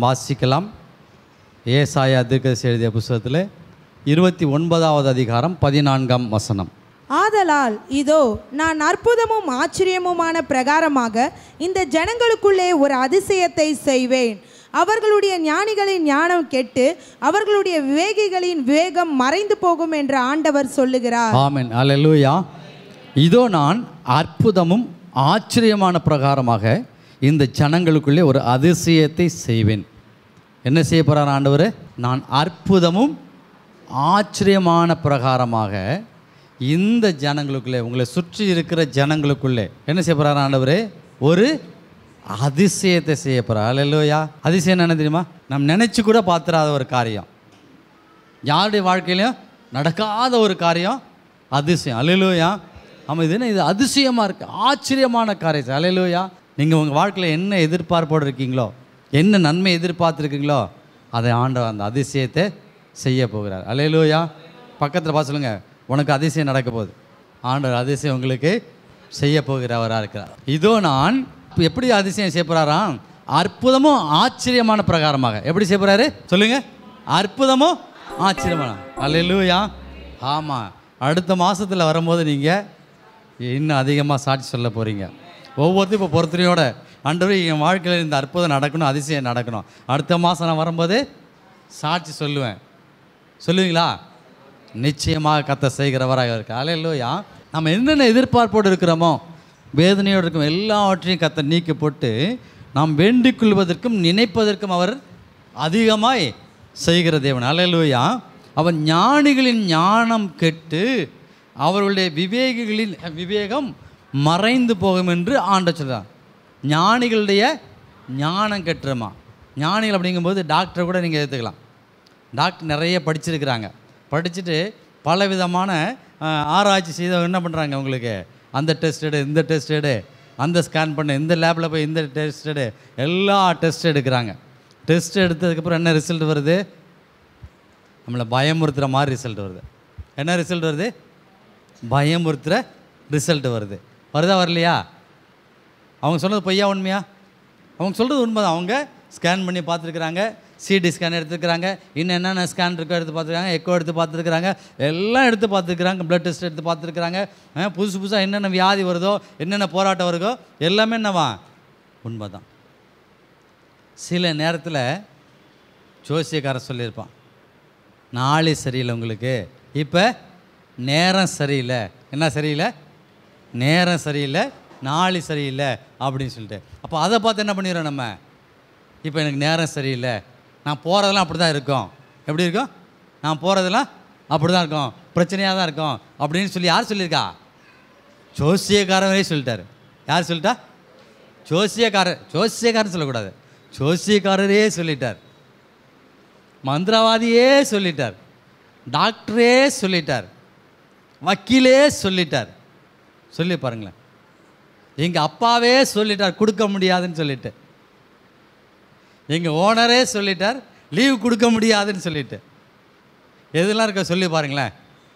வாசிக்கலாம் ஏசாயா தீர்க்கதரிசி எழுதிய புஸ்தகத்தில் இருபத்தி ஒன்பதாவது அதிகாரம் பதினான்காம் வசனம் ஆதலால் இதோ நான் அற்புதமும் ஆச்சரியமுமான பிரகாரமாக இந்த ஜனங்களுக்குள்ளே ஒரு அதிசயத்தை செய்வேன் அவர்களுடைய ஞானிகளின் ஞானம் கெட்டு அவர்களுடைய விவேகிகளின் விவேகம் மறைந்து போகும் என்று ஆண்டவர் சொல்லுகிறார் ஆமென் அல்லேலூயா இதோ நான் அற்புதமும் ஆச்சரியமான பிரகாரமாக இந்த ஜனங்களுக்குள்ளே ஒரு அதிசயத்தை செய்வேன் என்ன செய்ய போகிறார் ஆண்டவர் நான் அற்புதமும் ஆச்சரியமான பிரகாரமாக இந்த ஜனங்களுக்குள்ளே உங்களை சுற்றி இருக்கிற ஜனங்களுக்குள்ளே என்ன செய்ய போகிறார் ஆண்டவர் ஒரு அதிசயத்தை செய்ய போகிறார் அல்லேலூயா அதிசயம் என்ன தெரியுமா நம்ம நினச்சி கூட பார்த்துறாத ஒரு காரியம் யாருடைய வாழ்க்கையிலையும் நடக்காத ஒரு காரியம் அதிசயம் அலையிலோயா ஆமாம் இது என்ன இது அதிசயமாக இருக்குது ஆச்சரியமான காரியம் அலையிலோயா நீங்கள் உங்கள் வாழ்க்கையில் என்ன எதிர்பார்ப்போடு இருக்கீங்களோ என்ன நன்மை எதிர்பார்த்துருக்கீங்களோ அதை ஆண்டவர் அந்த அதிசயத்தை செய்ய போகிறார் அலையிலோயா பக்கத்தில் பார்த்து சொல்லுங்க உனக்கு அதிசயம் நடக்க போகுது ஆண்டவர் அதிசயம் உங்களுக்கு செய்ய போகிறவராக இருக்கிறார் இதோ நான் இப்ப எப்படி அதிசயம் செய்ய போகிறாராம் அற்புதமும் ஆச்சரியமான பிரகாரமாக எப்படி செய்ய போகிறாரு சொல்லுங்க அற்புதமும் ஆச்சரியமான அல்லேலூயா ஆமாம் அடுத்த மாதத்தில் வரும்போது நீங்கள் இன்னும் அதிகமாக சாட்சி சொல்ல போகிறீங்க ஒவ்வொருத்தரும் இப்போ பொறுத்தனையோட ஆண்டவரே என் வாழ்க்கையில் இந்த அற்புதம் நடக்கணும் அதிசயம் நடக்கணும் அடுத்த மாதம் நான் வரும்போது சாட்சி சொல்லுவேன் சொல்லுவீங்களா நிச்சயமாக கத்த செய்கிறவராக இருக்கு அல்லேலூயா நம்ம என்னென்ன எதிர்பார்ப்போடு இருக்கிறோமோ வேதனையோடு இருக்கும் எல்லாவற்றையும் கத்த நீக்கி போட்டு நாம் வேண்டிக் கொள்வதற்கும் நினைப்பதற்கும் அவர் அதிகமாய் செய்கிற தேவன் அல்லேலூயா அவன் ஞானிகளின் ஞானம் கெட்டு அவர்களுடைய விவேகிகளின் விவேகம் மறைந்து போகும் என்று ஆண்ட சொல்றான் ஞானிகளுடைய ஞானம் கெட்டுருமா ஞானிகள் அப்படிங்கும்போது டாக்டரை கூட நீங்கள் எடுத்துக்கலாம் டாக்டர் நிறைய படிச்சிருக்கிறாங்க படிச்சுட்டு பல விதமான அஹ், ஆராய்ச்சி செய்து என்ன பண்ணுறாங்க உங்களுக்கு அந்த டெஸ்ட் எடு இந்த டெஸ்ட் எடு அந்த ஸ்கேன் பண்ணு இந்த லேபில் போய் இந்த டெஸ்ட் எடு எல்லா டெஸ்ட் எடுக்கிறாங்க டெஸ்ட் எடுத்ததுக்கப்புறம் என்ன ரிசல்ட் வருது நம்மளை பயமுறுத்துகிற மாதிரி ரிசல்ட் வருது என்ன ரிசல்ட் வருது பயமுறுத்துகிற ரிசல்ட் வருது வருதா வரலையா அவங்க சொன்னது பொய்யா உண்மையா அவங்க சொல்கிறது உண்மை அவங்க ஸ்கேன் பண்ணி பார்த்துருக்குறாங்க சிடி ஸ்கேன் எடுத்துருக்குறாங்க இன்னும் என்னென்ன ஸ்கேன் இருக்கோ எடுத்து பார்த்துருக்காங்க எக்கோ எடுத்து பார்த்துருக்குறாங்க எல்லாம் எடுத்து பார்த்துருக்குறாங்க ப்ளட் டெஸ்ட் எடுத்து பார்த்துருக்குறாங்க அஹ், புதுசு புதுசாக என்னென்ன வியாதி வருதோ என்னென்ன போராட்டம் வருதோ எல்லாமே என்னவா உண்மை தான் சில நேரத்தில் ஜோசியக்காரன் சொல்லியிருப்பான் நாளை சரியில்லை உங்களுக்கு இப்போ நேரம் சரியில்லை என்ன சரியில்லை நேரம் சரியில்லை நாளை சரியில்லை அப்படின்னு சொல்லிட்டு அப்போ அதை பார்த்து என்ன பண்ணிடுறோம் நம்ம இப்போ எனக்கு நேரம் சரியில்லை நான் போகிறதெல்லாம் அப்படி தான் இருக்கும் எப்படி இருக்கும் நான் போகிறதெல்லாம் அப்படி தான் இருக்கும் பிரச்சனையாக தான் இருக்கும் அப்படின்னு சொல்லி யார் சொல்லியிருக்கா ஜோசியக்காரரே சொல்லிட்டாரு யார் சொல்லிட்டா ஜோசியக்காரர் ஜோசியக்காரன் சொல்லக்கூடாது ஜோசியக்காரரே சொல்லிட்டார் மந்திரவாதியே சொல்லிட்டார் டாக்டரே சொல்லிட்டார் வக்கீலே சொல்லிட்டார் சொல்லி பாருங்களேன் எங்கள் அப்பாவே சொல்லிட்டார் கொடுக்க முடியாதுன்னு சொல்லிட்டு எங்கள் ஓனரே சொல்லிட்டார் லீவ் கொடுக்க முடியாதுன்னு சொல்லிட்டு எதெல்லாம் இருக்க சொல்லி பாருங்களேன்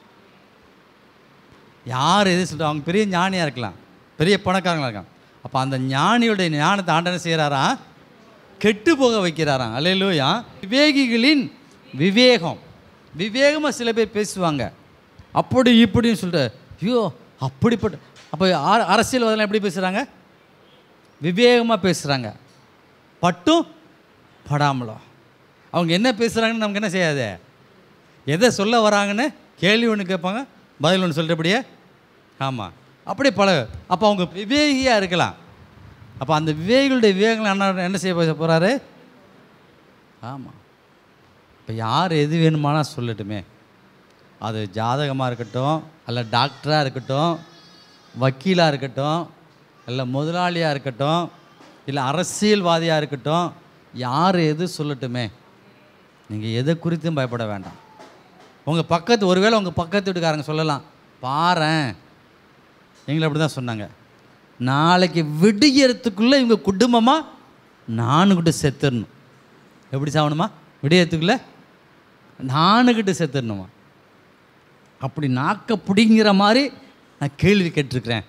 யார் எது சொல்லிட்டு அவங்க பெரிய ஞானியாக இருக்கலாம் பெரிய பணக்காரங்களா இருக்காங்க அப்போ அந்த ஞானியுடைய ஞானத்தை ஆண்டனை செய்கிறாரா கெட்டு போக வைக்கிறாராம் அல்லையிலூயா விவேகிகளின் விவேகம் விவேகமாக சில பேர் பேசுவாங்க அப்படி இப்படின்னு சொல்லிட்டு ஐயோ அப்படிப்பட்ட அப்போ அர- அரசியல்வாதிகள் எப்படி பேசுகிறாங்க விவேகமாக பேசுகிறாங்க பட்டும் படாமலோ அவங்க என்ன பேசுகிறாங்கன்னு நமக்கு என்ன செய்யாது எதை சொல்ல வராங்கன்னு கேள்வி ஒன்று கேட்பாங்க பதில் ஒன்று சொல்கிறபடியே ஆமாம் அப்படி பல அப்போ அவங்க விவேகியாக இருக்கலாம் அப்போ அந்த விவேகிகளுடைய விவேகங்கள் என்ன என்ன செய்ய போகிறாரு ஆமாம் இப்போ யார் எது வேணுமானா சொல்லட்டுமே அது ஜாதகமாக இருக்கட்டும் அல்ல டாக்டராக இருக்கட்டும் வக்கீலாக இருக்கட்டும் இல்லை முதலாளியாக இருக்கட்டும் இல்லை அரசியல்வாதியாக இருக்கட்டும் யார் எது சொல்லட்டுமே நீங்கள் எதை குறித்தும் பயப்பட வேண்டாம் உங்கள் பக்கத்து ஒருவேளை உங்கள் பக்கத்து வீட்டுக்காரங்க சொல்லலாம் பாரேன் எங்களை அப்படி தான் சொன்னாங்க நாளைக்கு விடியறதுக்குள்ளே இவங்க குடும்பமாக நானுக்கிட்ட செத்துடணும் எப்படி சாகணுமா விடியறதுக்குள்ளே நானுக்கிட்ட செத்துடணுமா அப்படி நாக்க பிடிங்கிற மாதிரி நான் கேள்வி கேட்டிருக்கிறேன்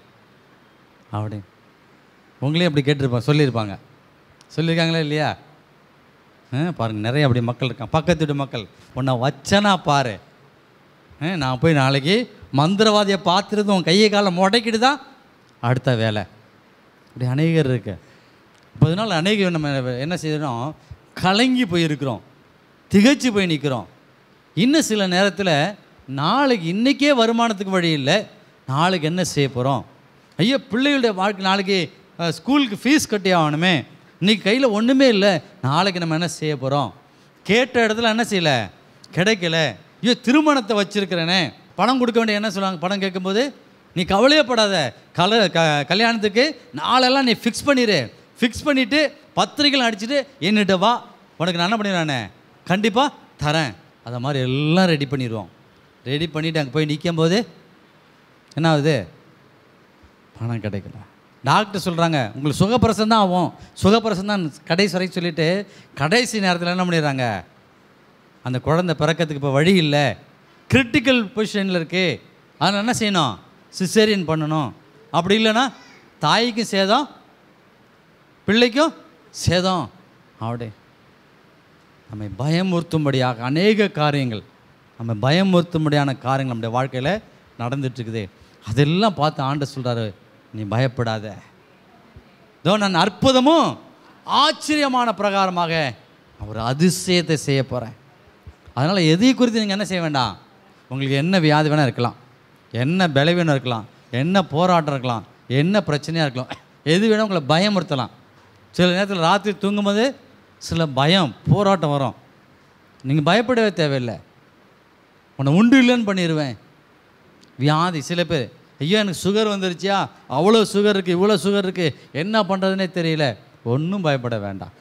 அப்படி உங்களையும் அப்படி கேட்டிருப்பாங்க சொல்லியிருப்பாங்க சொல்லியிருக்காங்களா இல்லையா ஆ, பாருங்க நிறைய அப்படி மக்கள் இருக்காங்க பக்கத்து வீட்டு மக்கள் உன்னை வச்சனா பாரு ஆ, நான் போய் நாளைக்கு மந்திரவாதியை பார்த்துருந்து உன் கையை காலை முடக்கிட்டு தான் அடுத்த வேலை இப்படி அநேகர் இருக்கு இப்போ இதனால் அநேகர் நம்ம என்ன செய்யறோம் கலங்கி போயிருக்கிறோம் திகைச்சு போய் நிற்கிறோம் இன்னும் சில நேரத்தில் நாளைக்கு இன்றைக்கே வருமானத்துக்கு வழி இல்லை நாளைக்கு என்ன செய்ய போகிறோம் ஐயோ பிள்ளைகளுடைய வாழ்க்கை நாளைக்கு அஹ், ஸ்கூலுக்கு ஃபீஸ் கட்டி ஆகணுமே இன்னைக்கு கையில் ஒன்றுமே இல்லை நாளைக்கு நம்ம என்ன செய்ய போகிறோம் கேட்ட இடத்துல என்ன செய்யல கிடைக்கல ஐயோ திருமணத்தை வச்சிருக்கிறேனே பணம் கொடுக்க வேண்டிய என்ன சொல்லுவாங்க பணம் கேட்கும்போது நீ கவலையப்படாத கல க கல்யாணத்துக்கு நாளெல்லாம் நீ ஃபிக்ஸ் பண்ணிடு ஃபிக்ஸ் பண்ணிவிட்டு பத்திரிக்கைகள் அடிச்சுட்டு என்னிட்ட வா உனக்கு நான் என்ன பண்ணிடுறானே கண்டிப்பாக தரேன் அதை மாதிரி எல்லாம் ரெடி பண்ணிடுவோம் ரெடி பண்ணிவிட்டு அங்கே போய் நிற்கும் போது என்ன ஆகுது பணம் கிடைக்கல டாக்டர் சொல்கிறாங்க உங்களுக்கு சுகப்பிரசம் தான் ஆகும் சுகப்பிரசம் தான் கடைசி வரைக்கும் சொல்லிட்டு கடைசி நேரத்தில் என்ன பண்ணிடுறாங்க அந்த குழந்தை பிறக்கிறதுக்கு இப்போ வழி இல்லை கிரிட்டிக்கல் பொசிஷனில் இருக்குது அதனால் என்ன செய்யணும் சிசேரியன் பண்ணணும் அப்படி இல்லைன்னா தாய்க்கும் சேதம் பிள்ளைக்கும் சேதம் அப்படி நம்மை பயமுறுத்தும்படியாக அநேக காரியங்கள் நம்ம பயமுறுத்தும்படியான காரியங்கள் நம்முடைய வாழ்க்கையில் நடந்துட்டுருக்குது அதெல்லாம் பார்த்து ஆண்டு சொல்கிறாரு நீ பயப்படாத இதோ நான் அற்புதமும் ஆச்சரியமான பிரகாரமாக ஒரு அதிசயத்தை செய்ய போகிறேன் அதனால் எதை குறித்து நீங்கள் என்ன செய்ய வேண்டாம் உங்களுக்கு என்ன வியாதி வேணால் இருக்கலாம் என்ன பலவீனம் இருக்கலாம் என்ன போராட்டம் இருக்கலாம் என்ன பிரச்சனையாக இருக்கலாம் எது வேணும் உங்களை பயமுறுத்தலாம் சில நேரத்தில் ராத்திரி தூங்கும்போது சில பயம் போராட்டம் வரும் நீங்கள் பயப்படவே தேவையில்லை உன்னை உண்டு இல்லைன்னு பண்ணிடுவேன் வியாதி சில பேர் ஐயோ எனக்கு சுகர் வந்துருச்சியா அவ்வளோ சுகர் இருக்குது இவ்வளோ சுகர் இருக்குது என்ன பண்ணுறதுனே தெரியல ஒன்றும் பயப்பட வேண்டாம்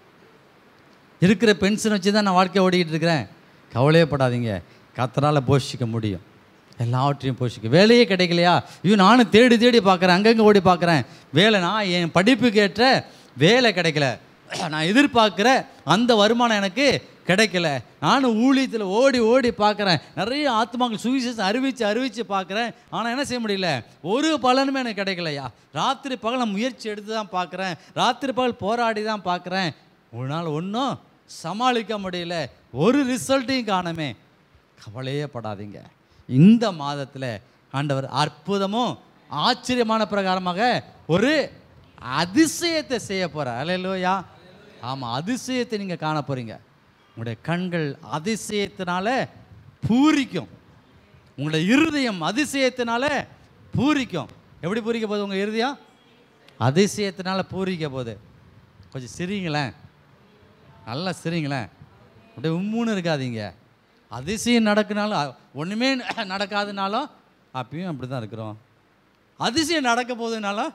இருக்கிற பென்ஷன் வச்சு தான் நான் வாழ்க்கையை ஓடிக்கிட்டு இருக்கிறேன் கவலையே படாதீங்க கத்தரால் போஷிக்க முடியும் எல்லாவற்றையும் போஷிக்க வேலையே கிடைக்கலையா ஐயோ நானும் தேடி தேடி பார்க்குறேன் அங்கங்கே ஓடி பார்க்குறேன் வேலை நான் என் படிப்புக்கு ஏற்ற வேலை கிடைக்கல நான் எதிர்பார்க்குற அந்த வருமானம் எனக்கு கிடைக்கல நானும் ஊழியத்தில் ஓடி ஓடி பார்க்குறேன் நிறைய ஆத்மாக்கள் சுவிசேஷம் அறிவித்து அறிவித்து பார்க்குறேன் ஆனால் என்ன செய்ய முடியல ஒரு பலனுமே எனக்கு கிடைக்கலையா ராத்திரி பகல் நான் முயற்சி எடுத்து தான் பார்க்குறேன் ராத்திரி பகல் போராடி தான் பார்க்குறேன் ஒரு நாள் ஒன்றும் சமாளிக்க முடியல ஒரு ரிசல்ட்டையும் காணமே கவலையே படாதீங்க இந்த மாதத்தில் ஆண்டவர் அற்புதமும் ஆச்சரியமான பிரகாரமாக ஒரு அதிசயத்தை செய்ய போகிறார் அல்லையா ஆமாம் அதிசயத்தை நீங்கள் காண போகிறீங்க உங்களுடைய கண்கள் அதிசயத்தினால பூரிக்கும் உங்களுடைய இருதயம் அதிசயத்தினால பூரிக்கும் எப்படி பூரிக்க போகுது உங்கள் இருதயம் அதிசயத்தினால பூரிக்க போகுது கொஞ்சம் சிரிங்களேன் நல்லா சிரிங்களேன் அப்படியே உம்முன்னு இருக்காதீங்க அதிசயம் நடக்குனாலும் அ- ஒன்றுமே நடக்காதுனாலும் அப்பயும் அப்படி தான் இருக்கிறோம் அதிசயம் நடக்க போகுதுனாலும்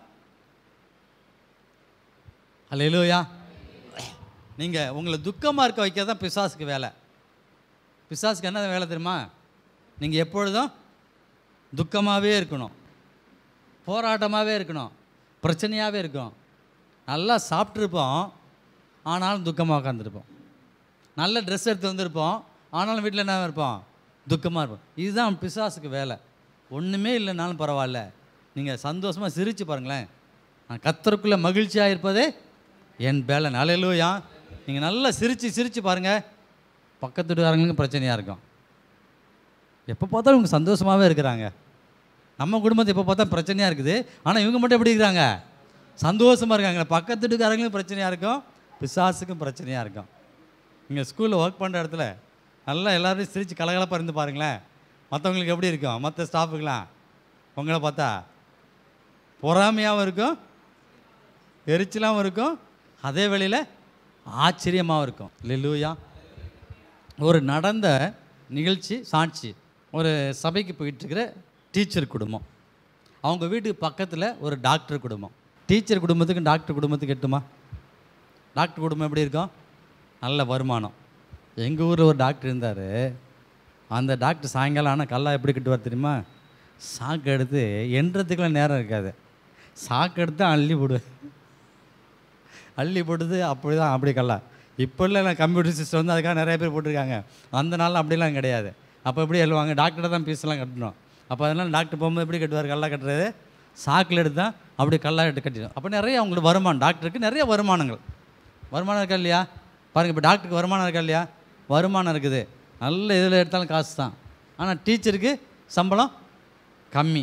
அல்லையா நீங்கள் உங்களை துக்கமாக இருக்க வைக்கிறது தான் பிசாசுக்கு வேலை பிசாசுக்கு என்ன வேலை தெரியுமா நீங்கள் எப்பொழுதும் துக்கமாகவே இருக்கணும் போராட்டமாகவே இருக்கணும் பிரச்சனையாகவே இருக்கும் நல்லா சாப்பிட்ருப்போம் ஆனாலும் துக்கமாக உட்காந்துருப்போம் நல்ல ட்ரெஸ் எடுத்து வந்திருப்போம் ஆனாலும் வீட்டில் என்ன இருப்போம் துக்கமாக இருப்போம் இதுதான் பிசாசுக்கு வேலை ஒன்றுமே இல்லைனாலும் பரவாயில்ல நீங்கள் சந்தோஷமாக சிரித்து பாருங்களேன் நான் கத்தருக்குள்ளே மகிழ்ச்சியாக இருப்பதே என் பேலன் அலையிலூயா நீங்கள் நல்லா சிரித்து சிரித்து பாருங்கள் பக்கத்து வீட்டுக்காரங்களுக்கு பிரச்சனையாக இருக்கும் எப்போ பார்த்தாலும் இவங்க சந்தோஷமாகவே இருக்கிறாங்க நம்ம குடும்பத்தை எப்போ பார்த்தா பிரச்சனையாக இருக்குது ஆனால் இவங்க மட்டும் எப்படி இருக்கிறாங்க சந்தோஷமாக இருக்காங்க பக்கத்து வீட்டுக்காரங்களுக்கும் பிரச்சனையாக இருக்கும் பிசாசுக்கும் பிரச்சனையாக இருக்கும் இங்கே ஸ்கூலில் ஒர்க் பண்ணுற இடத்துல நல்லா எல்லாரும் சிரித்து கலகலப்பாக இருந்து பாருங்களேன் மற்றவங்களுக்கு எப்படி இருக்கும் மற்ற ஸ்டாஃபுக்கெலாம் உங்களை பார்த்தா பொறாமையாகவும் இருக்கும் எரிச்சலாகவும் இருக்கும் அதே வேளையில் ஆச்சரியமாகவும் இருக்கும் லூயா ஒரு நடந்த நிகழ்ச்சி சாட்சி ஒரு சபைக்கு போயிட்டுருக்கிற டீச்சர் குடும்பம் அவங்க வீட்டுக்கு பக்கத்தில் ஒரு டாக்டர் குடும்பம் டீச்சர் குடும்பத்துக்கும் டாக்டர் குடும்பத்துக்கு எட்டுமா டாக்டர் குடும்பம் எப்படி இருக்கும் நல்ல வருமானம் எங்கள் ஊரில் ஒரு டாக்டர் இருந்தார் அந்த டாக்டர் சாயங்காலம் ஆனால் கல்லா எப்படி கட்டுவார் தெரியுமா சாக்கு எடுத்து எண்றதுக்குலாம் நேரம் இருக்காது சாக்கு எடுத்து அள்ளி போடுவேன் அள்ளி போட்டது அப்படி தான் அப்படி கல்லா இப்போ இல்லை கம்ப்யூட்டர் சிஸ்டம் வந்து அதுக்காக நிறைய பேர் போட்டிருக்காங்க அந்த நாளில் அப்படிலாம் கிடையாது அப்போ எப்படி எழுவாங்க டாக்டர் தான் ஃபீஸ்லாம் கட்டணும் அப்போ அதனால் டாக்டர் போகும்போது எப்படி கட்டுவார் கல்லா கட்டுறது சாக்கில் எடுத்து தான் அப்படி கல்லா எடுத்து கட்டிடும் அப்போ நிறைய அவங்களுக்கு வருமானம் டாக்டருக்கு நிறைய வருமானங்கள் வருமானம் இருக்கா இல்லையா பாருங்கள் இப்போ டாக்டருக்கு வருமானம் இருக்கா இல்லையா வருமானம் இருக்குது நல்ல இதில் எடுத்தாலும் காசு தான் ஆனால் டீச்சருக்கு சம்பளம் கம்மி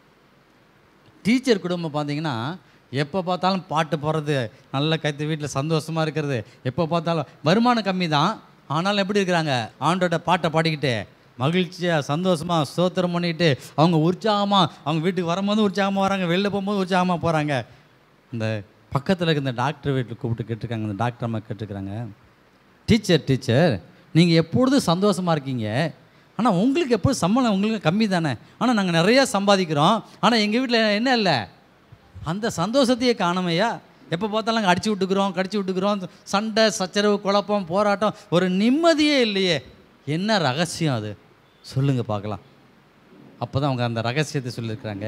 டீச்சர் குடும்பம் பார்த்தீங்கன்னா எப்போ பார்த்தாலும் பாட்டு போடுறது நல்ல கைத்து வீட்டில் சந்தோஷமாக இருக்கிறது எப்போ பார்த்தாலும் வருமானம் கம்மி தான் ஆனாலும் எப்படி இருக்கிறாங்க ஆண்டோட பாட்டை பாடிக்கிட்டு மகிழ்ச்சியாக சந்தோஷமாக ஸ்தோத்திரம் பண்ணிக்கிட்டு அவங்க உற்சாகமாக அவங்க வீட்டுக்கு வரும்போது உற்சாகமாக வராங்க வெளில போகும்போது உற்சாகமாக போகிறாங்க இந்த பக்கத்தில் இருக்க இந்த டாக்டர் வீட்டில் கூப்பிட்டு கேட்டிருக்காங்க இந்த டாக்டர் அம்மா கேட்டிருக்காங்க டீச்சர் டீச்சர் நீங்கள் எப்பொழுதும் சந்தோஷமாக இருக்கீங்க ஆனால் உங்களுக்கு எப்போதும் சம்பளம் உங்களுக்கு கம்மி தானே ஆனால் நாங்கள் நிறையா சம்பாதிக்கிறோம் ஆனால் எங்கள் வீட்டில் என்ன இல்லை அந்த சந்தோஷத்தையே காணமையா எப்போ பார்த்தாலும் நாங்கள் அடிச்சு விட்டுக்கிறோம் கடிச்சு விட்டுக்கிறோம் சண்டை சச்சரவு குழப்பம் போராட்டம் ஒரு நிம்மதியே இல்லையே என்ன ரகசியம் அது சொல்லுங்கள் பார்க்கலாம் அப்போ தான் அவங்க அந்த ரகசியத்தை சொல்லியிருக்கிறாங்க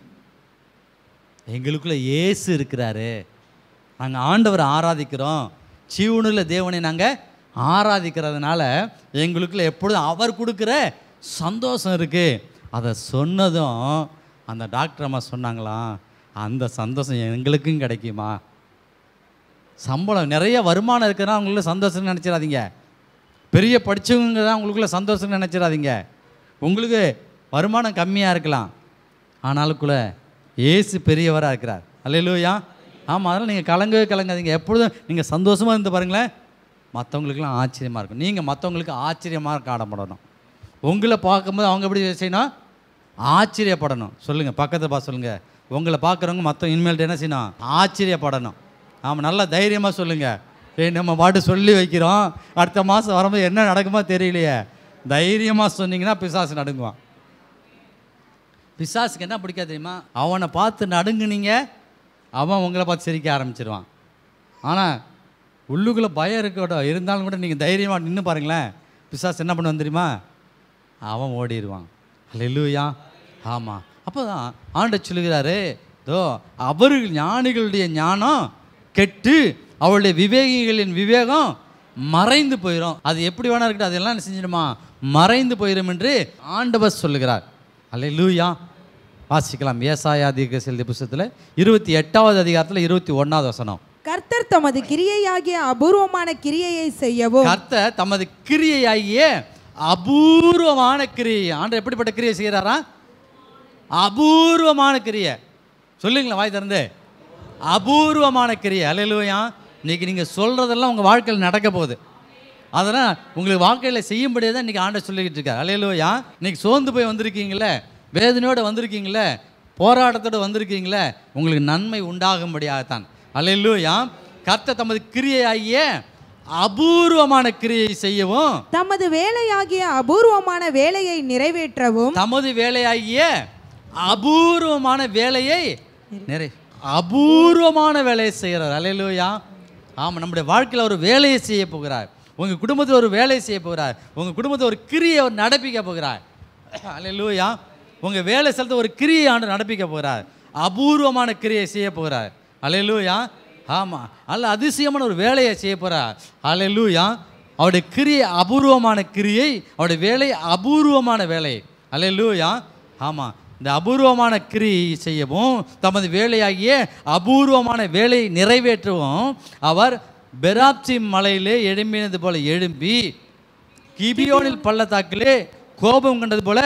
எங்களுக்குள்ள இயேசு இருக்கிறாரு நாங்கள் ஆண்டவரை ஆராதிக்கிறோம் ஜீவனுள்ள தேவனை நாங்கள் ஆராதிக்கிறதுனால எங்களுக்குள்ள எப்பொழுதும் அவர் கொடுக்குற சந்தோஷம் இருக்குது அதை சொன்னதும் அந்த டாக்டர் அம்மா சொன்னாங்களாம் அந்த சந்தோஷம் எங்களுக்கும் கிடைக்குமா சம்பளம் நிறைய வருமானம் இருக்கிறனா உங்களுக்கு சந்தோஷம்னு நினச்சிடாதீங்க பெரிய படித்தவங்க தான் உங்களுக்குள்ள சந்தோஷம்னு நினச்சிடாதீங்க உங்களுக்கு வருமானம் கம்மியாக இருக்கலாம் ஆனாலுக்குள்ள ஏசு பெரியவராக இருக்கிறார் அல்லையிலூயா ஆமாம் அதனால் நீங்கள் கலங்கவே கலங்காதீங்க எப்பொழுதும் நீங்கள் சந்தோஷமாக இருந்து பாருங்களேன் மற்றவங்களுக்குலாம் ஆச்சரியமாக இருக்கும் நீங்கள் மற்றவங்களுக்கு ஆச்சரியமாக காணப்படணும் உங்களை பார்க்கும்போது அவங்க எப்படி செய்யணும் ஆச்சரியப்படணும் சொல்லுங்கள் பக்கத்தில் பா சொல்லுங்கள் உங்களை பார்க்குறவங்க மற்ற இனிமேல்ட்டு என்ன செய்யணும் ஆச்சரியப்படணும் ஆமாம் நல்லா தைரியமாக சொல்லுங்கள் ஏய் நம்ம பாட்டு சொல்லி வைக்கிறோம் அடுத்த மாதம் வரும்போது என்ன நடக்குமோ தெரியலையே தைரியமாக சொன்னீங்கன்னா பிசாசு நடுங்குவான் பிசாசுக்கு என்ன பிடிக்காது தெரியுமா அவனை பார்த்து நடுங்குனீங்க அவன் உங்களை பார்த்து சிரிக்க ஆரம்பிச்சிருவான் ஆனால் உள்ளுக்குள்ளே பயம் இருக்கட்டும் இருந்தாலும் கூட நீங்கள் தைரியமாக நின்று பாருங்களேன் பிசாசு என்ன பண்ணுவான் தெரியுமா அவன் ஓடிடுவான் அல்லேலூயா ஆமாம் அப்போ தான் ஆண்ட சொல்லுகிறாரு தோ அவர்கள் ஞானிகளுடைய ஞானம் கெட்டு அவளுடைய விவேகிகளின் விவேகம் மறைந்து போயிடும் அது எப்படி வேணா இருக்கட்டும் அதெல்லாம் என்ன செஞ்சிடுமா மறைந்து போயிடும் என்று ஆண்டவர் சொல்லுகிறார் அல்லேலூயா வாசிக்கலாம் ஏசாயா தீர்க்க செல்தி புஸ்தகத்தில் இருபத்தி எட்டாவது அதிகாரத்தில் இருபத்தி ஒன்றாவது வசனம் கர்த்தர் தமது கிரியையாகிய அபூர்வமான கிரியையை செய்யவும் கர்த்தர் தமது கிரியையாகிய அபூர்வமான கிரியை ஆண்டவர் எப்படிப்பட்ட கிரியை செய்கிறாரா அபூர்வமான கிரியை சொல்லுங்களேன் வாய் திறந்து அபூர்வமான கிரியை அலையிலுவையா இன்னைக்கு நீங்கள் சொல்கிறதெல்லாம் உங்கள் வாழ்க்கையில் நடக்க போகுது அதெல்லாம் உங்களுக்கு வாழ்க்கையில் செய்யும்படியே தான் இன்றைக்கி ஆண்டை சொல்லிக்கிட்டு இருக்கார் அலையிலுவையா இன்னைக்கு சோர்ந்து போய் வந்திருக்கீங்களே வேதனையோடு வந்திருக்கீங்களே போராட்டத்தோடு வந்திருக்கீங்களே உங்களுக்கு நன்மை உண்டாகும்படியாகத்தான் அலையிலுவையா கர்த்தர் தமது கிரியையாகிய அபூர்வமான கிரியை செய்யவும் தமது வேலையாகிய அபூர்வமான வேலையை நிறைவேற்றவும் தமது வேலையாகிய அபூர்வமான வேலையை நிறை அபூர்வமான வேலையை செய்கிறார் அலையிலூயா ஆமாம் நம்முடைய வாழ்க்கையில் ஒரு வேலையை செய்ய போகிறார் உங்கள் குடும்பத்தில் ஒரு வேலையை செய்ய போகிறார் உங்கள் குடும்பத்தில் ஒரு கிரியை அவர் நடப்பிக்க போகிறார் அலையிலூயா உங்கள் வேலை ஸ்தலத்தில் ஒரு கிரியை ஆண்டு நடப்பிக்க போகிறார் அபூர்வமான கிரியை செய்ய போகிறார் அலையிலூயா ஆமாம் அல்ல அதிசயமான ஒரு வேலையை செய்ய போகிறார் அலையிலூயா அவருடைய கிரியை அபூர்வமான கிரியை அவருடைய வேலை அபூர்வமான வேலை அல்லேலூயா ஆமாம் இந்த அபூர்வமான கிரியை செய்யவும் தமது வேலையாகிய அபூர்வமான வேலையை நிறைவேற்றவும் அவர் பெராப்சி மலையிலே எழும்பினது போல எழும்பி கிபியோனில் பள்ளத்தாக்கிலே கோபம் கண்டது போல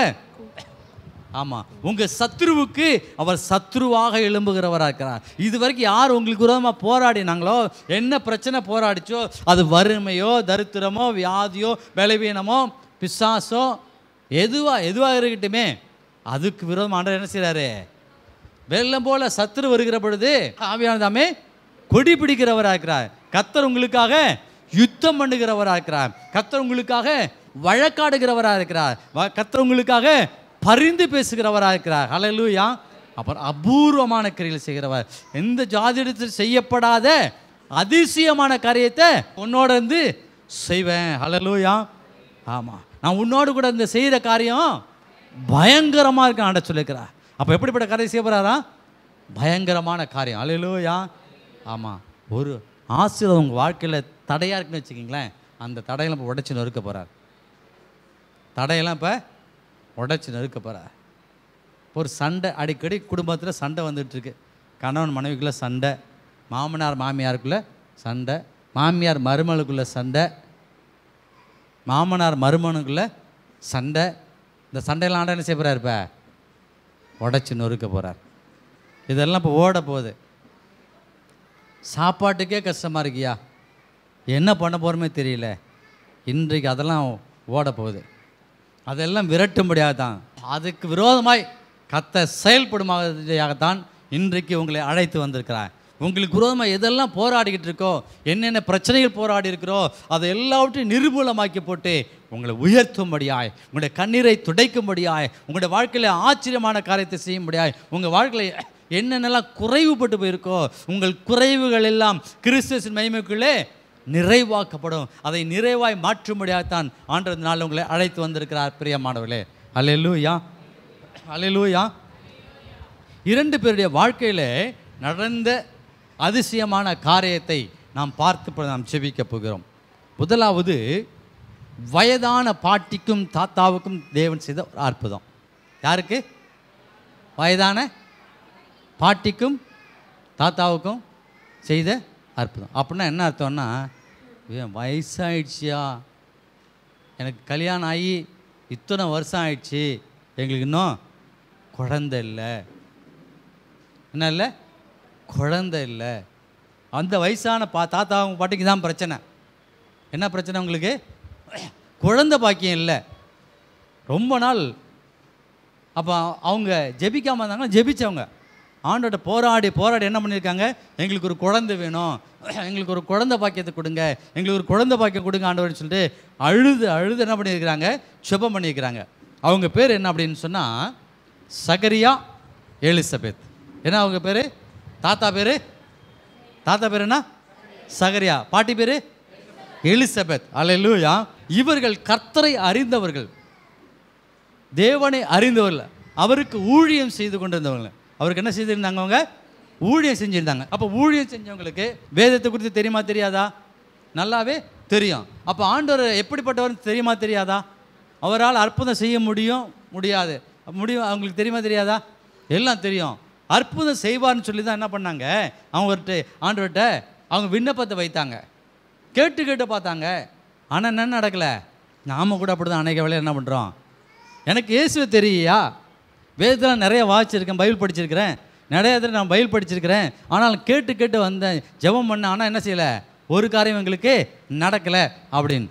ஆமாம் உங்கள் சத்ருவுக்கு அவர் சத்ருவாக எழும்புகிறவராக இருக்கிறார் இது வரைக்கும் யார் உங்களுக்கு விரோதமாக போராடினாங்களோ என்ன பிரச்சனை போராடிச்சோ அது வறுமையோ தரித்திரமோ வியாதியோ பலவீனமோ பிசாசோ எதுவாக எதுவாக இருக்கட்டுமே அதுக்கு விரோதமாக ஆண்டவர் என்ன செய்கிறாரு வெள்ளம் போல சத்துரு வருகிற பொழுது ஆவியானதாமே கொடி பிடிக்கிறவராக இருக்கிறார் கத்தர் உங்களுக்காக யுத்தம் பண்ணுகிறவராக இருக்கிறார் கத்தர் உங்களுக்காக வழக்காடுகிறவராக இருக்கிறார் வ- கத்தர் உங்களுக்காக பரிந்து பேசுகிறவராக இருக்கிறார் ஹalleluya அப்புறம் அபூர்வமான கிரியைகள் செய்கிறவர் எந்த ஜாதிடத்தில் செய்யப்படாத அதிசயமான காரியத்தை உன்னோட இருந்து செய்வேன் ஹalleluya ஆமாம் நான் உன்னோடு கூட இந்த செய்கிற காரியம் பயங்கரமாக இருக்க ஆண்ட சொல்லியிருக்கிறார் அப்போ எப்படிப்பட்ட காரியம் செய்ய போகிறாரா பயங்கரமான காரியம் அலையிலோயா ஆமாம் ஒரு ஆசீர்வாதம் உங்கள் வாழ்க்கையில் தடையாக இருக்குன்னு வச்சுக்கிங்களேன் அந்த தடையெல்லாம் இப்போ உடைச்சு நொறுக்க போகிறார் தடையெல்லாம் இப்போ உடைச்சு நறுக்க போகிறார் ஒரு சண்டை அடிக்கடி குடும்பத்தில் சண்டை வந்துட்டு இருக்கு கணவன் மனைவிக்குள்ளே சண்டை மாமனார் மாமியாருக்குள்ளே சண்டை மாமியார் மருமகளுக்குள்ள சண்டை மாமனார் மருமனுக்குள்ள சண்டை இந்த சண்டையெல்லாம் ஆண்டா என்ன செய்ய போகிறார் இப்போ உடச்சி நொறுக்க போகிறார் இதெல்லாம் இப்போ ஓட போகுது சாப்பாட்டுக்கே கஷ்டமாக இருக்கியா என்ன பண்ண போகிறோமே தெரியல இன்றைக்கு அதெல்லாம் ஓட போகுது அதெல்லாம் விரட்டும்படியாக தான் அதுக்கு விரோதமாய் கத்த செயல்படுமாகத்தான் இன்றைக்கு உங்களை அழைத்து வந்திருக்கிறார் உங்களுக்கு விரோதமாக எதெல்லாம் போராடிக்கிட்டு இருக்கோ என்னென்ன பிரச்சனைகள் போராடி இருக்கிறோ அதை எல்லாவற்றையும் நிர்மூலமாக்கி போட்டு உங்களை உயர்த்தும்படியாய் உங்களுடைய கண்ணீரை துடைக்கும்படியாய் உங்களுடைய வாழ்க்கையில் ஆச்சரியமான காரியத்தை செய்யும்படியாய் உங்கள் வாழ்க்கையில் என்னென்னலாம் குறைவுபட்டு போயிருக்கோ உங்கள் குறைவுகள் எல்லாம் கிறிஸ்துவின் மகிமைக்குள்ளே நிறைவாக்கப்படும் அதை நிறைவாய் மாற்றும்படியாகத்தான் ஆண்டது நாள் உங்களை அழைத்து வந்திருக்கிறார் பிரியமானவர்களே அல்லேலூயா அல்லேலூயா இரண்டு பேருடைய வாழ்க்கையில் நடந்த அதிசயமான காரியத்தை நாம் பார்த்து இப்ப நாம் செபிக்க போகிறோம் முதலாவது வயதான பாட்டிக்கும் தாத்தாவுக்கும் தேவன் செய்த ஒரு அற்புதம் யாருக்கு வயதான பாட்டிக்கும் தாத்தாவுக்கும் செய்த அற்புதம் அப்படின்னா என்ன அர்த்தம்னா இவன் வயசாயிடுச்சியா எனக்கு கல்யாணம் ஆகி இத்தனை வருஷம் ஆயிடுச்சு எங்களுக்கு இன்னும் குழந்தை இல்லை என்ன இல்லை குழந்தை இல்லை அந்த வயசான பா தாத்தாவும் பாட்டிக்கு தான் பிரச்சனை என்ன பிரச்சனை உங்களுக்கு குழந்தை பாக்கியம் இல்லை ரொம்ப நாள் அப்போ அவங்க ஜெபிக்காமல் இருந்தாங்கன்னா ஜெபிச்சவங்க ஆண்டோட போராடி போராடி என்ன பண்ணியிருக்காங்க எங்களுக்கு ஒரு குழந்தை வேணும் எங்களுக்கு ஒரு குழந்தை பாக்கியத்தை கொடுங்க எங்களுக்கு ஒரு குழந்தை பாக்கியம் கொடுங்க ஆண்டவர்னு சொல்லிட்டு அழுது அழுது என்ன பண்ணியிருக்கிறாங்க சுபம் பண்ணியிருக்கிறாங்க அவங்க பேர் என்ன அப்படின்னு சொன்னால் சகரியா எலிசபெத் என்ன அவங்க பேர் தாத்தா பேர் தாத்தா பேர் என்ன சகரியா பாட்டி பேர் எலிசபெத் அல்லேலூயா இவர்கள் கர்த்தரை அறிந்தவர்கள் தேவனை அறிந்தவர்கள் அவருக்கு ஊழியம் செய்து கொண்டிருந்தவங்க அவருக்கு என்ன செய்திருந்தாங்க அவங்க ஊழியம் செஞ்சிருந்தாங்க அப்போ ஊழியம் செஞ்சவங்களுக்கு வேதத்தை குறித்து தெரியுமா தெரியாதா நல்லாவே தெரியும் அப்போ ஆண்டவர் எப்படிப்பட்டவர் தெரியுமா தெரியாதா அவரால் அற்புதம் செய்ய முடியும் முடியாது முடியும் அவங்களுக்கு தெரியுமா தெரியாதா எல்லாம் தெரியும் அற்புதம் செய்வார்னு சொல்லி தான் என்ன பண்ணாங்க அவங்ககிட்ட ஆண்டவர்கிட்ட அவங்க விண்ணப்பத்தை வைத்தாங்க கேட்டு கேட்டு பார்த்தாங்க ஆனால் என்ன நடக்கலை நாம கூட அப்படி தான் அநேக வேலையை என்ன பண்ணுறோம் எனக்கு இயேசுவை தெரியா வேதத்தில் நிறைய வாசிச்சிருக்கேன் பைபிள் படிச்சிருக்கிறேன் நிறைய இதில் நான் பைபிள் படிச்சிருக்கிறேன் ஆனால் கேட்டு கேட்டு வந்தேன் ஜெபம் பண்ண ஆனால் என்ன செய்யலை ஒரு காரியம் எங்களுக்கு நடக்கலை அப்படின்னு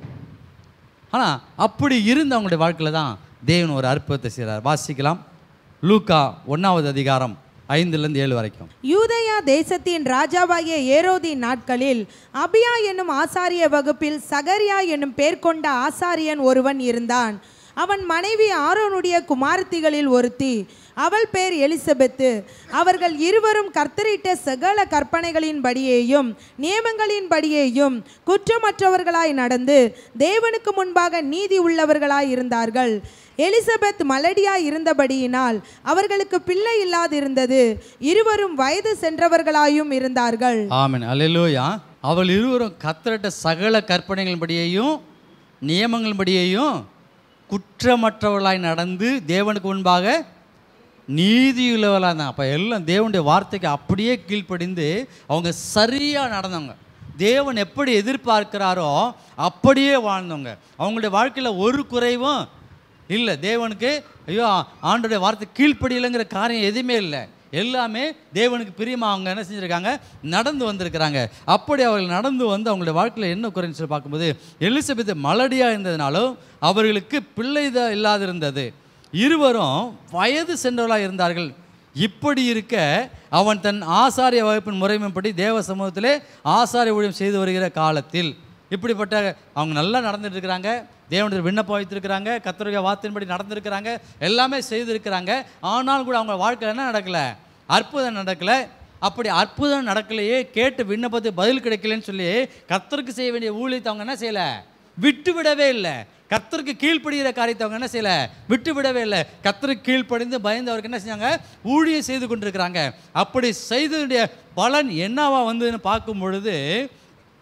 ஆனால் அப்படி இருந்த அவங்களுடைய வாழ்க்கையில் தான் தேவன் ஒரு அற்புதத்தை செய்கிறார் வாசிக்கலாம் லூக்கா ஒன்றாவது அதிகாரம் ஐந்துலேருந்து ஏழு வரைக்கும் யூதயா தேசத்தின் ராஜாவாகிய ஏரோதின் நாட்களில் அபியா என்னும் ஆசாரிய வகுப்பில் சகரியா என்னும் பேர் கொண்ட ஆசாரியன் ஒருவன் இருந்தான் அவன் மனைவி ஆரோனுடைய குமாரத்திகளில் ஒருத்தி அவள் பேர் எலிசபெத்து அவர்கள் இருவரும் கர்த்தரிட்ட சகல கற்பனைகளின்படியேயும் நியமங்களின்படியேயும் குற்றமற்றவர்களாய் நடந்து தேவனுக்கு முன்பாக நீதி உள்ளவர்களாய் இருந்தார்கள் எலிசபெத் மலடியாய் இருந்தபடியினால் அவர்களுக்கு பிள்ளை இல்லாதிருந்தது இருவரும் வயது சென்றவர்களாயும் இருந்தார்கள் ஆமென் அல்லேலூயா அவள் இருவரும் கத்தரிட்ட சகல கற்பனைகளின்படியையும் நியமங்களின்படியையும் குற்றமற்றவர்களாய் நடந்து தேவனுக்கு முன்பாக நீதியுள்ளவர்களாக இருந்தாங்க அப்போ எல்லாம் தேவனுடைய வார்த்தைக்கு அப்படியே கீழ்ப்படிந்து அவங்க சரியாக நடந்தவங்க தேவன் எப்படி எதிர்பார்க்கிறாரோ அப்படியே வாழ்ந்தவங்க அவங்களுடைய வாழ்க்கையில் ஒரு குறைவும் இல்லை தேவனுக்கு ஐயோ ஆண்டுடைய வார்த்தை கீழ்ப்படியலைங்கிற காரியம் எதுவுமே இல்லை எல்லாமே தேவனுக்கு பிரியமாக அவங்க என்ன செஞ்சுருக்காங்க நடந்து வந்திருக்கிறாங்க அப்படி அவர்கள் நடந்து வந்து அவங்களுடைய வாழ்க்கையில் என்ன குறைன்னு சொல்லி பார்க்கும்போது எலிசபெத் மலடியாக இருந்ததுனாலும் அவர்களுக்கு பிள்ளை தான் இல்லாதிருந்தது இருவரும் வயது சென்றவர்களாக இருந்தார்கள் இப்படி இருக்க அவன் தன் ஆசாரிய வகுப்பின் முறைமைப்படி தேவ சமூகத்திலே ஆசாரிய ஊழியம் செய்து வருகிற காலத்தில் இப்படிப்பட்ட அவங்க நல்லா நடந்துட்டு இருக்கிறாங்க தேவனுடைய விண்ணப்பம் வைத்திருக்கிறாங்க கத்தருடைய வார்த்தையின்படி நடந்திருக்கிறாங்க எல்லாமே செய்திருக்கிறாங்க ஆனால் கூட அவங்க வாழ்க்கையில் என்ன நடக்கலை அற்புதம் நடக்கலை அப்படி அற்புதம் நடக்கலையே கேட்டு விண்ணப்பத்தை பதில் கிடைக்கலன்னு சொல்லி கத்தருக்கு செய்ய வேண்டிய ஊழியத்தை அவங்க என்ன செய்யலை விட்டு விடவே இல்லை கத்தருக்கு கீழ்ப்படுகிற காரியத்தை அவங்க என்ன செய்யலை விட்டு விடவே இல்லை கத்தருக்கு கீழ்ப்படிந்து பயந்து அவருக்கு என்ன செஞ்சாங்க ஊழியம் செய்து கொண்டிருக்கிறாங்க அப்படி செய்ததுடைய பலன் என்னவா வந்ததுன்னு பார்க்கும் பொழுது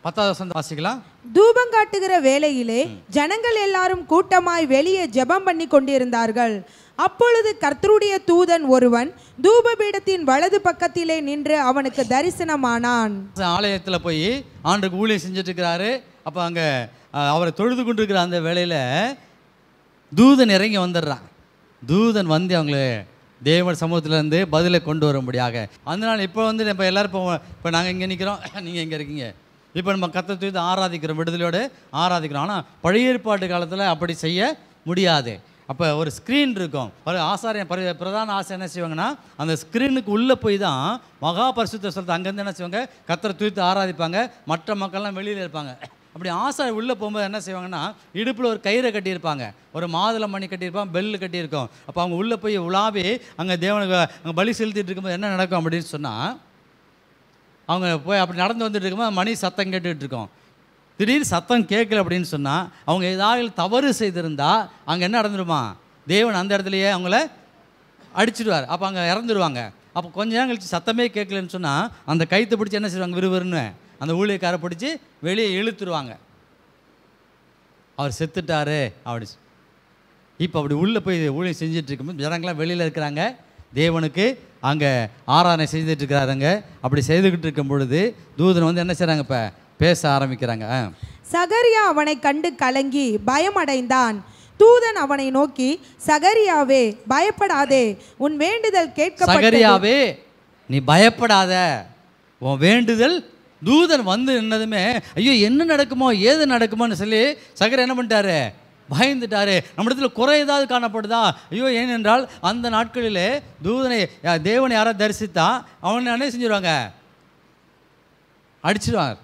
பத்தாவது வசந்த வாசிக்கலாம் தூபம் காட்டுகிற வேளையிலே ஜனங்கள் எல்லாரும் கூட்டமாய் வெளியே ஜெபம் பண்ணி கொண்டிருந்தார்கள் அப்பொழுது கர்த்தருடைய தூதன் ஒருவன் தூபபீடத்தின் வலது பக்கத்திலே நின்று அவனுக்கு தரிசனமானான் ஆலயத்தில் போய் ஆண்டுக்கு ஊழியம் செஞ்சுட்டு இருக்கிறாரு அப்போ அங்கே அவரை தொழுது கொண்டிருக்கிற அந்த வேளையில் தூதன் இறங்கி வந்துடுறான் தூதன் வந்து அவங்கள தேவன் சமூகத்திலேருந்து பதிலை கொண்டு வரும்படியாக அதனால இப்போ வந்து இப்போ எல்லாரும் இப்போ இப்போ நாங்கள் இங்கே நிற்கிறோம் நீங்கள் இங்கே இருக்கீங்க இப்போ நம்ம கத்தை தூய்த்து ஆராதிக்கிறோம் விடுதலையோடு ஆராதிக்கிறோம் ஆனால் பழைய ஏற்பாட்டு காலத்தில் அப்படி செய்ய முடியாது அப்போ ஒரு ஸ்க்ரீன் இருக்கும் ஒரு ஆசாரியன் பரி பிரதான ஆசை என்ன செய்வாங்கன்னா அந்த ஸ்க்ரீனுக்கு உள்ளே போய் தான் மகா பரிசுத்த சொல்லிட்டு அங்கேருந்து என்ன செய்வாங்க கத்தரை தூய்த்து ஆராதிப்பாங்க மற்ற மக்கள்லாம் வெளியில் இருப்பாங்க அப்படி ஆசாரி உள்ளே போகும்போது என்ன செய்வாங்கன்னா இடுப்பில் ஒரு கயிறை கட்டியிருப்பாங்க ஒரு மாதுளை மணி கட்டியிருப்பாங்க பெல்லு கட்டியிருக்கோம் அப்போ அவங்க உள்ளே போய் உலாவி அங்கே தேவனுக்கு அங்கே பலி செலுத்திட்டு இருக்கும்போது என்ன நடக்கும் அப்படின்னு சொன்னால் அவங்க போய் அப்படி நடந்து வந்துட்டு இருக்கும்போது மணி சத்தம் கேட்டுட்டு இருக்கோம் திடீர்னு சத்தம் கேட்கல அப்படின்னு சொன்னால் அவங்க ஏதாவது தவறு செய்திருந்தா அங்கே என்ன நடந்துருமா தேவன் அந்த இடத்துலையே அவங்கள அடிச்சிடுவார் அப்போ அங்கே இறந்துருவாங்க அப்போ கொஞ்ச நேரம் கழிச்சு சத்தமே கேட்கலன்னு சொன்னால் அந்த கைத்தை பிடிச்சி என்ன செய்வாங்க விறுவிறுன்னு அந்த ஊழியக்காரை பிடிச்சி வெளியே இழுத்துருவாங்க அவர் செத்துட்டாரு அப்படி சொ- இப்போ அப்படி உள்ளே போய் ஊழியம் செஞ்சுட்டு இருக்கும்போது ஜனங்களாம் வெளியில் இருக்கிறாங்க தேவனுக்கு அங்கே ஆராதனை செய்துட்டு இருக்கிறாருங்க அப்படி செய்துக்கிட்டு இருக்கும் பொழுது தூதன் வந்து என்ன செய்கிறாங்க இப்போ பேச ஆரம்பிக்கிறாங்க ஆ. சகரியா அவனை கண்டு கலங்கி பயமடைந்தான் தூதன் அவனை நோக்கி சகரியாவே பயப்படாதே உன் வேண்டுதல் கேட்கப்பட்டது சகரியாவே நீ பயப்படாத உன் வேண்டுதல் தூதன் வந்து நின்னதுமே ஐயோ என்ன நடக்குமோ ஏது நடக்குமோன்னு சொல்லி சகர் என்ன பண்ணிட்டாரு பயந்துட்டாரு நம்ம இடத்துல குறை ஏதாவது காணப்படுதா ஐயோ ஏனென்றால் அந்த நாட்களிலே தூதனை யா- தேவனை யாராவது தரிசித்தா அவனை என்ன செஞ்சிருவாங்க அடிச்சிடுவார்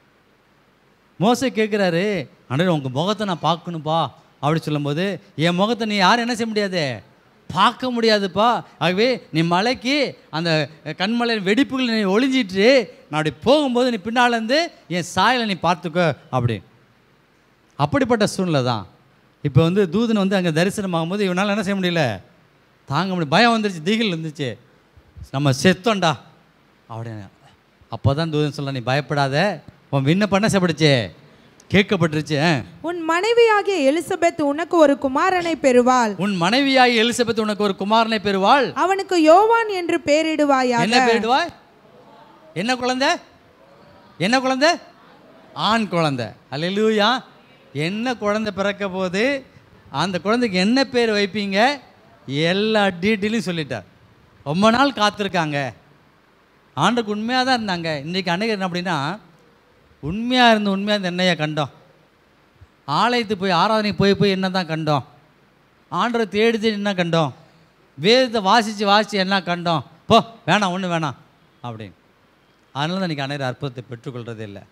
மோசே கேட்குறாரு அண்ணே உங்கள் முகத்தை நான் பார்க்கணுப்பா அப்படி சொல்லும்போது என் முகத்தை நீ யாரும் என்ன செய்ய முடியாது பார்க்க முடியாதுப்பா ஆகவே நீ மலைக்கு அந்த கண்மலை வெடிப்புகள் நீ ஒளிஞ்சிட்டு நான் அப்படி போகும்போது நீ பின்னால் இருந்து என் சாயலை நீ பார்த்துக்கோ அப்படி அப்படிப்பட்ட சூழ்நிலை தான் இப்போ வந்து தூதன் வந்து அங்கே தரிசனம் ஆகும்போது இவனால் என்ன செய்ய முடியல தாங்க முடியும் பயம் வந்துருச்சு திகில் இருந்துச்சு நம்ம செத்தோண்டா அப்படின்னு அப்போ தான் தூதன் சொல்ல நீ பயப்படாத உன் விண்ணப்பம் என்ன செய்யப்படுச்சு கேட்கப்பட்டுருச்சு ஆ. உன் மனைவியாகிய எலிசபெத் உனக்கு ஒரு குமாரனை பெறுவாள் உன் மனைவியாய் எலிசபெத் உனக்கு ஒரு குமாரனை பெறுவாள் அவனுக்கு யோவான் என்று பெயரிடுவாயாக என்ன பேரிடுவாய் என்ன குழந்தை என்ன குழந்தை ஆண் குழந்தை அல்லேலூயா என்ன குழந்தை பிறக்க போது அந்த குழந்தைக்கு என்ன பேர் வைப்பீங்க எல்லா டீட்டெயிலும் சொல்லிட்டார் ரொம்ப நாள் காத்திருக்காங்க ஆண்டுக்கு உண்மையாக தான் இருந்தாங்க இன்றைக்கி அன்னைக்கு என்ன அப்படின்னா உண்மையாக இருந்து உண்மையாக இருந்து என்னையா கண்டோம் ஆலயத்துக்கு போய் ஆராதனைக்கு போய் போய் என்ன தான் கண்டோம் ஆண்டரை தேடி தேடி என்ன கண்டோம் வேதத்தை வாசித்து வாசித்து என்ன கண்டோம் போ வேணாம் ஒன்றும் வேணாம் அப்படின்னு அதனால தான் இன்றைக்கி அனைவரும் அற்புதத்தை பெற்றுக்கொள்கிறதே இல்லை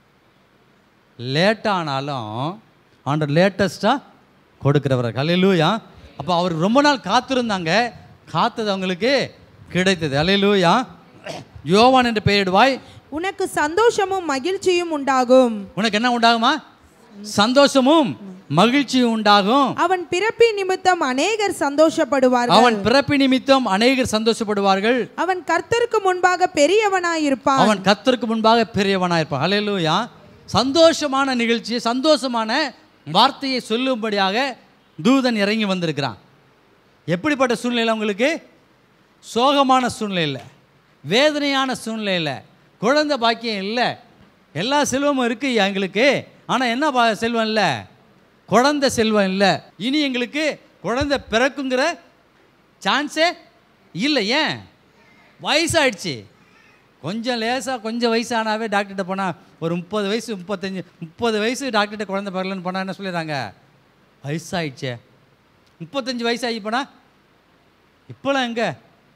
லேட்டானாலும் ஆண்டர் லேட்டஸ்ட்டாக கொடுக்குறவர் கலையிலூயா அப்போ அவருக்கு ரொம்ப நாள் காத்திருந்தாங்க காத்தது அவங்களுக்கு கிடைத்தது அலையிலூயா யோவான் என்று பெயரிடுவாய் உனக்கு சந்தோஷமும் மகிழ்ச்சியும் உண்டாகும் உனக்கு என்ன உண்டாகுமா சந்தோஷமும் மகிழ்ச்சியும் உண்டாகும் அவன் பிறப்பின் நிமித்தம் அநேகர் சந்தோஷப்படுவார்கள் அவன் பிறப்பு நிமித்தம் அநேகர் சந்தோஷப்படுவார்கள் அவன் கர்த்தருக்கு முன்பாக பெரியவனாயிருப்பான் அவன் கர்த்தருக்கு முன்பாக பெரியவனாக இருப்பான் ஹalleluya சந்தோஷமான நிகழ்ச்சி சந்தோஷமான வார்த்தையை சொல்லும்படியாக தூதன் இறங்கி வந்திருக்கிறான் எப்படிப்பட்ட சூழ்நிலை உங்களுக்கு சோகமான சூழ்நிலை இல்லை வேதனையான சூழ்நிலை இல்லை குழந்தை பாக்கியம் இல்லை எல்லா செல்வமும் இருக்கு எங்களுக்கு ஆனால் என்ன பா செல்வம் இல்லை குழந்தை செல்வம் இல்லை இனி எங்களுக்கு குழந்தை பிறக்குங்கிற சான்ஸே இல்லை ஏன் வயசாயிடுச்சு கொஞ்சம் லேசாக கொஞ்சம் வயசானாவே டாக்டர்கிட்ட போனால் ஒரு முப்பது வயசு முப்பத்தஞ்சு முப்பது வயசு டாக்டர்கிட்ட குழந்தை பிறலன்னு போனால் என்ன சொல்லிடுறாங்க வயசாயிடுச்சே முப்பத்தஞ்சு வயசாகி போனா இப்போலாம் எங்கே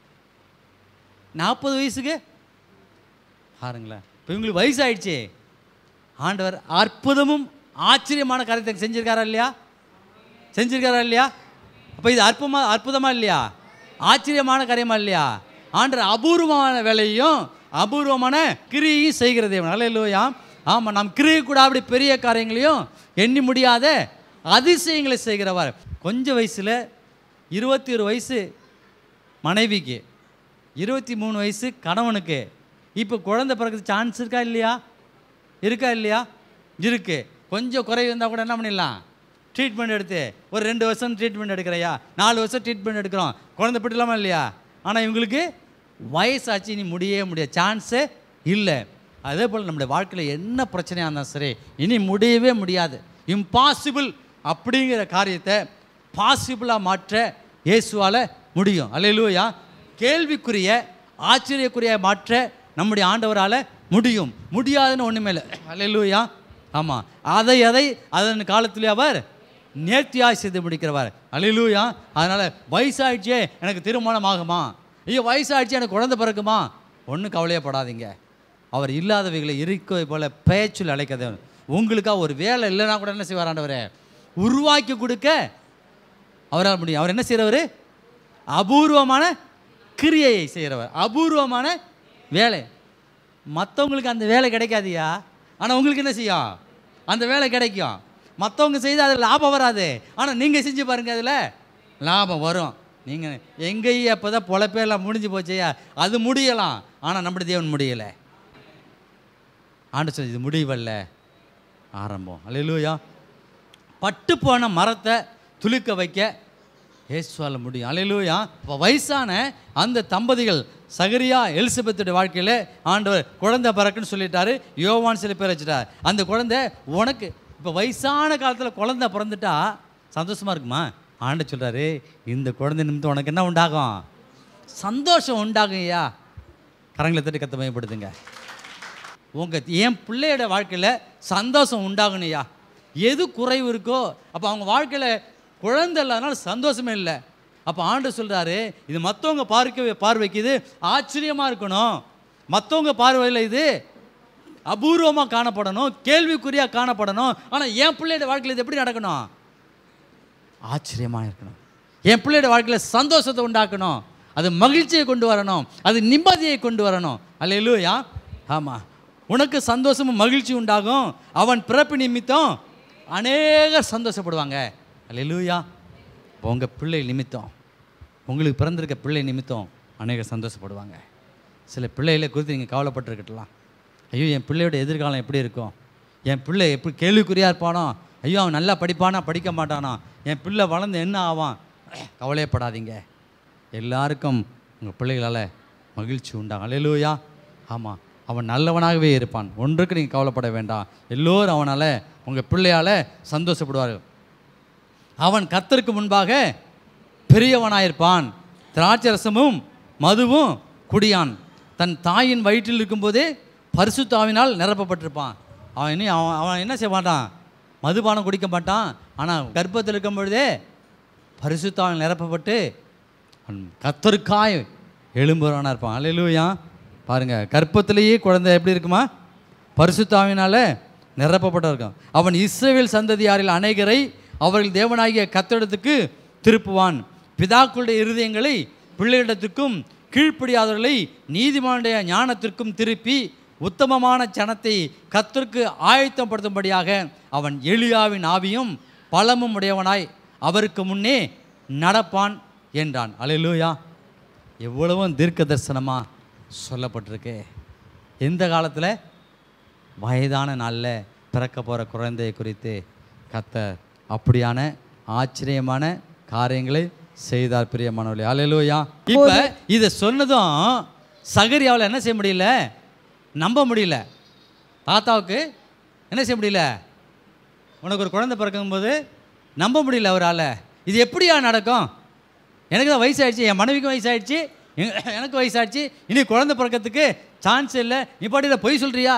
நாற்பது வயசுக்கு பாருங்களேன் இப்போ இவங்களுக்கு வயசாயிடுச்சு ஆண்டவர் அற்புதமும் ஆச்சரியமான காரியத்தை செஞ்சிருக்காரா இல்லையா செஞ்சிருக்காரா இல்லையா அப்போ இது அற்புதமா அற்புதமா இல்லையா ஆச்சரியமான காரியமா இல்லையா ஆண்டவர் அபூர்வமான வேலையும் அபூர்வமான கிரியையும் செய்கிறது நல்ல ஆமாம் நாம் கிரியை கூட அப்படி பெரிய காரியங்களையும் எண்ணி முடியாத அதிசயங்களை செய்கிறவர் கொஞ்சம் வயசில் இருபத்தி ஒரு வயசு மனைவிக்கு இருபத்தி மூணு வயசு கணவனுக்கு இப்போ குழந்தை பிறகு சான்ஸ் இருக்கா இல்லையா இருக்கா இல்லையா இருக்குது கொஞ்சம் குறைவு இருந்தால் கூட என்ன பண்ணிடலாம் ட்ரீட்மெண்ட் எடுத்து ஒரு ரெண்டு வருஷம் ட்ரீட்மெண்ட் எடுக்கிறையா நாலு வருஷம் ட்ரீட்மெண்ட் எடுக்கிறோம் குழந்தை பெற்றுலாமா இல்லையா ஆனால் இவங்களுக்கு வயசாச்சு இனி முடியவே முடியாது சான்ஸே இல்லை அதே போல் நம்முடைய வாழ்க்கையில் என்ன பிரச்சனையாக இருந்தாலும் சரி இனி முடியவே முடியாது இம்பாசிபிள் அப்படிங்கிற காரியத்தை பாசிபிளாக மாற்ற இயேசுவால் முடியும் அல்லையிலூயா கேள்விக்குரிய ஆச்சரியக்குரிய மாற்ற நம்முடைய ஆண்டவரால் முடியும் முடியாதுன்னு ஒன்றுமே இல்லை அல்லையிலூயா ஆமாம் அதை அதை அதன் காலத்திலே அவர் நேர்த்தியாய் செய்து முடிக்கிறவர் அல்லையிலூயா அதனால் வயசாயிடுச்சே எனக்கு திருமணம் ஆகுமா ஐயோ வயசாயிடுச்சு எனக்கு குழந்தை பிறக்குமா ஒன்றும் கவலையப்படாதீங்க அவர் இல்லாதவைகளை இருக்கை போல பேச்சில் அழைக்காத உங்களுக்காக ஒரு வேலை இல்லைன்னா கூட என்ன செய்வார் ஆண்டவரே உருவாக்கி கொடுக்க அவரால் முடியும் அவர் என்ன செய்கிறவர் அபூர்வமான கிரியையை செய்கிறவர் அபூர்வமான வேலை மற்றவங்களுக்கு அந்த வேலை கிடைக்காதியா ஆனால் உங்களுக்கு என்ன செய்யும் அந்த வேலை கிடைக்கும் மற்றவங்க செய்து அதில் லாபம் வராது ஆனால் நீங்கள் செஞ்சு பாருங்கள் அதில் லாபம் வரும் நீங்கள் எங்கேயும் அப்போ தான் பொழப்பேலாம் முடிஞ்சு போச்சையா அது முடியலாம் ஆனால் நம்முடைய தேவன் முடியலை ஆண்டு சொல்லி இது முடிவல்ல ஆரம்பம் அல்லையா பட்டு போன மரத்தை துளுக்க வைக்க இயேசுவால முடியும் அல்லையா இப்போ வயசான அந்த தம்பதிகள் சகரியா எலிசபெத்துடைய வாழ்க்கையில் ஆண்டவர் குழந்தை பிறக்குன்னு சொல்லிட்டாரு யோவான் சில பேர் வச்சுட்டார் அந்த குழந்தை உனக்கு இப்போ வயசான காலத்தில் குழந்தை பிறந்துட்டா சந்தோஷமா இருக்குமா ஆண்டு சொல்றாரு இந்த குழந்தை நிமித்தம் உனக்கு என்ன உண்டாகும் சந்தோஷம் உண்டாகும் ஐயா கரங்களை தட்டி கத்த பயப்படுத்துங்க உங்கள் என் பிள்ளையோட வாழ்க்கையில் சந்தோஷம் உண்டாகணும்யா எது குறைவு இருக்கோ அப்போ அவங்க வாழ்க்கையில் குழந்தை இல்லாதனால சந்தோஷமே இல்லை அப்போ ஆண்டு சொல்கிறாரு இது மற்றவங்க பார்க்க பார்வைக்கு இது ஆச்சரியமாக இருக்கணும் மற்றவங்க பார்வையில் இது அபூர்வமாக காணப்படணும் கேள்விக்குறியாக காணப்படணும் ஆனால் என் பிள்ளையோட வாழ்க்கையில் இது எப்படி நடக்கணும் ஆச்சரியமாக இருக்கணும் என் பிள்ளையோட வாழ்க்கையில் சந்தோஷத்தை உண்டாக்கணும் அது மகிழ்ச்சியை கொண்டு வரணும் அது நிம்மதியை கொண்டு வரணும் அல்லையா ஆமாம் உனக்கு சந்தோஷமும் மகிழ்ச்சி உண்டாகும் அவன் பிறப்பு நிமித்தம் அநேகர் சந்தோஷப்படுவாங்க அல்லையா உங்கள் பிள்ளை நிமித்தம் உங்களுக்கு பிறந்திருக்க பிள்ளை நிமித்தம் அநேகர் சந்தோஷப்படுவாங்க சில பிள்ளைகளை குறித்து நீங்கள் கவலைப்பட்டிருக்கட்டலாம் ஐயோ என் பிள்ளையோட எதிர்காலம் எப்படி இருக்கும் என் பிள்ளை எப்படி கேள்விக்குறியாக இருப்பானோ ஐயோ அவன் நல்லா படிப்பானா படிக்க மாட்டானா என் பிள்ளை வளர்ந்து என்ன ஆவான் கவலையப்படாதீங்க எல்லாருக்கும் உங்கள் பிள்ளைகளால் மகிழ்ச்சி உண்டாகும் அல்லையா ஆமாம் அவன் நல்லவனாகவே இருப்பான் ஒன்றுக்கு நீங்கள் கவலைப்பட வேண்டாம் எல்லோரும் அவனால் உங்கள் பிள்ளையால் சந்தோஷப்படுவார்கள் அவன் கர்த்தருக்கு முன்பாக பெரியவனாயிருப்பான் திராட்சரசமும் மதுவும் குடியான் தன் தாயின் வயிற்றில் இருக்கும்போதே பரிசுத்தாவினால் நிரப்பப்பட்டிருப்பான் அவன் இனி அவன் அவன் என்ன செய்ய மாட்டான் மதுபானம் குடிக்க மாட்டான் ஆனால் கர்ப்பத்தில் இருக்கும் பொழுதே பரிசுத்தாவினால் நிரப்பப்பட்டு அவன் கத்தருக்காய் எழும்புறவனாக இருப்பான் அல்லையா பாருங்க கர்ப்பத்திலேயே குழந்தை எப்படி இருக்குமா பரிசுத்தாவினால நிரப்பப்பட்டு இருக்கும் அவன் இஸ்ரவேல் சந்ததியாரில் அநேகரை அவர்கள் தேவனாகிய கத்தடத்துக்கு திருப்புவான் பிதாக்களுடைய இருதயங்களை பிள்ளையிடத்துக்கும் கீழ்ப்படியாதவர்களை நீதிமானுடைய ஞானத்திற்கும் திருப்பி உத்தமமான சனத்தை கத்திற்கு ஆயத்தப்படுத்தும்படியாக அவன் எளியாவின் ஆவியும் பலமும் உடையவனாய் அவருக்கு முன்னே நடப்பான் என்றான் அலையிலூயா எவ்வளவும் தீர்க்க தரிசனமாக சொல்லப்பட்டிருக்கு எந்த காலத்தில் வயதான நாளில் பிறக்க போகிற குழந்தையை குறித்து கத்தர் அப்படியான ஆச்சரியமான காரியங்களை செய்தார் பிரியமானவர்களே அலையிலூயா இப்போ இதை சொன்னதும் சகரியாவில் என்ன செய்ய முடியல நம்ப முடியல தாத்தாவுக்கு என்ன செய்ய முடியல உனக்கு ஒரு குழந்தை பிறக்கும்போது நம்ப முடியல அவரால் இது எப்படியா நடக்கும் எனக்கு தான் வயசாயிடுச்சு என் மனைவிக்கும் வயசாயிடுச்சு எ- எனக்கு வயசாயிடுச்சு இனி குழந்தை பிறக்கிறதுக்கு சான்ஸ் இல்லை நீ பாட்டியில் பொய் சொல்கிறியா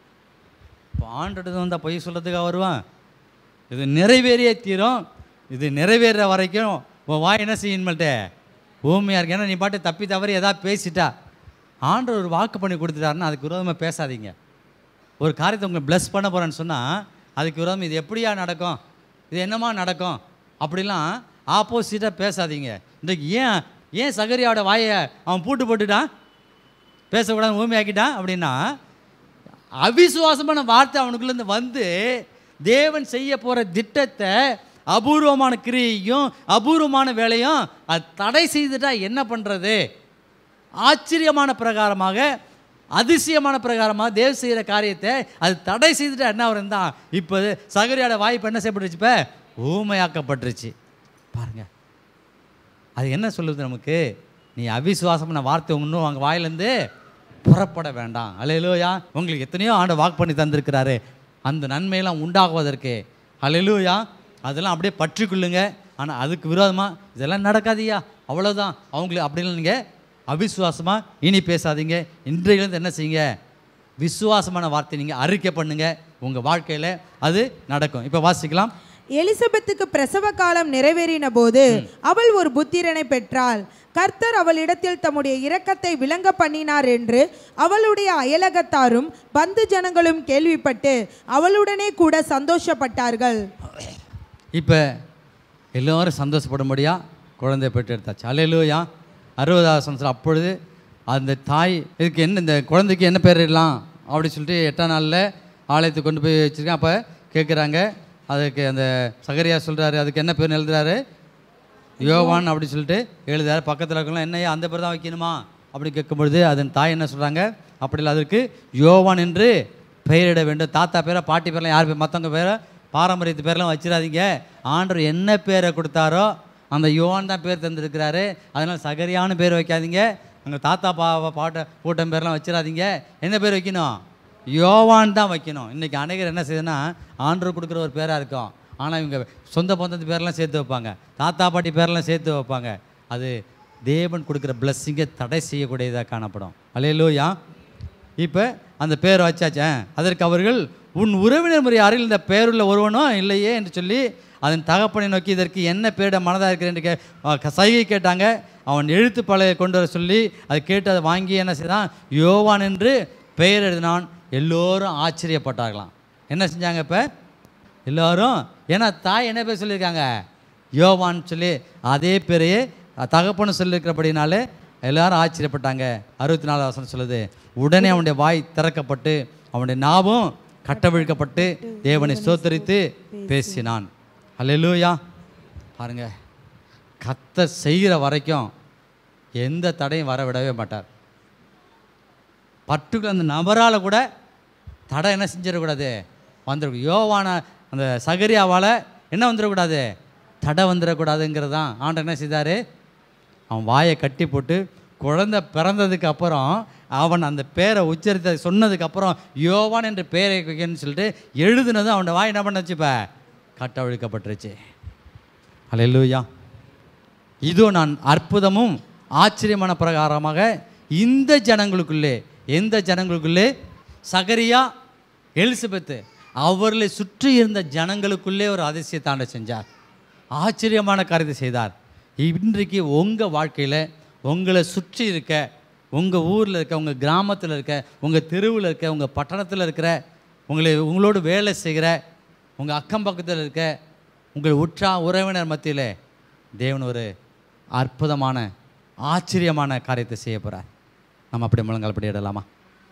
இப்போ ஆண்டுட்டு வந்தால் பொய் சொல்கிறதுக்காக வருவான் இது நிறைவேறியே தீரும் இது நிறைவேற வரைக்கும் உன் வாய் என்ன செய்யணுமல்ட்டே ஊமையாக இருக்கு ஏன்னா நீ பாட்டு தப்பி தவறி எதாவது பேசிட்டா ஆண்டவர் ஒரு வாக்கு பண்ணி கொடுத்துட்டாருன்னா அதுக்கு விரோதமாக பேசாதீங்க ஒரு காரியத்தை உங்களை ப்ளஸ் பண்ண போகிறேன்னு சொன்னால் அதுக்கு விரோதம் இது எப்படியா நடக்கும் இது என்னமா நடக்கும் அப்படிலாம் ஆப்போசிட்டாக பேசாதீங்க இன்றைக்கு ஏன் ஏன் சகரியாவோட வாயை அவன் பூட்டு போட்டுட்டான் பேசக்கூடாது ஊமையாக்கிட்டான் அப்படின்னா அவிசுவாசமான வார்த்தை அவனுக்குள்ளேருந்து வந்து தேவன் செய்ய போகிற திட்டத்தை அபூர்வமான கிரியையும் அபூர்வமான வேலையும் அது தடை செய்துட்டா என்ன பண்ணுறது ஆச்சரியமான பிரகாரமாக அதிசயமான பிரகாரமாக தேவ செய்கிற காரியத்தை அது தடை செய்துட்டு என்ன வரும் தான் இப்போ சகரியோட வாய்ப்பு என்ன செய்யப்பட்டுருச்சு இப்போ ஊமையாக்கப்பட்டுருச்சு பாருங்க அது என்ன சொல்லுது நமக்கு நீ அவிசுவாசமான வார்த்தை ஒன்றும் அவங்க வாயிலேருந்து புறப்பட வேண்டாம் அலையிலூயா உங்களுக்கு எத்தனையோ ஆண்டு வாக்கு பண்ணி தந்திருக்கிறாரு அந்த நன்மையெல்லாம் உண்டாகுவதற்கு அலையிலூயா அதெல்லாம் அப்படியே பற்றிக்கொள்ளுங்க ஆனால் அதுக்கு விரோதமாக இதெல்லாம் நடக்காதியா அவ்வளோதான் அவங்களுக்கு அப்படிலாம் நீங்கள் அவிசுவாசமாக இனி பேசாதீங்க இன்றையிலேருந்து என்ன செய்யுங்க விசுவாசமான வார்த்தை நீங்கள் அறிக்கை பண்ணுங்க உங்கள் வாழ்க்கையில் அது நடக்கும் இப்போ வாசிக்கலாம் எலிசபெத்துக்கு பிரசவ காலம் நிறைவேறின போது அவள் ஒரு புத்திரனை பெற்றாள் கர்த்தர் அவளிடத்தில் தம்முடைய இரக்கத்தை விளங்க பண்ணினார் என்று அவளுடைய அயலகத்தாரும் பந்து ஜனங்களும் கேள்விப்பட்டு அவளுடனே கூட சந்தோஷப்பட்டார்கள் இப்போ எல்லோரும் சந்தோஷப்படும்படியா குழந்தை பெற்றெடுத்தாச்சு அலையிலூயா அறுபதாவது சம்சம் அப்பொழுது அந்த தாய் இதுக்கு என்ன இந்த குழந்தைக்கு என்ன பேர் இடலாம் அப்படி சொல்லிட்டு எட்டாம் நாளில் ஆலயத்துக்கு கொண்டு போய் வச்சுருக்கேன் அப்போ கேட்குறாங்க அதுக்கு அந்த சகரியா சொல்கிறாரு அதுக்கு என்ன பேர் எழுதுறாரு யோவான் அப்படி சொல்லிட்டு எழுதுறாரு பக்கத்தில் இருக்கலாம் என்னையா அந்த பேர் தான் வைக்கணுமா அப்படி கேட்கும்பொழுது அதன் தாய் என்ன சொல்கிறாங்க அப்படி இல்லை அதற்கு யோவான் என்று பெயரிட வேண்டும் தாத்தா பேரை பாட்டி பேர்லாம் யார் பேர் மற்றவங்க பேரை பாரம்பரியத்து பேர்லாம் வச்சிடாதீங்க ஆண்டவர் என்ன பேரை கொடுத்தாரோ அந்த யோவான் தான் பேர் தந்திருக்கிறாரு அதனால் சகரியான்னு பேர் வைக்காதீங்க அங்கே தாத்தா பா பாட்ட கூட்டம் பேர்லாம் வச்சிடாதீங்க என்ன பேர் வைக்கணும் யோவான் தான் வைக்கணும் இன்றைக்கி அநேகர் என்ன செய்யுதுன்னா ஆண்டவர் கொடுக்குற ஒரு பேராக இருக்கும் ஆனால் இவங்க சொந்த பந்தத்து பேரெல்லாம் சேர்த்து வைப்பாங்க தாத்தா பாட்டி பேரெல்லாம் சேர்த்து வைப்பாங்க அது தேவன் கொடுக்குற பிளஸ்ஸிங்கை தடை செய்யக்கூடியதாக காணப்படும் அலையலூயா இப்போ அந்த பேர் வச்சாச்சே அதற்கு அவர்கள் உன் உறவினர் முறை அருகில் இந்த பேருள்ள ஒருவனும் இல்லையே என்று சொல்லி அதன் தகப்பனை நோக்கி இதற்கு என்ன பேரிட மனதாக இருக்கிறேன் என்று கே அஹ் சைகை கேட்டாங்க அவன் எழுத்து பலகை கொண்டு வர சொல்லி அதை கேட்டு அதை வாங்கி என்ன செய்தான் யோவான் என்று பெயர் எழுதினான் எல்லோரும் ஆச்சரியப்பட்டார்களாம் என்ன செஞ்சாங்க இப்போ எல்லாரும் ஏன்னா தாய் என்ன பேர் சொல்லியிருக்காங்க யோவான்னு சொல்லி அதே பேரையே தகப்பன்னு சொல்லியிருக்கிறபடினாலே எல்லாரும் ஆச்சரியப்பட்டாங்க அறுபத்தி நாலு வசனம் சொல்லுது உடனே அவனுடைய வாய் திறக்கப்பட்டு அவனுடைய நாவும் கட்டவிழ்க்கப்பட்டு தேவனை சோத்தரித்து பேசினான் அல்லேலூயா பாருங்க கத்த செய்கிற வரைக்கும் எந்த தடையும் வர விடவே மாட்டார் பர்டிகுலர் அந்த நபரால் கூட தடை என்ன செஞ்சிடக்கூடாது வந்துடும் யோவான அந்த சகரியாவால் என்ன வந்துடக்கூடாது தடை வந்துடக்கூடாதுங்கிறது தான் ஆண்டவர் என்ன செய்தார் அவன் வாயை கட்டி போட்டு குழந்தை பிறந்ததுக்கு அப்புறம் அவன் அந்த பேரை உச்சரித்த சொன்னதுக்கு அப்புறம் யோவான் என்ற பேரை வைக்கணும்னு சொல்லிட்டு எழுதுனதும் அவனோட வாய் என்ன பண்ணுச்சு இப்போ கட்டவிழ்க்கப்பட்டுருச்சு அல்லேலூயா இதோ நான் அற்புதமும் ஆச்சரியமான பிரகாரமாக இந்த ஜனங்களுக்குள்ளே எந்த ஜனங்களுக்குள்ளே சகரியா எலிசபெத்து அவர்களை சுற்றி இருந்த ஜனங்களுக்குள்ளே ஒரு அதிசயத்தாண்ட செஞ்சார் ஆச்சரியமான காரியத்தை செய்தார் இன்றைக்கு உங்கள் வாழ்க்கையில் உங்களை சுற்றி இருக்க உங்கள் ஊரில் இருக்க உங்கள் கிராமத்தில் இருக்க உங்கள் தெருவில் இருக்க உங்கள் பட்டணத்தில் இருக்கிற உங்களை உங்களோடு வேலை செய்கிற உங்கள் அக்கம் பக்கத்தில் இருக்க உங்கள் உற்றா உறவினர் மத்தியில் தேவன் ஒரு அற்புதமான ஆச்சரியமான காரியத்தை செய்ய போகிறார் நம்ம அப்படி முழங்கால் படி இடலாமா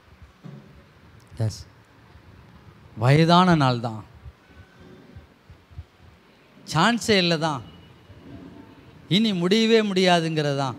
எஸ் வயதான நாள் தான் சான்ஸே இல்லை தான் இனி முடியவே முடியாதுங்கிறது தான்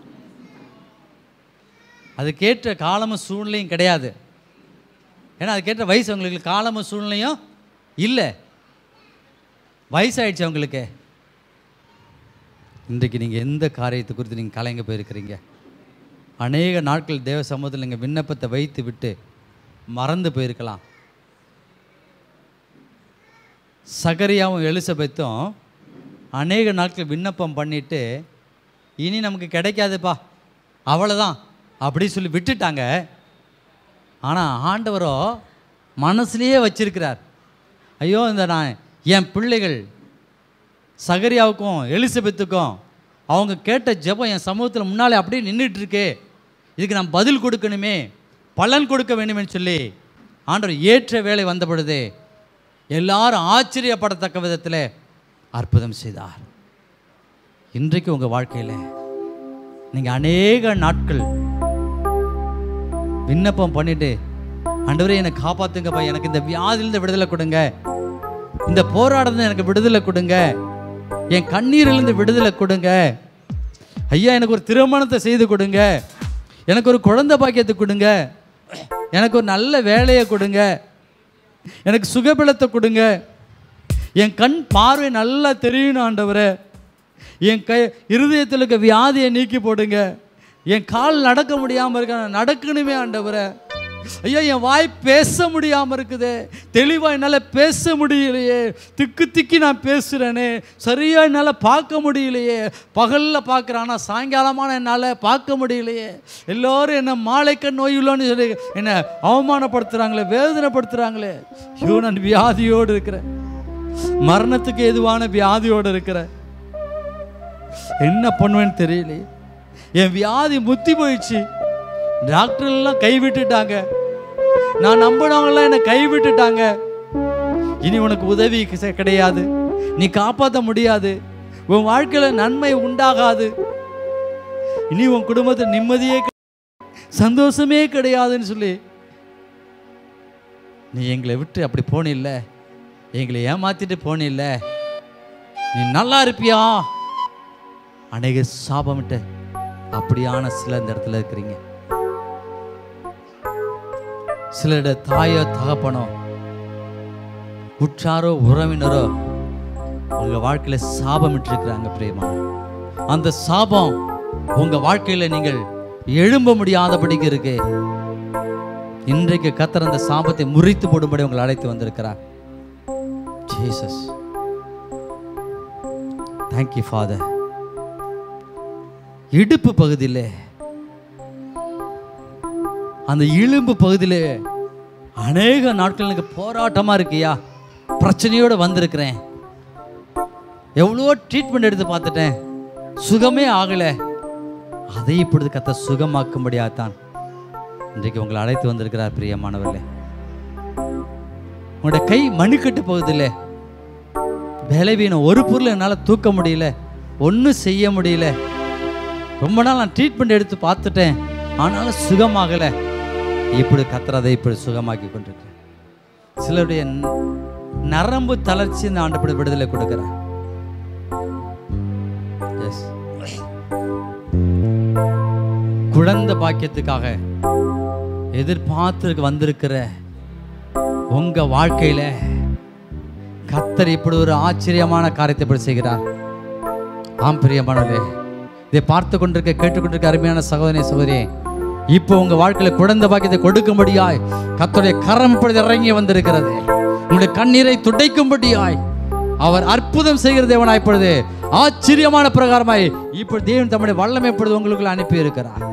அதுக்கேற்ற காலமும் சூழ்நிலையும் கிடையாது ஏன்னா அதுக்கேற்ற வயசு உங்களுக்கு காலமும் சூழ்நிலையும் இல்லை வயசாயிடுச்சு அவங்களுக்கு இன்றைக்கு நீங்கள் எந்த காரியத்தை குறித்து நீங்கள் கலைங்க போயிருக்கிறீங்க அநேக நாட்கள் தேவ சமூகத்தில் நீங்கள் விண்ணப்பத்தை வைத்து விட்டு மறந்து போயிருக்கலாம் சகரியாவும் எலிசபெத்தும் அநேக நாட்கள் விண்ணப்பம் பண்ணிட்டு இனி நமக்கு கிடைக்காதுப்பா அவ்வளோதான் அப்படி சொல்லி விட்டுட்டாங்க ஆனால் ஆண்டவரோ மனசுலேயே வச்சிருக்கிறார் ஐயோ இந்த நான் என் பிள்ளைகள் சகரியாவுக்கும் எலிசபெத்துக்கும் அவங்க கேட்ட ஜெபம் என் சமூகத்தில் முன்னாலே அப்படியே நின்றுட்டு இருக்கே இதுக்கு நான் பதில் கொடுக்கணுமே பலன் கொடுக்க வேண்டுமே சொல்லி ஆண்டவர் ஏற்ற வேலை வந்த பொழுது எல்லாரும் ஆச்சரியப்படத்தக்க விதத்தில் அற்புதம் செய்தார் இன்றைக்கு உங்கள் வாழ்க்கையில் நீங்கள் அநேக நாட்கள் விண்ணப்பம் பண்ணிட்டு ஆண்டவரே என்னை காப்பாத்துங்கப்பா எனக்கு இந்த வியாதியிலிருந்து விடுதலை கொடுங்க இந்த போராட்டத்தை எனக்கு விடுதலை கொடுங்க என் கண்ணீரிலிருந்து விடுதலை கொடுங்க ஐயா எனக்கு ஒரு திருமணத்தை செய்து கொடுங்க எனக்கு ஒரு குழந்தை பாக்கியத்தை கொடுங்க எனக்கு ஒரு நல்ல வேலையை கொடுங்க எனக்கு சுகபலத்தை கொடுங்க என் கண் பார்வை நல்லா தெரியணும் ஆண்டவரே என் கை இருதயத்தில் இருக்க வியாதியை நீக்கி போடுங்க என் கால் நடக்க முடியாமல் இருக்க நான் நடக்கணுமே ஆண்டவரே ஐயா என் வாய் பேச முடியாமல் இருக்குதே தெளிவாக என்னால் பேச முடியலையே திக்கு திக்கி நான் பேசுகிறேனே சரியாக என்னால் பார்க்க முடியலையே பகலில் பார்க்குறேன் ஆனால் சாயங்காலமான என்னால் பார்க்க முடியலையே எல்லோரும் என்னை மாலைக்க நோயுள்ளோன்னு சொல்லி என்னை அவமானப்படுத்துகிறாங்களே வேதனைப்படுத்துகிறாங்களே ஐயோ நான் வியாதியோடு இருக்கிறேன் மரணத்துக்கு எதுவான வியாதியோடு இருக்கிறேன் என்ன பண்ணுவேன்னு தெரியலையே என் வியாதி முத்தி போயிடுச்சு டாக்டர் எல்லாம் கைவிட்டுட்டாங்க நான் நம்பினவங்களாம் என்னை கைவிட்டுட்டாங்க இனி உனக்கு உதவி கிச- கிடையாது நீ காப்பாற்ற முடியாது உன் வாழ்க்கையில் நன்மை உண்டாகாது இனி உன் குடும்பத்தில் நிம்மதியே கிடை- சந்தோஷமே கிடையாதுன்னு சொல்லி நீ எங்களை விட்டு அப்படி போனில்ல எங்களை ஏமாத்திட்டு போனில்ல நீ நல்லா இருப்பியா அநேக சாபமிட்ட அப்படியான சில இந்த இடத்துல இருக்கிறீங்க சிலருடைய தாயோ தகப்பனோ உற்றாரோ உறவினரோ உங்க வாழ்க்கையில சாபமிட்டு இருக்கிறாங்க பிரேமா அந்த சாபம் உங்க வாழ்க்கையில நீங்கள் எழும்ப முடியாதபடிக்கு இருக்கு இன்றைக்கு கத்தர் அந்த சாபத்தை முறித்து போடும்படி உங்களை அழைத்து வந்திருக்கிறார் ஜீசஸ் தேங்க்யூ ஃபாதர் இடுப்பு பகுதியில் அந்த இழும்பு பகுதியில் அநேக நாட்கள் எனக்கு போராட்டமாக இருக்கியா பிரச்சனையோடு வந்திருக்கிறேன் எவ்வளோ ட்ரீட்மெண்ட் எடுத்து பார்த்துட்டேன் சுகமே ஆகலை அதை இப்பொழுது கத்த சுகமாக்கும்படியாகத்தான் இன்றைக்கு உங்களை அழைத்து வந்திருக்கிறார் பிரியமானவர்களே உங்களுடைய கை மணிக்கட்டு பகுதியில் பலவீனம் ஒரு பொருள் என்னால் தூக்க முடியல ஒன்றும் செய்ய முடியல ரொம்ப நாள் நான் ட்ரீட்மெண்ட் எடுத்து பார்த்துட்டேன் ஆனாலும் சுகமாகலை இப்படி கத்துறதை இப்படி சுகமாக்கி கொண்டிருக்கிறேன் சிலருடைய ந- நரம்பு தளர்ச்சி இந்த ஆண்டு விடுதலை கொடுக்குறேன் எஸ் குழந்தை பாக்கியத்துக்காக எதிர்பார்த்து வந்திருக்கிற உங்க வாழ்க்கையில கத்தர் இப்படி ஒரு ஆச்சரியமான காரியத்தை இப்படி செய்கிறார் ஆம் பிரியமானவர்களே இதை பார்த்து கொண்டிருக்க கேட்டுக்கொண்டிருக்க அருமையான சகோதரி சகோதரியே இப்போ உங்க வாழ்க்கையில குழந்தை பாக்கியத்தை கொடுக்கும்படியாய் கத்தருடைய கரம் இப்பொழுது இறங்கி வந்திருக்கிறது உங்களுடைய கண்ணீரை துடைக்கும்படியாய் அவர் அற்புதம் செய்கிற தேவனாய் இப்பொழுது ஆச்சரியமான பிரகாரமாய் இப்பொழுது தேவன் தம்முடைய வல்லமை இப்பொழுது உங்களுக்குள்ள அனுப்பி இருக்கிறார்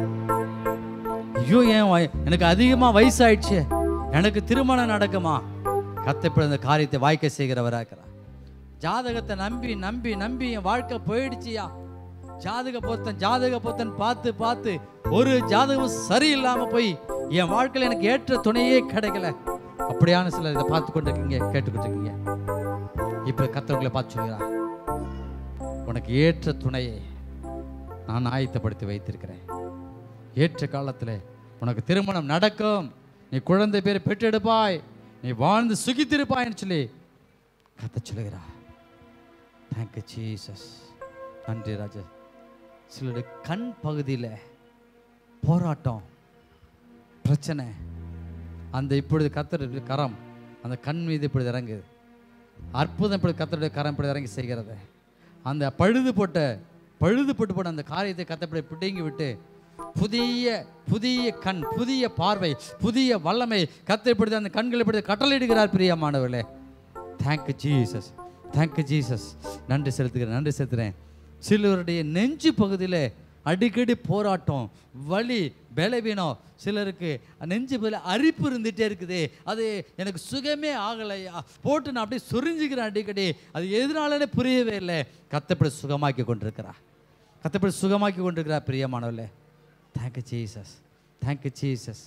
ஐயோ ஏன் வய- எனக்கு அதிகமாக வயசாயிடுச்சு எனக்கு திருமணம் நடக்குமா கத்த இப்பொழுது இந்த காரியத்தை வாய்க்க செய்கிறவராக இருக்கிறார் ஜாதகத்தை நம்பி நம்பி நம்பி என் வாழ்க்கை போயிடுச்சியா ஜாதக பொருத்தன் ஜாதக பொருத்தன் பார்த்து பார்த்து ஒரு ஜாதகம் சரியில்லாம போய் என் வாழ்க்கையில் எனக்கு ஏற்ற துணையே கிடைக்கல அப்படியான சிலர் இதை பார்த்து கொண்டு இருக்கீங்க கேட்டுக்கிட்டு இருக்கீங்க இப்போ கத்தவங்களை பார்த்து சொல்கிறார் உனக்கு ஏற்ற துணையை நான் ஆயத்தப்படுத்தி வைத்திருக்கிறேன் ஏற்ற காலத்தில் உனக்கு திருமணம் நடக்கும் நீ குழந்தை பேரை பெற்றெடுப்பாய் நீ வாழ்ந்து சுகித்திருப்பாய்ன்னு சொல்லி கத்த சொல்லுகிறா தேங்க்யூ ஜீசஸ் நன்றி ராஜா சிலருடைய கண் பகுதியில் போராட்டம் பிரச்சனை அந்த இப்பொழுது கத்தருடைய கரம் அந்த கண் மீது இப்பொழுது இறங்குது அற்புதம் இப்பொழுது கத்தருடைய கரம் இப்பொழுது இறங்கி செய்கிறது அந்த பழுது போட்ட பழுது போட்டு போட்ட அந்த காரியத்தை கத்தப்படி பிடுங்கி விட்டு புதிய புதிய கண் புதிய பார்வை புதிய வல்லமை கத்தை இப்பொழுது அந்த கண்களை இப்படி கட்டளையிடுகிறார் பிரியமானவர்களே தேங்க்யூ ஜீசஸ் தேங்க்யூ ஜீசஸ் நன்றி செலுத்துகிறேன் நன்றி செலுத்துகிறேன் சிலருடைய நெஞ்சு பகுதியில் அடிக்கடி போராட்டம் வலி பலவீனம் சிலருக்கு நெஞ்சு பகுதியில் அரிப்பு இருந்துகிட்டே இருக்குது அது எனக்கு சுகமே ஆகலையா போட்டு நான் அப்படியே சொரிஞ்சுக்கிறேன் அடிக்கடி அது எதனாலனே புரியவே இல்லை கத்தப்படி சுகமாக்கி கொண்டிருக்கிறா கத்தப்படி சுகமாக்கி கொண்டிருக்கிறா பிரியமானவர்களே தேங்க்யூ ஜீசஸ் தேங்க்யூ ஜீசஸ்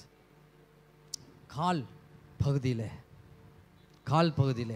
கால் பகுதியில் கால் பகுதியில்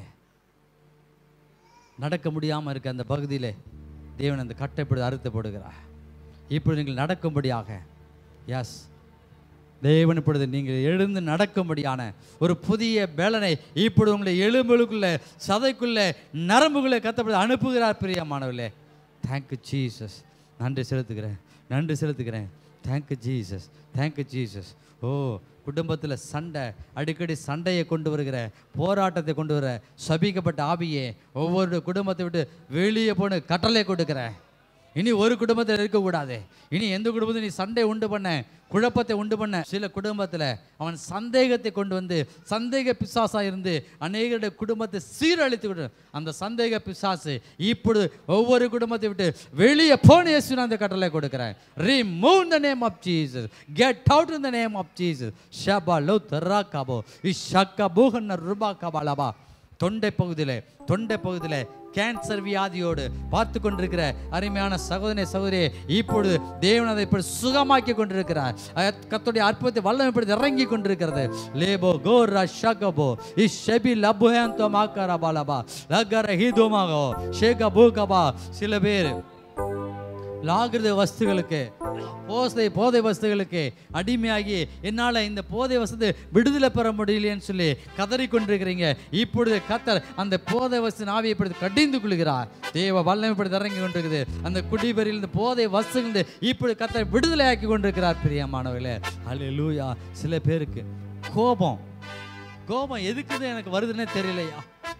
நடக்க முடியாமல் இருக்க அந்த பகுதியில் தேவன் அந்த கட்டை இப்படி அறுத்து போடுகிறார் இப்பொழுது நீங்கள் நடக்கும்படியாக எஸ் தேவன் இப்பொழுது நீங்கள் எழுந்து நடக்கும்படியான ஒரு புதிய பேலனை இப்பொழுது உங்களை எலும்புகளுக்குள்ள சதைக்குள்ள நரம்புகளை கத்தப்படி அனுப்புகிறார் பிரியமானவர்களே தேங்க்யூ ஜீசஸ் நன்றி செலுத்துகிறேன் நன்றி செலுத்துகிறேன் தேங்க்யூ ஜீசஸ் தேங்க்யூ ஜீசஸ் ஓ குடும்பத்தில் சண்டை அடிக்கடி சண்டையை கொண்டு வருகிற போராட்டத்தை கொண்டு வர சபிக்கப்பட்ட ஆவியே ஒவ்வொரு குடும்பத்தை விட்டு வெளியே போன கட்டளை கொடுக்குறேன் இனி ஒரு குடும்பத்தில் இருக்கக்கூடாது இனி எந்த குடும்பத்தில் நீ சண்டை உண்டு பண்ண குழப்பத்தை உண்டு பண்ண சில குடும்பத்தில் அவன் சந்தேகத்தை கொண்டு வந்து சந்தேக பிசாசா இருந்து அநேகருடைய குடும்பத்தை சீரழித்து விடு அந்த சந்தேக பிசாசு இப்பொழுது ஒவ்வொரு குடும்பத்தை விட்டு வெளியே போன இயேசு நான் அந்த கட்டளை கொடுக்குறேன் remove the name of Jesus get out in the name of Jesus ஷபா லோ தரா காபோ இஷக்க பூகன்ன ருபா கபாலபா தொண்டை பகுதியில் தொண்டை பகுதியில் கேன்சர் வியாதியோடு பார்த்து கொண்டிருக்கிற அருமையான சகோதரி சகோதரியை இப்பொழுது தேவன் அதை இப்படி சுகமாக்கி கொண்டிருக்கிறார் அஹ் கர்த்தருடைய அற்புதத்தை வல்லம் இப்படி இறங்கி கொண்டிருக்கிறது லேபோ கோரா ஷகபோ இஷ் ஷெபி லபுஹேந்தோ மாக்கரா பாலபா லகர ஹீதுமாகோ ஷேக பூகபா சில பேர் லாகிருத வஸ்துகளுக்கு போதை போதை வஸ்துகளுக்கு அடிமையாகி என்னால் இந்த போதை வசதி விடுதலை பெற முடியலையேன்னு சொல்லி கதறி கொண்டிருக்கிறீங்க இப்பொழுது கத்தர் அந்த போதை வஸ்து ஆவியை இப்படி கடிந்து கொள்கிறார் தேவ வல்லமை இப்படி இறங்கி கொண்டிருக்குது அந்த குடிபெறியில் இந்த போதை வஸ்துகள் இப்பொழுது கத்தர் விடுதலை ஆக்கி கொண்டிருக்கிறார் பிரியமானவர்களே அல்லேலூயா சில பேருக்கு கோபம் கோபம் எதுக்குது எனக்கு வருதுன்னே தெரியலையா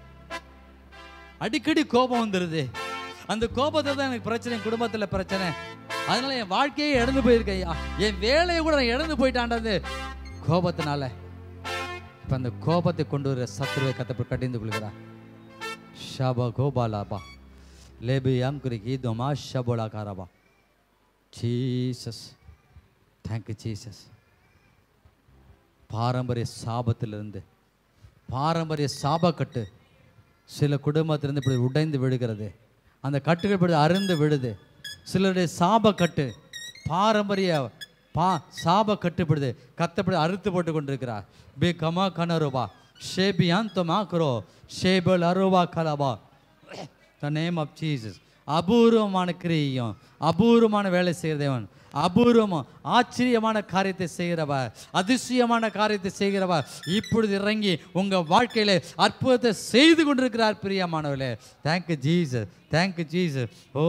அடிக்கடி கோபம் வந்துடுது அந்த கோபத்தை தான் எனக்கு பிரச்சனை என் குடும்பத்தில் பிரச்சனை அதனால என் வாழ்க்கையே இழந்து போயிருக்கையா என் வேலையை கூட நான் இழந்து போயிட்டான்றது கோபத்தினால இப்போ அந்த கோபத்தை கொண்டு வர சத்துருவை கத்தப்பட்டு கடிந்து கொள்கிறார் ஷபா கோபாலாபா லேபி யாம் குறிக்கி தோமா ஷபோலா காராபா ஜீசஸ் தேங்க்யூ ஜீசஸ் பாரம்பரிய சாபத்திலிருந்து பாரம்பரிய சாபக்கட்டு சில குடும்பத்திலிருந்து இப்படி உடைந்து விழுகிறது அந்த கட்டுகள் இப்படி அருந்து விழுது சிலருடைய சாபக்கட்டு பாரம்பரிய பா சாப கட்டுப்படுது கத்தப்படி அறுத்து போட்டு கொண்டிருக்கிறார் பே கமா கனருபா ஷேபி அந்தமா கரோ ஷேபல் அருவா கலபா த நேம் ஆஃப் ஜீசஸ் அபூர்வமான கிரியும் அபூர்வமான வேலை செய்கிற தேவன் அபூர்வம் ஆச்சரியமான காரியத்தை செய்கிறவர் அதிசயமான காரியத்தை செய்கிறவர் இப்பொழுது இறங்கி உங்க வாழ்க்கையில அற்புதத்தை செய்து கொண்டிருக்கிறார் பிரியமானவர்களே தேங்க்யூ ஜீசஸ் தேங்க்யூ ஜீசஸ் ஓ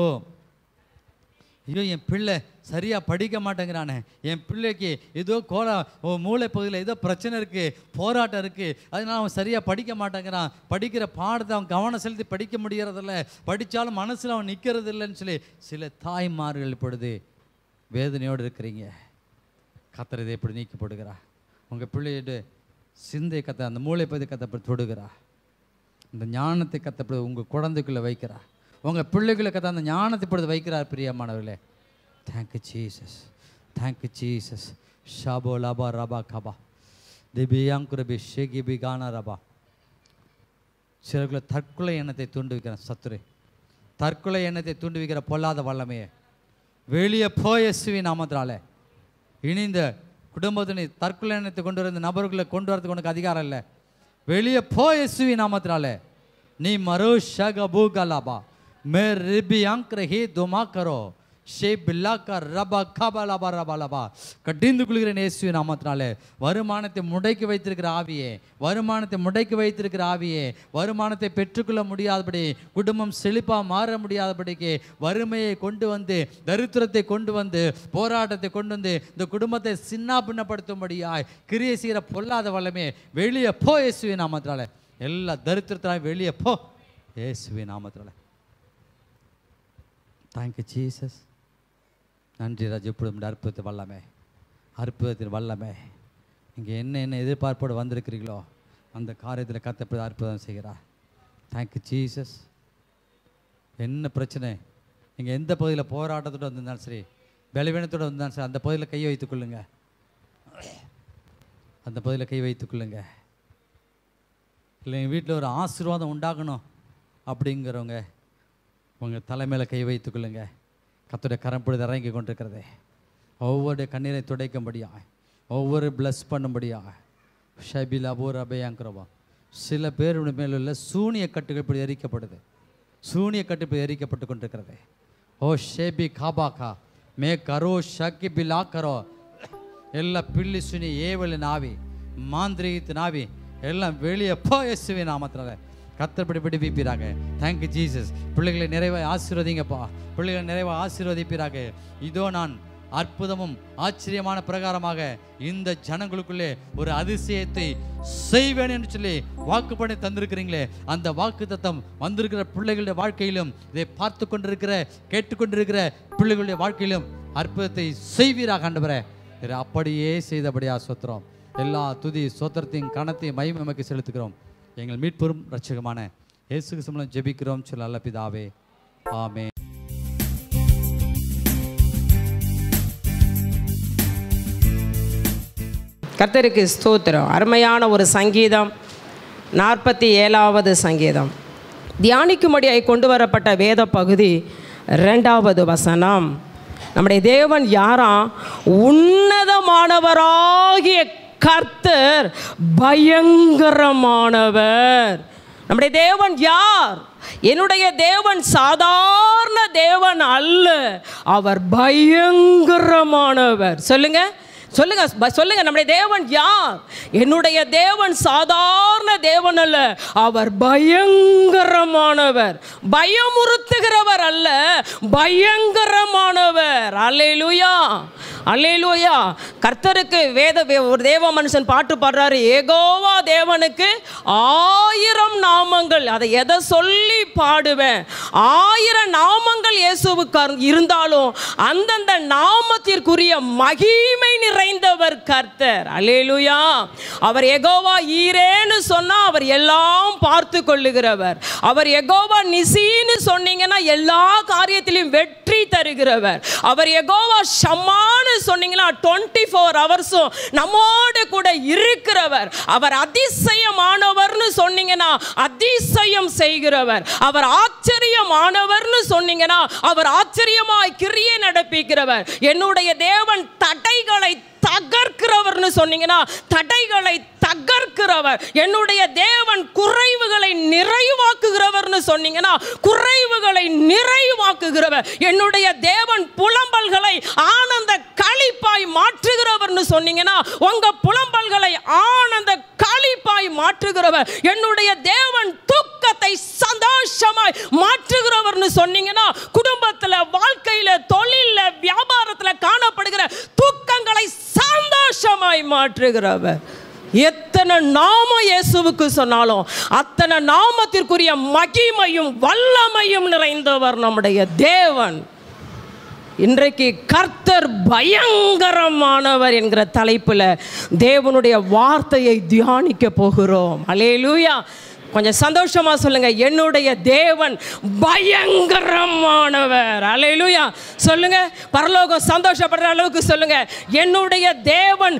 ஐயோ என் பிள்ளை சரியாக படிக்க மாட்டேங்கிறானே என் பிள்ளைக்கு ஏதோ கோலா ஓ மூளை பகுதியில் ஏதோ பிரச்சனை இருக்குது போராட்டம் இருக்குது அதனால அவன் சரியாக படிக்க மாட்டேங்கிறான் படிக்கிற பாடத்தை அவன் கவனம் செலுத்தி படிக்க முடியறதில்ல படித்தாலும் மனசில் அவன் நிற்கிறது இல்லைன்னு சொல்லி சில தாய்மார்கள் இப்பொழுது வேதனையோடு இருக்கிறீங்க கத்தர் இதை இப்படி நீக்கி போடுகிறா உங்கள் பிள்ளையோட சிந்தை கத்த அந்த மூளை பகுதி கத்தப்படி தொடுகிறா இந்த ஞானத்தை கத்தப்படி உங்கள் குழந்தைக்குள்ளே வைக்கிறா உங்கள் பிள்ளைகளை கத்த அந்த ஞானத்தை இப்பொழுது வைக்கிறார் பிரியமானவர்களே தேங்க்யூ ஜீசஸ் தேங்க்யூ ஜீசஸ் ஷாபோ லபா ரபா கபா திபியாங்குரபி ஷேகி பி கானா ரபா சிலர்களை தற்கொலை எண்ணத்தை தூண்டு வைக்கிற சத்துரு தற்கொலை எண்ணத்தை தூண்டு வைக்கிற பொல்லாத வல்லமையே வெளியே போய் இயேசுவி நாமத்தினால இனி இந்த குடும்பத்தினை தற்கொலை எண்ணத்தை கொண்டு வர இந்த நபர்களை கொண்டு வரதுக்கு உனக்கு அதிகாரம் இல்லை வெளியே போய் இயேசுவி நாமத்தினால நீ மரோ ஷக பூகலாபா மே ரிபி அங்க்ர ஹி துமா கரோ ஷே பில்லாக்கா ரபா கபா லபா ரபா லபா கட்டிந்து கொள்கிறேன் இயேசுவி நாமத்தினாலே வருமானத்தை முடக்கி வைத்திருக்கிற ஆவியே வருமானத்தை முடக்கி வைத்திருக்கிற ஆவியே வருமானத்தை பெற்றுக்கொள்ள முடியாதபடி குடும்பம் செழிப்பாக மாற முடியாதபடிக்கு வறுமையை கொண்டு வந்து தரித்திரத்தை கொண்டு வந்து போராட்டத்தை கொண்டு வந்து இந்த குடும்பத்தை சின்ன பின்னப்படுத்தும்படியாய் கிரியை செய்கிற பொல்லாத வல்லமே வெளியே போ இயேசுவி நாமத்தினால எல்லா தரித்திரத்தினாலும் வெளியே போ இயேசுவி நாமத்தினால தேங்க்யூ ஜீசஸ் நன்றி ராஜ் இப்பொழுது அற்புதத்தை வல்லமே அற்புதத்தின் வல்லமே நீங்கள் என்ன என்ன எதிர்பார்ப்போடு வந்திருக்கிறீங்களோ அந்த காரியத்தில் கத்தப்படி அற்புதம் செய்கிறார் தேங்க்யூ ஜீசஸ் என்ன பிரச்சனை நீங்கள் எந்த பகுதியில் போராட்டத்தோடு வந்திருந்தாலும் சரி பலவீனத்தோடு வந்தாலும் சரி அந்த பகுதியில் கை வைத்துக் கொள்ளுங்க அந்த பகுதியில் கை வைத்துக் கொள்ளுங்க இல்லை எங்கள் வீட்டில் ஒரு ஆசீர்வாதம் உண்டாகணும் அப்படிங்கிறவங்க உங்கள் தலைமையில் கை வைத்துக் கொள்ளுங்க கத்துடைய கரம் பொழுது இறங்கி கொண்டிருக்கிறதே ஒவ்வொரு கண்ணீரை துடைக்கும்படியா ஒவ்வொரு ப்ளஸ் பண்ணும்படியா ஷபில் அபூர் அபயாங்கிறவா சில பேருடைய மேல உள்ள சூனிய கட்டுகள் இப்படி எரிக்கப்படுது சூனிய கட்டு இப்படி எரிக்கப்பட்டு கொண்டிருக்கிறது ஓ ஷேபி காபாக்கா மே கரோ ஷக்கி பிலா கரோ ಎಲ್ಲ ಪಿಳ್ಳಿ ಸುನಿ ಏವಲಿ ನಾವಿ மாந்திரிகத்து நாவி எல்லாம் வெளியே போ இயேசுவே நாமத்தினால கத்தப்படி பிடிப்பிப்பீராக தேங்க்யூ ஜீசஸ் பிள்ளைகளை நிறைவாக ஆசீர்வதிங்கப்பா பிள்ளைகளை நிறைவாக ஆசீர்வதிப்பீராக இதோ நான் அற்புதமும் ஆச்சரியமான பிரகாரமாக இந்த ஜனங்களுக்குள்ளே ஒரு அதிசயத்தை செய்வேன் என்று சொல்லி வாக்குப்படி தந்திருக்கிறீங்களே அந்த வாக்கு தத்தம் வந்திருக்கிற பிள்ளைகளுடைய வாழ்க்கையிலும் இதை பார்த்து கொண்டிருக்கிற கேட்டுக்கொண்டிருக்கிற பிள்ளைகளுடைய வாழ்க்கையிலும் அற்புதத்தை செய்வீராக ஆண்டவரே இதை அப்படியே செய்தபடியா சொத்துறோம் எல்லா துதி சோத்திரத்தையும் கணத்தையும் மகிமை நமக்கு செலுத்துகிறோம் எங்கள் மீட்பெரும் ரட்சகமான இயேசு கிறிஸ்துவின் ஜெபிக்கிறோம் சொல்ல அல்ல பிதாவே ஆமென் கர்த்தருக்கு ஸ்தோத்திரம் அருமையான ஒரு சங்கீதம் நாற்பத்தி ஏழாவது சங்கீதம் தியானிக்கும்படியாய் கொண்டு வரப்பட்ட வேத பகுதி ரெண்டாவது வசனம் நம்முடைய தேவன் யாராம் உன்னதமானவராகிய கர்த்தர் பயங்கரமானவர் நம்முடைய தேவன் யார் என்னுடைய தேவன் சாதாரண தேவன் அல்ல அவர் பயங்கரமானவர் சொல்லுங்க சொல்லுங்க ப- சொல்லுங்க நம்முடைய தேவன் யார் என்னுடைய தேவன் சாதாரண தேவன் அல்ல அவர் பயங்கரமானவர் பயமுறுத்துகிறவர் அல்ல பயங்கரமானவர் அல்லேலூயா அல்லேலூயா கர்த்தருக்கு வேத வே- ஒரு தேவ மனுஷன் பாட்டு பாடுறாரு ஏகோவா தேவனுக்கு ஆயிரம் நாமங்கள் அதை எதை சொல்லி பாடுவேன் ஆயிரம் நாமங்கள் இயேசுவுக்கு இருந்தாலும் அந்தந்த நாமத்திற்குரிய மகிமை நிறைந்தவர் கர்த்தர் அல்லேலூயா அவர் எகோவா ஈரேன்னு சொன்னா அவர் எல்லாம் பார்த்து கொள்ளுகிறவர் அவர் எகோவா நிசின்னு சொன்னீங்கன்னா எல்லா காரியத்திலும் வெற்றி தருகிறவர் அவர் எகோவா ஷம்மான்னு சொன்னீங்கன்னா டுவெண்ட்டி ஃபோர் ஹவர்ஸும் நம்மோடு கூட இருக்கிறவர் அவர் அதிசயமானவர்னு சொன்னீங்கன்னா அதிசயம் செய்கிறவர் அவர் ஆச்சரியமானவர்னு சொன்னீங்கன்னா அவர் ஆச்சரியமாய் கிரியை நடப்பிக்கிறவர் என்னுடைய தேவன் தடைகளை தகர்க்கிறவர்னு சொன்னீங்கன்னா தடைகளை தகர்க்கிறவர் என்னுடைய தேவன் குறைவுகளை நிறைவாக்குகிறவர்னு சொன்னீங்கன்னா குறைவுகளை நிறைவாக்குகிறவர் என்னுடைய தேவன் புலம்பல்களை ஆனந்த களிப்பாய் மாற்றுகிறவர்னு சொன்னீங்கன்னா உங்க புலம்பல்களை ஆனந்த களிப்பாய் மாற்றுகிறவர் என்னுடைய தேவன் துக்கத்தை சந்தோஷமாய் மாற்றுகிறவர்னு சொன்னீங்கன்னா குடும்பத்துல வாழ்க்கையில தொழில்ல வியாபாரத்துல காணப்படுகிற துக்கங்களை சந்தோஷமாய் மாற்றுகிறவர் எத்தனை நாம இயேசுவுக்கு சொன்னாலும் அத்தனை நாமத்திற்குரிய மகிமையும் வல்லமையும் நிறைந்தவர் நம்முடைய தேவன் இன்றைக்கு கர்த்தர் பயங்கரமானவர் என்கிற தலைப்பில் தேவனுடைய வார்த்தையை தியானிக்க போகிறோம் அலேலூயா கொஞ்சம் சந்தோஷமா சொல்லுங்க என்னுடைய தேவன் பயங்கரமானவர் அலேலூயா சொல்லுங்க பரலோகம் சந்தோஷப்படுற அளவுக்கு சொல்லுங்க என்னுடைய தேவன்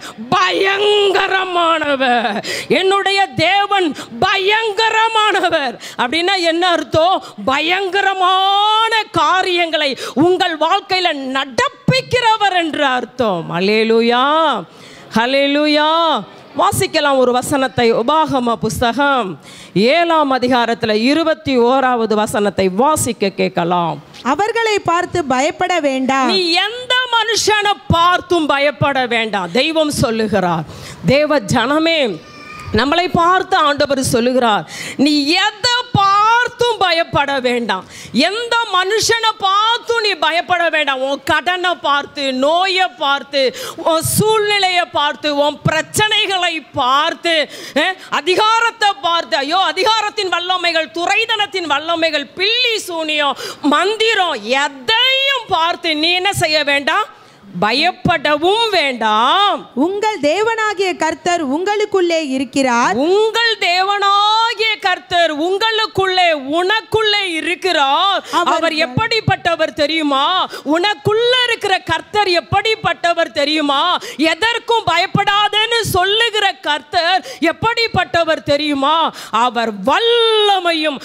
பயங்கரமானவர் என்னுடைய தேவன் பயங்கரமானவர் அப்படின்னா என்ன அர்த்தம் பயங்கரமான காரியங்களை உங்கள் வாழ்க்கையில நடப்பிக்கிறவர் என்று அர்த்தம் அலேலுயா ஹலேலுயா வாசிக்கலாம் ஒரு வசனத்தை உபாகம புஸ்தகம் ஏழாம் அதிகாரத்தில் இருபத்தி ஓராவது வசனத்தை வாசிக்க கேட்கலாம் அவர்களை பார்த்து பயப்பட வேண்டாம் நீ எந்த மனுஷனை பார்த்தும் பயப்பட வேண்டாம் தெய்வம் சொல்லுகிறார் தேவ ஜனமே நம்மளை பார்த்து ஆண்டவர் சொல்லுகிறார் நீ எதை பார்த்தும் பயப்பட வேண்டாம் எந்த மனுஷனை பார்த்தும் நீ பயப்பட வேண்டாம் உன் கடனை பார்த்து நோயை பார்த்து உன் சூழ்நிலையை பார்த்து உன் பிரச்சனைகளை பார்த்து அஹ், அதிகாரத்தை பார்த்து ஐயோ அதிகாரத்தின் வல்லமைகள் துறைதனத்தின் வல்லமைகள் பில்லி சூனியம் மந்திரம் எதையும் பார்த்து நீ என்ன செய்ய வேண்டாம் பயப்படவும் வேண்டாம் உங்கள் தேவனாகிய கர்த்தர் உங்களுக்குள்ளே இருக்கிறார் உங்கள் தேவனாகிய கர்த்தர் உங்களுக்குள்ளே உனக்குள்ளே இருக்கிறார் அவர் அவர் எப்படிப்பட்டவர் தெரியுமா உனக்குள்ள இருக்கிற கர்த்தர் எப்படிப்பட்டவர் தெரியுமா எதற்கும் பயப்படாதேன்னு சொல்லுகிற கர்த்தர் எப்படிப்பட்டவர் தெரியுமா அவர் வல்லமையும்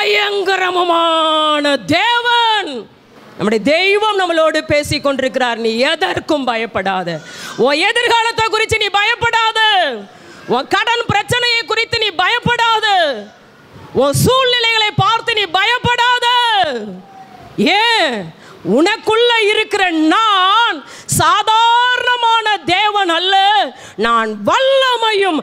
பயங்கரமுமான தேவன் நம்முடைய தெய்வம் நம்மளோடு பேசி கொண்டிருக்கிறார் நீ எதற்கும் பயப்படாத உன் எதிர்காலத்தை குறித்து நீ பயப்படாத உன் கடன் பிரச்சனையை குறித்து நீ பயப்படாத உன் சூழ்நிலைகளை பார்த்து நீ பயப்படாத ஏன் உனக்குள்ள இருக்கிற நான் சாதாரணமான தேவன் அல்ல நான் வல்லமையும்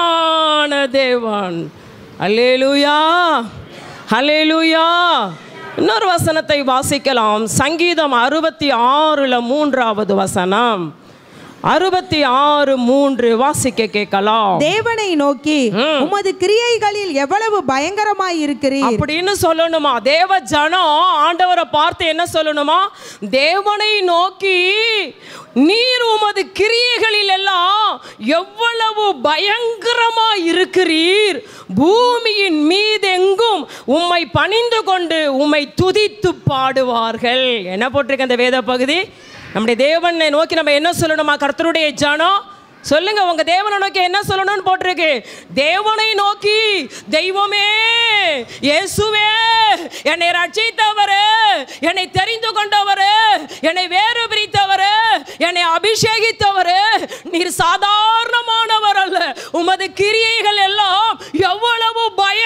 பயங்கரமுமான தேவன் அல்லேலூயா அல்லேலூயா இன்னொரு வசனத்தை வாசிக்கலாம் சங்கீதம் அறுபத்தி ஆறுல மூன்றாவது வசனம் அறுபத்தி ஆறு மூன்று வாசிக்க கேட்கலாம் தேவனை நோக்கி உமது கிரியைகளில் எவ்வளவு பயங்கரமாய் இருக்கிறீர் அப்படின்னு சொல்லணுமா தேவ ஜனம் ஆண்டவரை பார்த்து என்ன சொல்லணுமா தேவனை நோக்கி நீர் உமது கிரியைகளில் எல்லாம் எவ்வளவு பயங்கரமா இருக்கிறீர் பூமியின் மீதெங்கும் உம்மை பணிந்து கொண்டு உம்மை துதித்து பாடுவார்கள் என்ன போட்டிருக்க அந்த வேத பகுதி நம்முடைய தேவனை நோக்கி நம்ம என்ன சொல்லணுமா கர்த்தருடைய ஜனம் சொல்லுங்க உங்க தேவனை நோக்கி என்ன சொல்லணும்னு போட்டிருக்கு தேவனை நோக்கி தெய்வமே இயேசுவே என்னை ரட்சித்தவரே என்னை தெரிந்து கொண்டவரே என்னை வேறு பிரித்தவரே என்னை அபிஷேகித்தவரே நீர் சாதாரணமானவர் அல்ல உமது கிரியைகள் எல்லாம் எவ்வளவு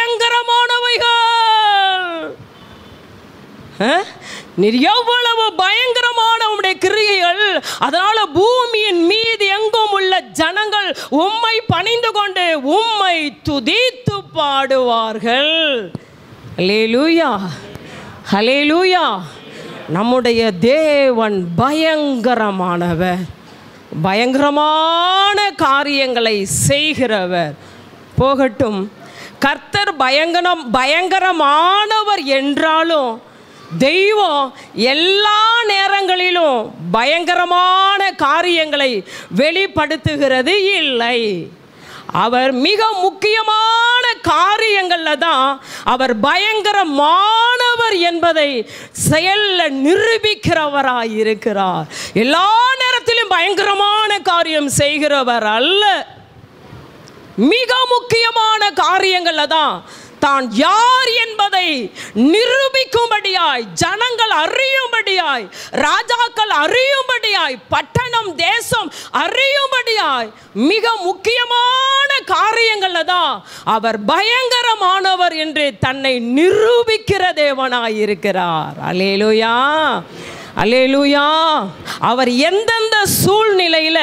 பயங்கரமானவைகள் ஆ? நீர் எவ்வளவு பயங்கரமான உம்முடைய கிரியைகள் அதனால பூமியின் மீது எங்கும் உள்ள ஜனங்கள் உம்மை பணிந்து கொண்டு உம்மை துதித்து பாடுவார்கள் ஹalleluya ஹalleluya நம்முடைய தேவன் பயங்கரமானவர் பயங்கரமான காரியங்களை செய்கிறவர் போகட்டும் கர்த்தர் பயங்கரம் பயங்கரமானவர் என்றாலும் தெய்வம் எல்லா நேரங்களிலும் பயங்கரமான காரியங்களை வெளிப்படுத்துகிறது இல்லை அவர் மிக முக்கியமான காரியங்கள்ல தான் அவர் பயங்கரமானவர் என்பதை செயல்ல நிரூபிக்கிறவராய் இருக்கிறார் எல்லா நேரத்திலும் பயங்கரமான காரியம் செய்கிறவர் அல்ல மிக முக்கியமான காரியங்கள்ல தான் தான் யார் என்பதை நிரூபிக்கும்படியாய் ஜனங்கள் அறியும்படியாய் ராஜாக்கள் அறியும்படியாய் பட்டணம் தேசம் அறியும்படியாய் மிக முக்கியமான காரியங்கள்ல தான் அவர் பயங்கரமானவர் என்று தன்னை நிரூபிக்கிற தேவனாய் இருக்கிறார் அலேலுயா அலேலுயா அவர் எந்தெந்த சூழ்நிலையில்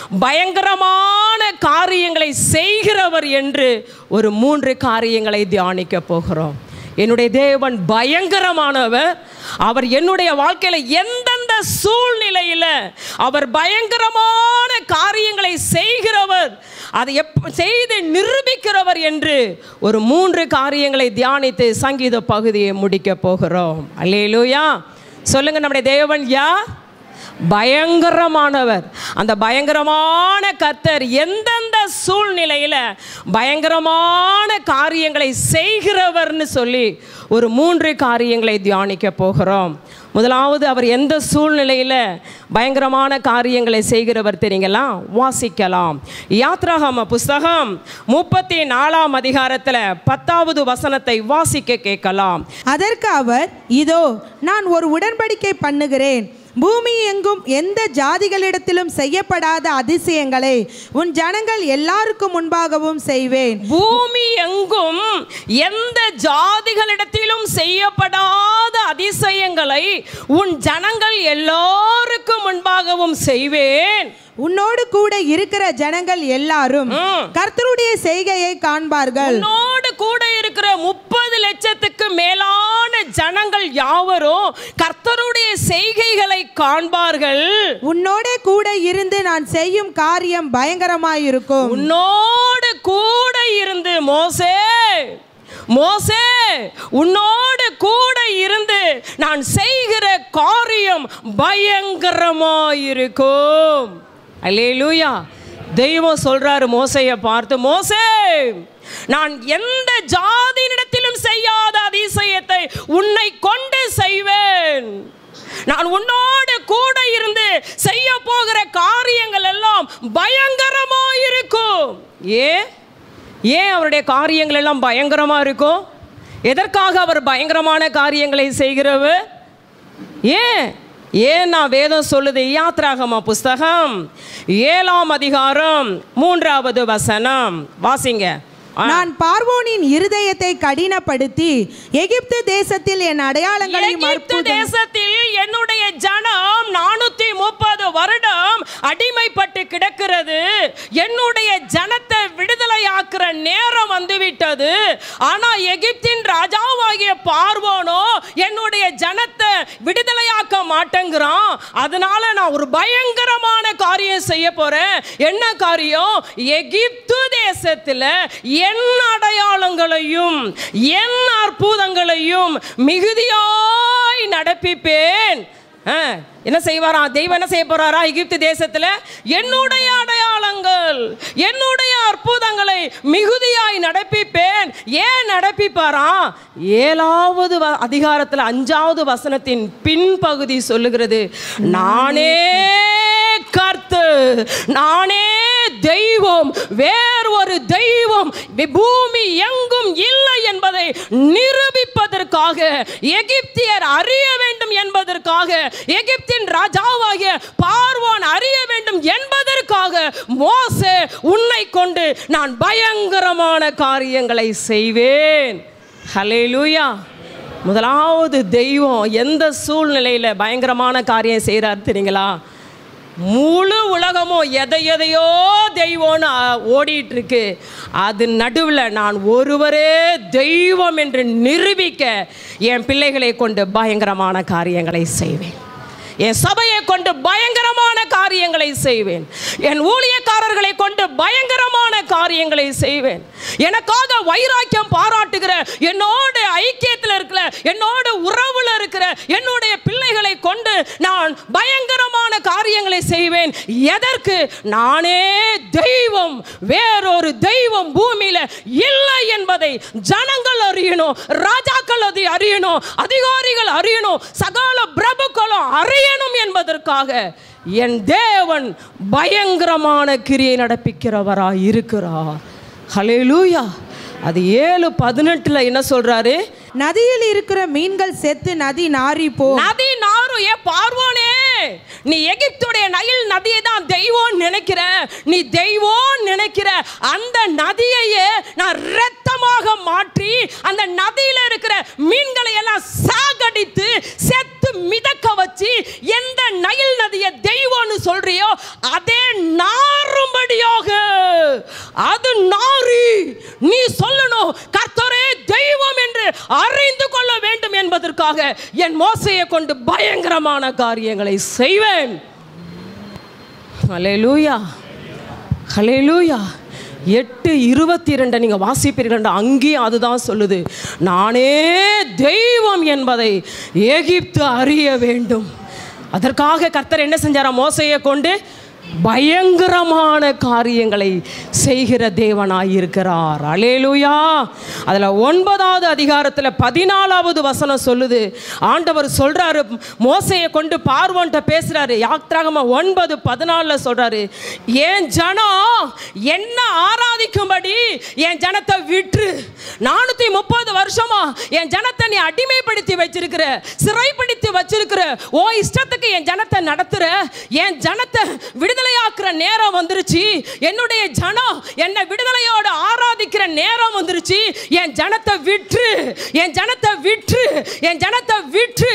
பயங்கரமான காரியங்களை செய்கிறவர் என்று ஒரு மூன்று காரியங்களை தியானிக்க போகிறோம் என்னுடைய தேவன் பயங்கரமானவர் அவர் என்னுடைய வாழ்க்கையில் எந்தெந்த சூழ்நிலையில் அவர் பயங்கரமான காரியங்களை செய்கிறவர் அதை எப் செய்து நிரூபிக்கிறவர் என்று ஒரு மூன்று காரியங்களை தியானித்து சங்கீத பகுதியை முடிக்க போகிறோம் அல்லேலூயா சொல்லுங்க நம்முடைய தேவன் யார் பயங்கரமானவர் அந்த பயங்கரமான கத்தர் எந்தெந்த சூழ்நிலையில் பயங்கரமான காரியங்களை செய்கிறவர்னு சொல்லி ஒரு மூன்று காரியங்களை தியானிக்க போகிறோம் முதலாவது அவர் எந்த சூழ்நிலையில் பயங்கரமான காரியங்களை செய்கிறவர் தெரியுங்களா வாசிக்கலாம் யாத்ராகம புஸ்தகம் முப்பத்தி நாலாம் அதிகாரத்தில் பத்தாவது வசனத்தை வாசிக்க கேட்கலாம் அதற்கு அவர் இதோ நான் ஒரு உடன்படிக்கை பண்ணுகிறேன் பூமி எங்கும் எந்த ஜாதிகளிடத்திலும் செய்யப்படாத அதிசயங்களை உன் ஜனங்கள் எல்லாருக்கும் முன்பாகவும் செய்வேன் பூமி எங்கும் எந்த ஜாதிகளிடத்திலும் செய்யப்படாத அதிசயங்களை உன் ஜனங்கள் எல்லாருக்கும் முன்பாகவும் செய்வேன் உன்னோடு கூட இருக்கிற ஜனங்கள் எல்லாரும் ம். கர்த்தருடைய செய்கையை காண்பார்கள் உன்னோடு கூட இருக்கிற முப்பது லட்சத்துக்கு மேலான ஜனங்கள் யாவரும் கர்த்தருடைய செய்கைகளை காண்பார்கள் உன்னோடே கூட இருந்து நான் செய்யும் காரியம் பயங்கரமாயிருக்கும் உன்னோடு கூட இருந்து மோசே மோசே உன்னோடு கூட இருந்து நான் செய்கிற காரியம் பயங்கரமாயிருக்கும் அல்லேலூயா தெய்வம் சொல்றாரு மோசையை பார்த்து மோசே நான் எந்த ஜாதியினிடத்திலும் செய்யாத அதிசயத்தை உன்னை கொண்டு செய்வேன் நான் உன்னோடு கூட இருந்து செய்ய போகிற காரியங்கள் எல்லாம் பயங்கரமா இருக்கும் ஏன் ஏன் அவருடைய காரியங்கள் எல்லாம் பயங்கரமா இருக்கும் எதற்காக அவர் பயங்கரமான காரியங்களை செய்கிறவர் ஏன் ஏன் நான் வேதம் சொல்லுது யாத்ராகமா புஸ்தகம் ஏழாம் அதிகாரம் மூன்றாவது வசனம் வாசிங்க ஆ. நான் பார்வோனின் இருதயத்தை கடினப்படுத்தி எகிப்து தேசத்தில் என் அடையாளங்களையும் எகிப்து அற்புதம் தேசத்தில் என்னுடைய ஜனம் நானூத்தி முப்பது வருடம் அடிமைப்பட்டு கிடக்கிறது என்னுடைய ஜனத்தை விடுதலை விடுதலையாக்குற நேரம் வந்துவிட்டது ஆனா எகிப்தின் ராஜாவாகிய பார்வோனோ என்னுடைய ஜனத்தை விடுதலையாக்க மாட்டேங்கிறான் அதனால நான் ஒரு பயங்கரமான காரியம் செய்ய போறேன் என்ன காரியம் எகிப்து தேசத்துல என் அடையாளங்களையும் என் அற்புதங்களையும் மிகுதியாய் நடப்பிப்பேன் ஆ, என்ன செய்வாராம் தெய்வம் என்ன செய்ய போறாரா எகிப்து தேசத்துல என்னுடைய அடையாளங்கள் என்னுடைய அற்புதங்களை மிகுதியாய் நடப்பிப்பேன் ஏன் நடப்பிப்பாராம் ஏழாவது வ- அதிகாரத்துல அஞ்சாவது வசனத்தின் பின்பகுதி சொல்லுகிறது நானே கர்த்து நானே தெய்வம் வேறு ஒரு தெய்வம் வி- பூமி எங்கும் இல்லை என்பதை நிரூபிப்பதற்காக எகிப்தியர் அறிய வேண்டும் என்பதற்காக எகிப்தின் ராஜாவாகிய பார்வோன் அறிய வேண்டும் என்பதற்காக மோசே உன்னை கொண்டு நான் பயங்கரமான காரியங்களை செய்வேன் ஹalleluya முதலாவது தெய்வம் எந்த சூழ்நிலையில் பயங்கரமான காரியம் செய்கிறார் தெரியுங்களா முழு உலகமும் எதை எதையோ தெய்வம்னு ஆ, ஓடிட்டு இருக்கு அது நடுவில் நான் ஒருவரே தெய்வம் என்று நிரூபிக்க என் பிள்ளைகளை கொண்டு பயங்கரமான காரியங்களை செய்வேன் என் சபையை கொண்டு பயங்கரமான காரியங்களை செய்வேன் என் ஊழியக்காரர்களை கொண்டு பயங்கரமான காரியங்களை செய்வேன் எனக்காக வைராக்கியம் பாராட்டுகிற என்னோட ஐக்கியத்தில் இருக்கிற என்னோட உறவுல இருக்கிற என்னுடைய பிள்ளைகளை கொண்டு நான் பயங்கரமான காரியங்களை செய்வேன் எதற்கு நானே தெய்வம் வேறொரு தெய்வம் பூமியில இல்லை என்பதை ஜனங்கள் அறியணும் ராஜாக்கள் அதை அறியணும் அதிகாரிகள் அறியணும் சகல பிரபுக்களும் அறியணும் என்பதற்காக என் தேவன் பயங்கரமான கிரியை நடப்பிக்கிறவராய் இருக்கிறார் ஹalleluya அது ஏழு பதினெட்டுல என்ன சொல்றாரு நதியில் இருக்கிற மீன்கள் செத்து நதி நாறி போ நதி நாரும் ஏ பார்வோனே நீ எகிப்துடைய நைல் நதியை தான் தெய்வம் நினைக்கிற நீ தெய்வம் நினைக்கிற அந்த நதியையே நான் இரத்தமாக மாற்றி அந்த நதியில இருக்கிற மீன்களை எல்லாம் சாகடித்து செத்து மிதக்க வச்சு எந்த நைல் நதியை தெய்வம்னு சொல்றியோ அதே நாறும்படியாக அது நாரி நீ சொல்லணும் கர்த்தரே தெய்வம் என்று அறிந்து கொள்ள வேண்டும் என்பதற்காக என் மோசையை கொண்டு பயங்கரமான காரியங்களை செய்வேன் ஹalleluya ஹalleluya எட்டு இருபத்தி ரெண்டை நீங்கள் வாசிப்பீர்கள் அங்கேயும் அதுதான் சொல்லுது நானே தெய்வம் என்பதை எகிப்து அறிய வேண்டும் அதற்காக கர்த்தர் என்ன செஞ்சாரா மோசையை கொண்டு பயங்கரமான காரியங்களை செய்கிற தேவனாய் இருக்கிறார் அலேலுயா அதில் ஒன்பதாவது அதிகாரத்தில் பதினாலாவது வசனம் சொல்லுது ஆண்டவர் சொல்றாரு மோசையை கொண்டு பார்வோன்ட்ட பேசுறாரு யாத்ராகம ஒன்பது பதினாலில் சொல்றாரு என் ஜனம் என்ன ஆராதிக்கும்படி என் ஜனத்தை விற்று நானூற்றி முப்பது வருஷமா என் ஜனத்தை நீ அடிமைப்படுத்தி வச்சிருக்கிற சிறைப்படுத்தி வச்சிருக்கிற ஓ இஷ்டத்துக்கு என் ஜனத்தை நடத்துற என் ஜனத்தை விடுதலையாக்குற நேரம் வந்துருச்சு என்னுடைய ஜனம் என்னை விடுதலையோட ஆராதிக்கிற நேரம் வந்துருச்சு என் ஜனத்தை விற்று என் ஜனத்தை விற்று என் ஜனத்தை விற்று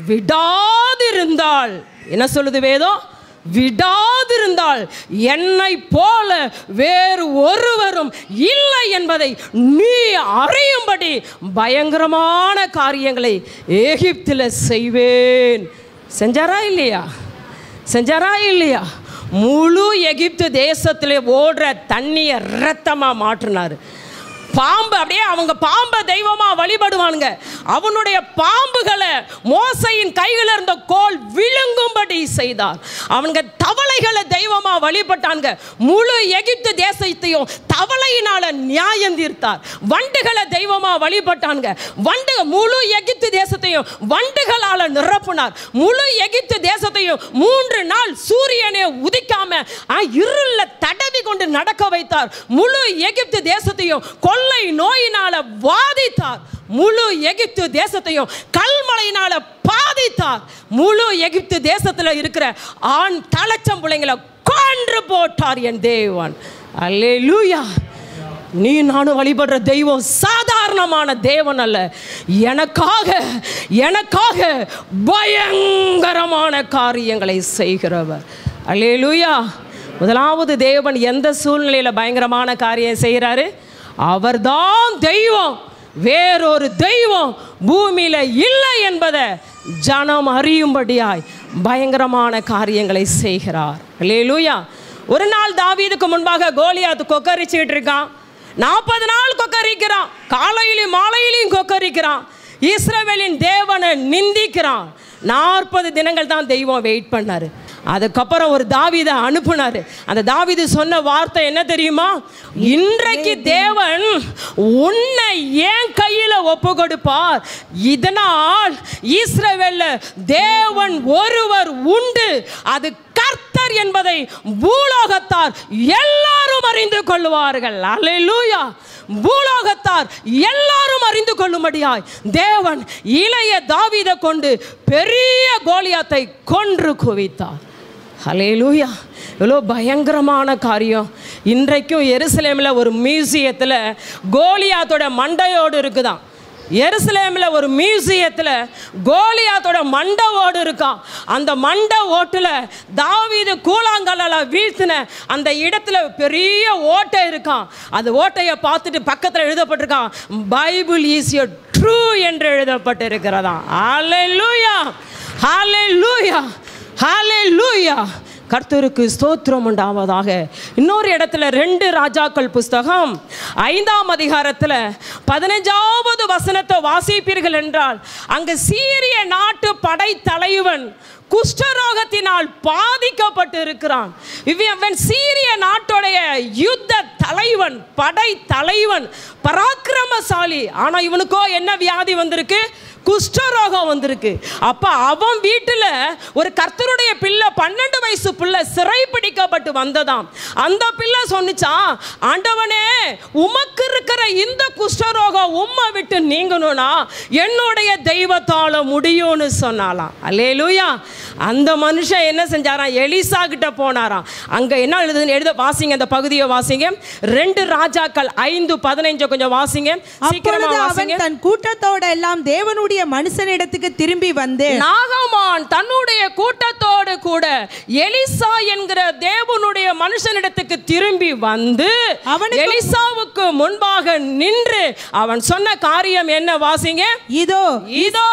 விடாதிருந்தால் என்ன சொல்லுது வேதம் விடாதிருந்தால் என்னை போல வேறு ஒருவரும் இல்லை என்பதை நீ அறியும்படி பயங்கரமான காரியங்களை எகிப்தில் செய்வேன் செஞ்சாரா இல்லையா செஞ்சாரா இல்லையா முழு எகிப்து தேசத்திலே ஓடுற தண்ணியை ரத்தமாக மாற்றினார் பாம்பு அப்படியே அவங்க பாம்பை தெய்வமா வழிபடுவானுங்க அவனுடைய பாம்புகளை மோசையின் கையில் இருந்த கோல் விழுங்கும்படி செய்தார் அவனுங்க தவளைகளை தெய்வமா வழிபட்டாங்க முழு எகிப்து தேசத்தையும் தவளையினால நியாயம் தீர்த்தார் வண்டுகளை தெய்வமா வழிபட்டாங்க வண்டு முழு எகிப்து தேசத்தையும் வண்டுகளால நிரப்புனார் முழு எகிப்து தேசத்தையும் மூன்று நாள் சூரியனே உதிக்காம ஆ, இருள்ல தடவி கொண்டு நடக்க வைத்தார் முழு எகிப்து தேசத்தையும் கொள்ளை நோயினால வாதித்தார் முழு எகிப்து தேசத்தையும் கல்மழையினால பாதித்தார் முழு எகிப்து தேசத்துல இருக்கிற ஆண் தலைச்சம் பிள்ளைங்களை கொன்று போட்டார் என் தேவன் அல்லேலூயா நீ நானும் வழிபடுற தெய்வம் சாதாரணமான தேவன் அல்ல எனக்காக எனக்காக பயங்கரமான காரியங்களை செய்கிறவர் அல்லேலூயா முதலாவது தேவன் எந்த சூழ்நிலையில் பயங்கரமான காரியம் செய்கிறாரு அவர்தான் தெய்வம் வேறொரு தெய்வம் பூமியில இல்லை என்பதை ஜனம் அறியும்படியாய் பயங்கரமான காரியங்களை செய்கிறார் அல்லேலூயா ஒரு நாள் தாவீதுக்கு முன்பாக கோலியாத்து கொக்கரிச்சுக்கிட்டு இருக்கான் நாற்பது நாள் கொக்கரிக்கிறான் காலையிலும் மாலையிலையும் கொக்கரிக்கிறான் இஸ்ரவேலின் தேவனை நிந்திக்கிறான் நாற்பது தினங்கள் தான் தெய்வம் வெயிட் பண்ணாரு அதுக்கப்புறம் ஒரு தாவீதை அனுப்புனாரு அந்த தாவீது சொன்ன வார்த்தை என்ன தெரியுமா இன்றைக்கு தேவன் உன்னை ஏன் கையில ஒப்பு கொடுப்பார் இதனால் இஸ்ரவேல்ல தேவன் ஒருவர் உண்டு அது கர்த்தர் என்பதை பூலோகத்தார் எல்லாரும் அறிந்து கொள்வார்கள் அல்லேலூயா பூலோகத்தார் எல்லாரும் அறிந்து கொள்ளும்படியாய் தேவன் இளைய தாவீதை கொண்டு பெரிய கோலியாத்தை கொன்று குவித்தார் ஹலேலூயா எவ்வளோ பயங்கரமான காரியம் இன்றைக்கும் எருசலேமில் ஒரு மியூசியத்தில் கோலியாத்தோட மண்டையோடு இருக்குதாம் எருசலேமில் ஒரு மியூசியத்தில் கோலியாத்தோட மண்டை ஓடு இருக்கான் அந்த மண்டை ஓட்டில் தாவீது கூழாங்கல்லால் வீழ்த்தின அந்த இடத்துல பெரிய ஓட்டை இருக்கான் அந்த ஓட்டையை பார்த்துட்டு பக்கத்தில் எழுதப்பட்டிருக்கான் பைபிள் இஸ் யூ ட்ரூ என்று எழுதப்பட்டிருக்கிறதா ஹalleluya ஹalleluya ஹalleluya கர்த்தருக்கு ஸ்தோத்திரம் உண்டாவதாக இன்னொரு இடத்துல ரெண்டு ராஜாக்கள் புஸ்தகம் ஐந்தாம் அதிகாரத்தில் பதினஞ்சாவது வசனத்தை வாசிப்பீர்கள் என்றால் அங்கு சீரிய நாட்டு படை தலைவன் குஷ்டரோகத்தினால் பாதிக்கப்பட்டு இருக்கிறான் இவன் சீரிய நாட்டுடைய யுத்த தலைவன் படை தலைவன் பராக்கிரமசாலி ஆனா இவனுக்கோ என்ன வியாதி வந்திருக்கு குஷ்டரோகம் வந்திருக்கு அப்ப அவன் வீட்டுல ஒரு கர்த்தருடைய பிள்ளை பன்னெண்டு வயசு பிள்ளை சிறை பிடிக்கப்பட்டு வந்ததாம் அந்த பிள்ளை சொன்னிச்சான் ஆண்டவனே உமக்கு இருக்கிற இந்த குஷ்டரோகம் உம்மை விட்டு நீங்கணும்னா என்னுடைய தெய்வத்தால முடியும்னு சொன்னாலாம் அல்லேலூயா அந்த மனுஷன் என்ன செஞ்சாராம் எலிசா கிட்ட போனாராம் அங்க என்ன எழுதுன்னு எழுத வாசிங்க அந்த பகுதியை வாசிங்க ரெண்டு ராஜாக்கள் ஐந்து பதினைஞ்சு கொஞ்சம் வாசிங்க சீக்கிரமா அப்பொழுது வாசிங்க அவன் தன் கூட்டத்தோட எல்லாம் தேவனுடைய மனுஷனிடத்துக்கு திரும்பி வந்து நாகமான் தன்னுடைய கூட்டத்தோடு கூட எலிசா என்கிற தேவனுடைய மனுஷனிடத்துக்கு திரும்பி வந்து அவனுக்கு- எலிசாவுக்கு முன்பாக நின்று அவன் சொன்ன காரியம் என்ன வாசிங்க இதோ இதோ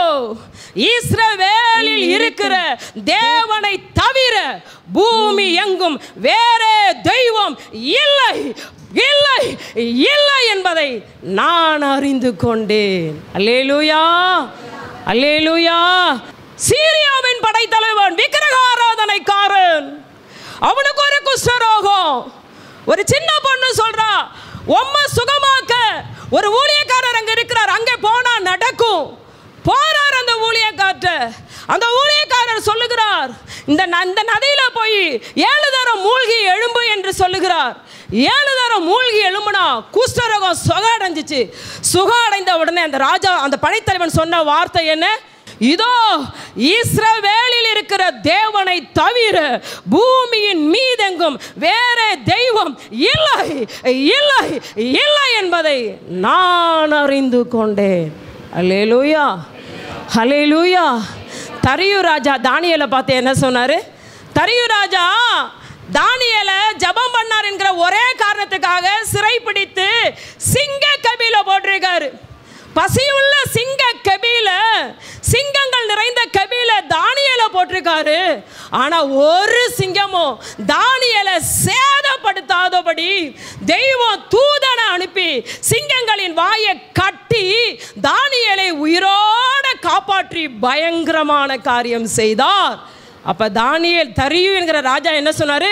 இஸ்ரவேலில் இருக்கிற தேவனை தவிர பூமி எங்கும் வேறே தெய்வம் இல்லை இல்லை இல்லை என்பதை நான் அறிந்து கொண்டேன் அல்லேலூயா அல்லேலூயா சீரியாவின் படைத்தலைவன் விக்கிரக ஆராதனைக்காரன் அவனுக்கு ஒரு குஷ்டரோகம் ஒரு சின்ன பொண்ணு சொல்றா உம்ம சுகமாக்க ஒரு ஊழியக்காரர் அங்க இருக்கிறார் அங்கே போனா நடக்கும் போறார் அந்த ஊழியக்காரர் அந்த ஊழியக்காரர் சொல்லுகிறார் இந்த ந- இந்த நதியில போய் ஏழு தரம் மூழ்கி எழும்பு என்று சொல்லுகிறார் ஏழு தரம் மூழ்கி எழும்புனா குஷ்டரோகம் சுகம் அடைஞ்சிச்சு சுகம் அடைந்த உடனே அந்த ராஜா அந்த படைத்தலைவன் சொன்ன வார்த்தை என்ன இதோ இஸ்ரவேலில் இருக்கிற தேவனை தவிர பூமியின் மீதெங்கும் வேற தெய்வம் இல்லை இல்லை இல்லை என்பதை நான் அறிந்து கொண்டேன் அல்லேலூயா ஹலேலூயா தரியு ராஜா தானியலை பார்த்து என்ன சொன்னாரு தரியு ராஜா தானியலை ஜெபம் பண்ணார் என்கிற ஒரே காரணத்துக்காக சிறைப்பிடித்து சிங்க கபில போட்டிருக்காரு பசியுள்ள சிங்க கபில சிங்கங்கள் நிறைந்த கபில தானியலை போட்டிருக்காரு ஆனா ஒரு சிங்கமும் தானியலை சேதப்படுத்தாதபடி தெய்வம் தூதனை அனுப்பி சிங்கங்களின் வாயை கட்டி தானியலை உயிரோட காப்பாற்றி பயங்கரமான காரியம் செய்தார் அப்ப தானியேல் தரியு என்கிற ராஜா என்ன சொன்னாரு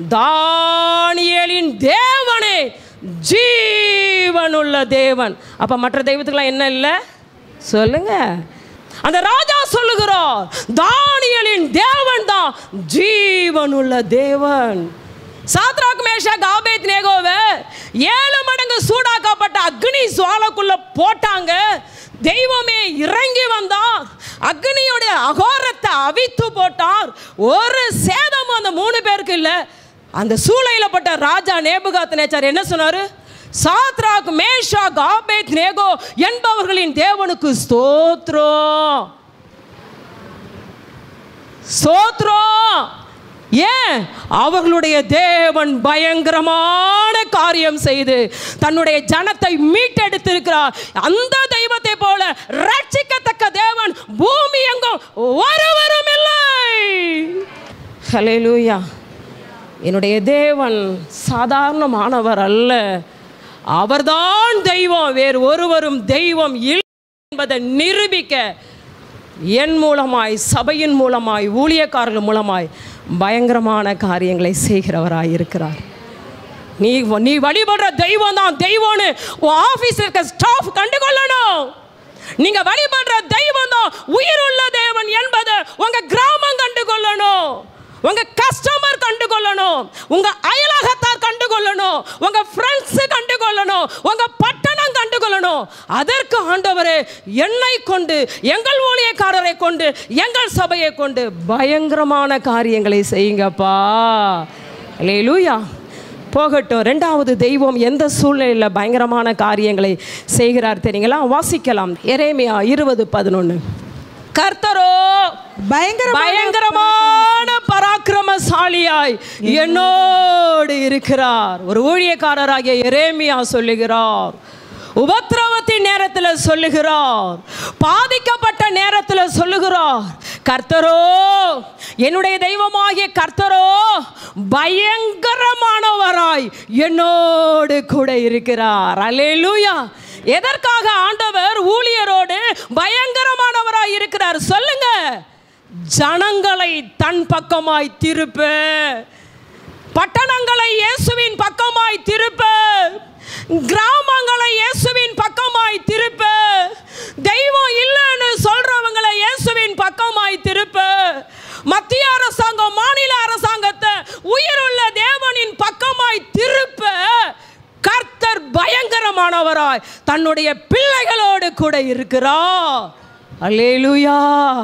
தானியேலின் தேவனே ஜீவனுள்ள தேவன் அப்ப மற்ற தெய்வத்துக்கெல்லாம் என்ன இல்லை சொல்லுங்க அந்த ராஜா சொல்லுகிறார் தானியலின் தேவன் தான் ஜீவனுள்ள தேவன் சாத்ராக் மேஷாக் ஆபேத் நேகோவை ஏழு மடங்கு சூடாக்கப்பட்ட அக்னி சுவாலக்குள்ள போட்டாங்க தெய்வமே இறங்கி வந்தார் அக்னியோட அகோரத்தை அவித்து போட்டார் ஒரு சேதமும் அந்த மூணு பேருக்கு இல்லை அந்த சூளையில பட்ட ராஜா நேபுகாத் நேச்சார் என்ன சொன்னாரு சாத்ராக் மேஷாக் ஆபேத் நேகோ என்பவர்களின் தேவனுக்கு ஸ்தோத்ரம் ஸ்தோத்ரம் ஏன் அவர்களுடைய தேவன் பயங்கரமான காரியம் செய்து தன்னுடைய ஜனத்தை மீட்டெடுத்திருக்கிறார் அந்த தெய்வத்தை போல ரட்சிக்கத்தக்க தேவன் பூமி எங்கும் ஒருவரும் இல்லை ஹalleluya என்னுடைய தேவன் சாதாரணமானவர் அல்ல அவர்தான் தெய்வம் வேறு ஒருவரும் தெய்வம் இல்லை என்பதை நிரூபிக்க என் மூலமாய் சபையின் மூலமாய் ஊழியக்காரர்கள் மூலமாய் பயங்கரமான காரியங்களை செய்கிறவராய் இருக்கிறார் நீ நீ வழிபடுற தெய்வம் தான் தெய்வம்னு உன் ஆஃபீஸில் இருக்க ஸ்டாஃப் கண்டுகொள்ளணும் நீங்க வழிபடுற தெய்வம் தான் உயிருள்ள தேவன் என்பதை உங்க கிராமம் கண்டுகொள்ளணும் உங்க கஸ்டமர் கண்டுகொள்ளணும் உங்க அயலகத்தார் கண்டுகொள்ளணும் உங்க ஃப்ரெண்ட்ஸ் கண்டுகொள்ளணும் உங்க பட்டணம் கண்டுகொள்ளணும் அதற்கு ஆண்டவரே என்னை கொண்டு எங்கள் ஊழியக்காரரை கொண்டு எங்கள் சபையை கொண்டு பயங்கரமான காரியங்களை செய்யுங்கப்பா அல்லேலூயா போகட்டும் ரெண்டாவது தெய்வம் எந்த சூழ்நிலையில் பயங்கரமான காரியங்களை செய்கிறார் தெரியுங்களா வாசிக்கலாம் எரேமியா இருபது பதினொன்று கர்த்தரோ பயங்கர பயங்கரமான பராக்கிரமசாலியாய் என்னோடு இருக்கிறார் ஒரு ஊழியக்காரராகிய எரேமியா சொல்லுகிறார் உபத்திரவத்தின் நேரத்தில் சொல்லுகிறார் பாதிக்கப்பட்ட நேரத்தில் சொல்லுகிறார் கர்த்தரோ என்னுடைய தெய்வமாகிய கர்த்தரோ பயங்கரமானவராய் என்னோடு கூட இருக்கிறார் அல்லேலூயா எதற்காக ஆண்டவர் ஊழியரோடு பயங்கரமானவராய் இருக்கிறார் சொல்லுங்க ஜனங்களை தன் பக்கமாய் திருப்ப பட்டணங்களை இயேசுவின் பக்கமாய் திருப்ப கிராமங்களை இயேசுவின் பக்கமாய் திருப்ப தெய்வம் இல்லைன்னு சொல்றவங்களை இயேசுவின் பக்கமாய் திருப்ப மத்திய அரசாங்கம் மாநில அரசாங்கத்தை உயிருள்ள தேவனின் பக்கமாய் திருப்ப கர்த்தர் பயங்கரமானவராய் தன்னுடைய பிள்ளைகளோடு கூட இருக்கிறார் அல்லேலூயா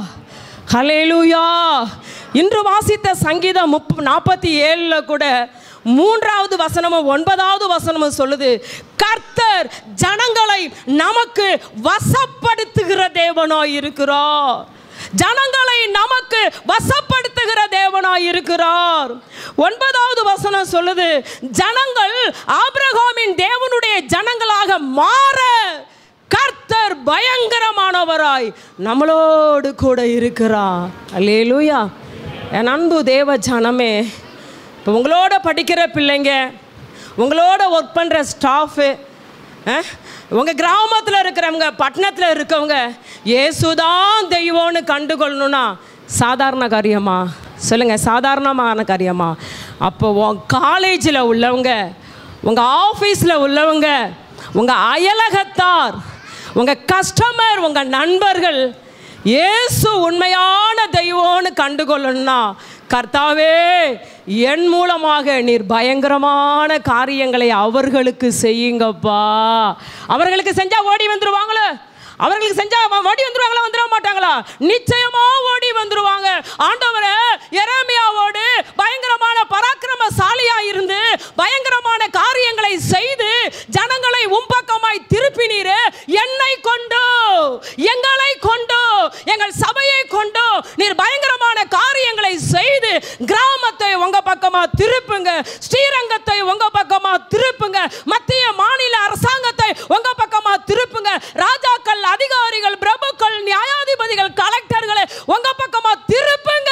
ஹலேலூயா இன்று வாசித்த சங்கீதம் முப் நாற்பத்தி ஏழில் கூட மூன்றாவது வசனமும் ஒன்பதாவது வசனமும் சொல்லுது கர்த்தர் ஜனங்களை நமக்கு வசப்படுத்துகிற தேவனாய் இருக்கிறார் ஜனங்களை நமக்கு வசப்படுத்துகிற தேவனாய் இருக்கிறார் ஒன்பதாவது வசனம் சொல்லுது ஜனங்கள் ஆபிரகாமின் தேவனுடைய ஜனங்களாக மாற கர்த்தர் பயங்கரமானவராய் நம்மளோடு கூட இருக்கிறார் அல்லேலூயா என் அன்பு தேவ ஜனமே இப்போ உங்களோட படிக்கிற பிள்ளைங்க உங்களோட ஒர்க் பண்ணுற ஸ்டாஃபு உங்கள் கிராமத்தில் இருக்கிறவங்க பட்டணத்தில் இருக்கவங்க இயேசுதான் தெய்வம்னு கண்டுகொள்ளணும்னா சாதாரண காரியமா சொல்லுங்கள் சாதாரணமான காரியமா அப்போ உன் காலேஜில் உள்ளவங்க உங்கள் ஆஃபீஸில் உள்ளவங்க உங்கள் அயலகத்தார் உங்கள் கஸ்டமர் உங்கள் நண்பர்கள் இயேசு உண்மையான தெய்வம்னு கண்டுகொள்ளணும்னா கர்த்தாவே என் மூலமாக நீர் பயங்கரமான காரியங்களை அவர்களுக்கு செய்யுங்கப்பா அவர்களுக்கு செஞ்சா ஓடி வந்துருவாங்களே அவர்களுக்கு செஞ்சா அவன் ஓடி வந்துருவாங்களா வந்துட மாட்டாங்களா நிச்சயமா ஓடி வந்துருவாங்க ஆண்டவரே எரேமியாவோடு பயங்கரமான பராக்கிரமசாலியா இருந்து பயங்கரமான காரியங்களை செய்து ஜனங்களை உம் பக்கமாய் திருப்பினீரே என்னை கொண்டு எங்களை கொண்டு எங்கள் சபையை கொண்டு நீர் பயங்கரமான காரியங்களை செய்து கிராமத்தை உங்க பக்கமா திருப்புங்க ஸ்ரீரங்கத்தை உங்க பக்கமா திருப்புங்க மத்திய மாநில அரசாங்கத்தை உங்க பக்கமா திருப்புங்க ராஜாக்கள் அதிகாரிகள் பிரபுக்கள் நியாயாதிபதிகள் கலெக்டர்களை உங்க பக்கமா திருப்புங்க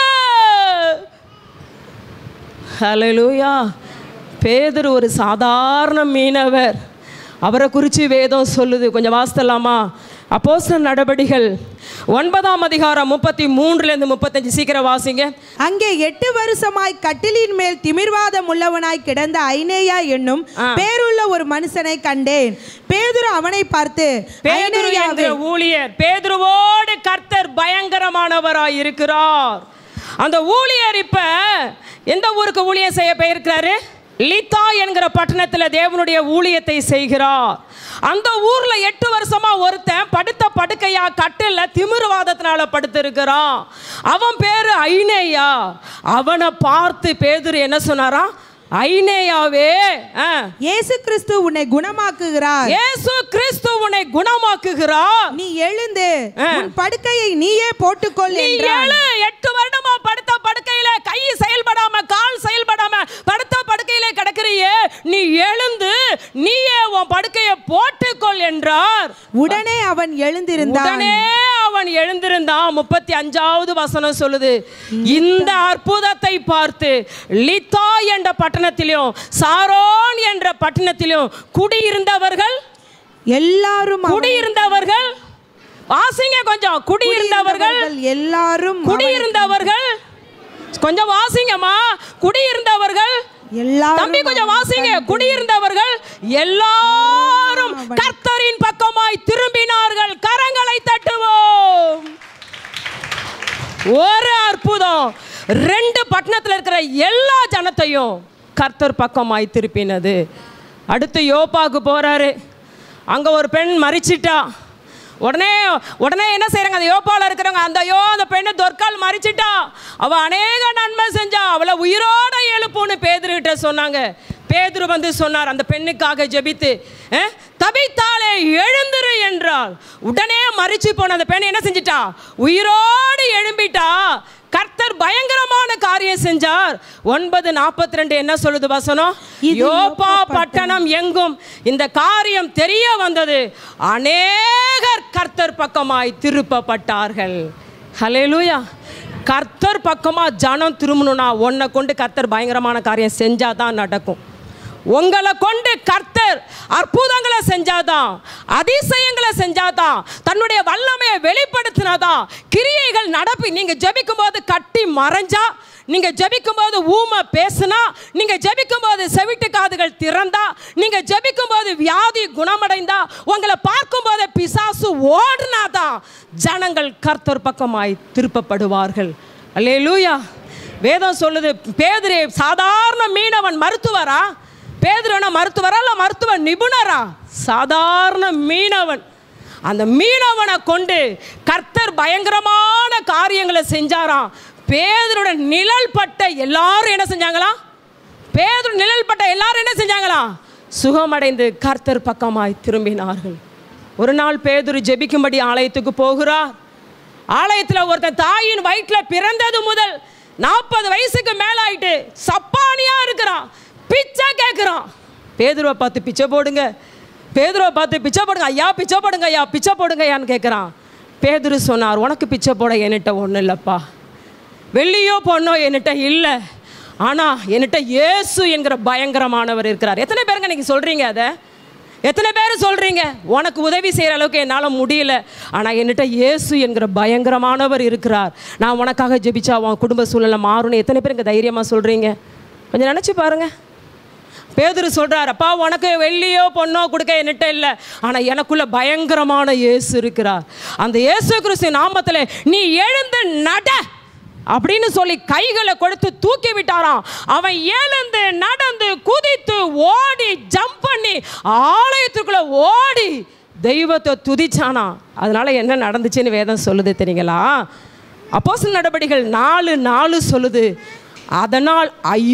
ஹalleluya பேதுரு ஒரு சாதாரண மீனவர் அவரை குறித்து வேதம் சொல்லுது கொஞ்சம் வாசித்தலாமா அப்போஸ்தலர் நடபடிகள் ஒன்பதாம் அதிகாரம் முப்பத்தி மூன்றுலேருந்து முப்பத்தஞ்சு சீக்கிரம் வாசிங்க அங்கே எட்டு வருஷமாய் கட்டிலின் மேல் திமிர்வாதம் உள்ளவனாய் கிடந்த ஐனேயா என்னும் பேருள்ள ஒரு மனுஷனை கண்டேன் பேதுரு அவனை பார்த்து பேதுரு "ஐனேயாவே, என்கிற ஊழியர் பேதுருவோடு கர்த்தர் பயங்கரமானவராய் இருக்கிறார் அந்த ஊழியர் இப்ப எந்த ஊருக்கு ஊழியம் செய்ய போயிருக்கிறாரு லித்தா என்கிற பட்டணத்தில் தேவனுடைய ஊழியத்தை செய்கிறார் அந்த ஊர்ல எட்டு வருஷமா ஒருத்தன் படுத்த படுக்கையா கட்டில திமிருவாதத்தினால படுத்திருக்கிறான் அவன் பேரு ஐனேயா அவனை பார்த்து பேதுரு என்ன சொன்னாரா ஐனேயாவே ஆ இயேசு கிறிஸ்து உன்னை குணமாக்குகிறார் இயேசு கிறிஸ்து உன்னை குணமாக்குகிறார் நீ எழுந்து ஆ. உன் படுக்கையை நீயே போட்டுக்கொள் நீ என்றான் ஏழு எட்டு வருடமா படுத்த படுக்கையில கை செயல்படாம முப்பத்தி அஞ்சாவது வசனம் சொல்லுது இந்த அற்புதத்தை பார்த்து லித்தா என்ற பட்டணத்திலும் சாரோன் என்ற பட்டணத்திலும் குடியிருந்தவர்கள் எல்லாரும் அவனை- குடியிருந்தவர்கள் வாசிங்க கொஞ்சம் குடியிருந்தவர்கள் எல்லாரும் அவனை- குடியிருந்தவர்கள் கொஞ்சம் வாசிங்கம்மா குடியிருந்தவர்கள் எல்லாரும் தம்பி கொஞ்சம் வாசிங்க குடியிருந்தவர்கள் எல்லாரும் கர்த்தரின் பக்கமாய் திரும்பினார்கள் கரங்களை தட்டுவோம் ஒரு அற்புதம் ரெண்டு பட்டணத்தில் இருக்கிற எல்லா ஜனத்தையும் கர்த்தர் பக்கமாய் திருப்பினது அடுத்து யோப்பாக்கு போறாரு அங்க ஒரு பெண் மறிச்சிட்டா உடனே உடனே என்ன செய்றாங்க அந்த யோப்பால இருக்கிறவங்க அந்த யோ அந்த பெண்ணு தொற்கால் மறிச்சிட்டா அவ அநேக நன்மை செஞ்சா அவளை உயிரோட எழுப்புன்னு பேதுருகிட்ட சொன்னாங்க பேதுரு வந்து சொன்னார் அந்த பெண்ணுக்காக ஜெபித்து "அஹ், தபித்தாளே எழுந்துரு என்றால் உடனே மறிச்சு போன அந்த பெண் என்ன செஞ்சிட்டா உயிரோடு எழும்பிட்டா கர்த்தர் பயங்கரமான காரியம் செஞ்சார் ஒன்பது நாற்பத்தி ரெண்டு என்ன சொல்லுது வசனம் இது யோப்பா யோப்பா பட்டணம் எங்கும் இந்த காரியம் தெரிய வந்தது அநேகர் கர்த்தர் பக்கமாய் திருப்பப்பட்டார்கள் ஹalleluya கர்த்தர் பக்கமா ஜனம் திரும்பணும்னா உன்னை கொண்டு கர்த்தர் பயங்கரமான காரியம் செஞ்சாதான் நடக்கும் உங்களை கொண்டு கர்த்தர் அற்புதங்களை செஞ்சாதான் அதிசயங்களை செஞ்சாதான் தன்னுடைய வல்லமையை வெளிப்படுத்தினாதான் கிரியைகள் நடப்பி நீங்க ஜெபிக்கும் போது கட்டி மறைஞ்சா நீங்க ஜெபிக்கும் போது ஊமை பேசுனா நீங்க ஜெபிக்கும் போது செவிட்டு காதுகள் திறந்தா நீங்க ஜெபிக்கும் போது வியாதி குணமடைந்தா உங்களை பார்க்கும் போது பிசாசு ஓடுனாதான் ஜனங்கள் கர்த்தர் பக்கமாய் திருப்பப்படுவார்கள் அல்லேலூயா வேதம் சொல்லுது பேதுரு சாதாரண மீனவன் மருத்துவரா பேதுருவனா மருத்துவரா இல்லை மருத்துவ நிபுணரா சாதாரண மீனவன் அந்த மீனவனை கொண்டு கர்த்தர் பயங்கரமான காரியங்களை செஞ்சாராம் பேதரோட நிழல் பட்ட எல்லாரும் என்ன செஞ்சாங்களா பேதர் நிழல் பட்ட எல்லாரும் என்ன செஞ்சாங்களா சுகமடைந்து கர்த்தர் பக்கமாய் திரும்பினார்கள் ஒரு நாள் பேதுரு ஜெபிக்கும்படி ஆலயத்துக்கு போகிறார் ஆலயத்தில் ஒருத்தன் தாயின் வயிற்றில் பிறந்தது முதல் நாற்பது வயசுக்கு மேலாயிட்டு சப்பானியா இருக்கிறான் பிச்சை கேட்குறான் பேதுருவை பார்த்து பிச்சை போடுங்க பேதுருவை பார்த்து பிச்சை போடுங்க ஐயா பிச்சை போடுங்க ஐயா பிச்சை போடுங்க ஐயான்னு கேட்குறான் பேதுரு சொன்னார் உனக்கு பிச்சை போட என்கிட்ட ஒன்றும் இல்லைப்பா வெள்ளியோ பொண்ணோ என்கிட்ட இல்லை ஆனால் என்கிட்ட இயேசு என்கிற பயங்கரமானவர் இருக்கிறார் எத்தனை பேருங்க நீங்கள் சொல்கிறீங்க அதை எத்தனை பேர் சொல்கிறீங்க உனக்கு உதவி செய்கிற அளவுக்கு என்னால் முடியல ஆனால் என்கிட்ட இயேசு என்கிற பயங்கரமானவர் இருக்கிறார் நான் உனக்காக ஜெபிச்சா உன் குடும்ப சூழ்நிலை மாறும்னு எத்தனை பேர் இங்கே தைரியமாக சொல்கிறீங்க கொஞ்சம் நினச்சி பாருங்க பேதுரு சொல்றார் அப்பா உனக்கு வெள்ளியோ பொண்ணோ கொடுக்க என்கிட்ட இல்லை ஆனால் எனக்குள்ள பயங்கரமான இயேசு இருக்கிறார் அந்த இயேசு கிறிஸ்து நாமத்தில் நீ எழுந்து நட அப்படின்னு சொல்லி கைகளை கொடுத்து தூக்கி விட்டாராம் அவன் எழுந்து நடந்து குதித்து ஓடி ஜம்ப் பண்ணி ஆலயத்துக்குள்ள ஓடி தெய்வத்தை துதிச்சானா அதனால என்ன நடந்துச்சுன்னு வேதம் சொல்லுது தெரியுங்களா அப்போஸ்தலர் நடபடிகள் நாலு நாலு சொல்லுது அதனால்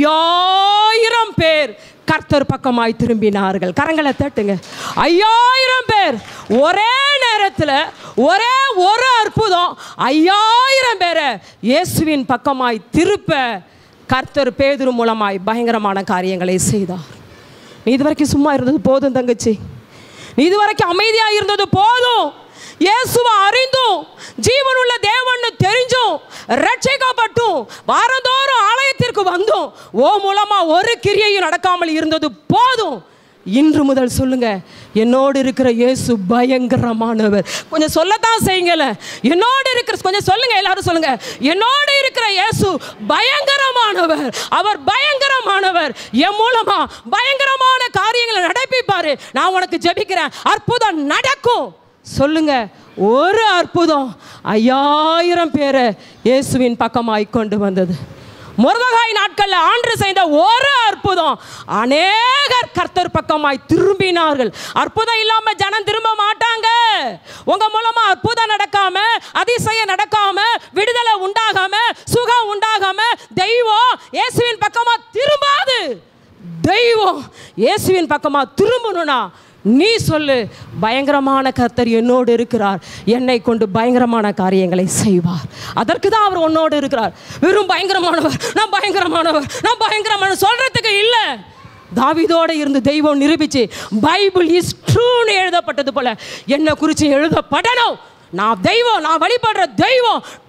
ஐயாயிரம் பேர் கர்த்தர் பக்கமாய் திரும்பினார்கள் கரங்களை தட்டுங்க ஐயாயிரம் பேர் ஒரே நேரத்தில் ஒரே ஒரு அற்புதம் ஐயாயிரம் பேரை இயேசுவின் பக்கமாய் திருப்ப கர்த்தர் பேதுரு மூலமாய் பயங்கரமான காரியங்களை செய்தார் நீ இது வரைக்கும் சும்மா இருந்தது போதும் தங்கச்சி நீ இது வரைக்கும் அமைதியாக இருந்தது போதும் இயேசுவை அறிந்தும் ஜீவனுள்ள தேவன்னு தெரிஞ்சும் ரட்சிக்கப்பட்டும் வாரந்தோறும் ஆலயத்திற்கு வந்தும் ஓ மூலமா ஒரு கிரியையும் நடக்காமல் இருந்தது போதும் இன்று முதல் சொல்லுங்க என்னோடு இருக்கிற இயேசு பயங்கரமானவர் கொஞ்சம் சொல்லத்தான் செய்யுங்கல என்னோடு இருக்கிற கொஞ்சம் சொல்லுங்க எல்லாரும் சொல்லுங்க என்னோடு இருக்கிற இயேசு பயங்கரமானவர் அவர் பயங்கரமானவர் என் மூலமா பயங்கரமான காரியங்களை நடப்பிப்பாரு நான் உனக்கு ஜெபிக்கிறேன் அற்புதம் நடக்கும் சொல்லுங்க ஒரு அற்புதம் ஐயாயிரம் பேரை இயேசுவின் பக்கமாய் கொண்டு வந்தது முருதகாய் நாட்கள்ல ஆண்டு செய்த ஒரு அற்புதம் அநேகர் கர்த்தர் பக்கமாய் திரும்பினார்கள் அற்புதம் இல்லாம ஜனம் திரும்ப மாட்டாங்க உங்க மூலமா அற்புதம் நடக்காம அதிசயம் நடக்காம விடுதலை உண்டாகாம சுகம் உண்டாகாம தெய்வம் இயேசுவின் பக்கமா திரும்பாது தெய்வம் இயேசுவின் பக்கமா திரும்பணும்னா நீ சொல்லு பயங்கரமான கர்த்தர் என்னோடு இருக்கிறார் என்னை கொண்டு பயங்கரமான காரியங்களை செய்வார் அதற்கு தான் அவர் உன்னோடு இருக்கிறார் வெறும் பயங்கரமானவர் நான் பயங்கரமானவர் நான் பயங்கரமான சொல்றதுக்கு இல்லை தாவிதோட இருந்து தெய்வம் நிரூபிச்சு பைபிள் இஸ் ட்ரூன்னு எழுதப்பட்டது போல என்னை குறித்து எழுதப்படணும் நான் தெய்வம் நான் வழிபடுற தெய்வம்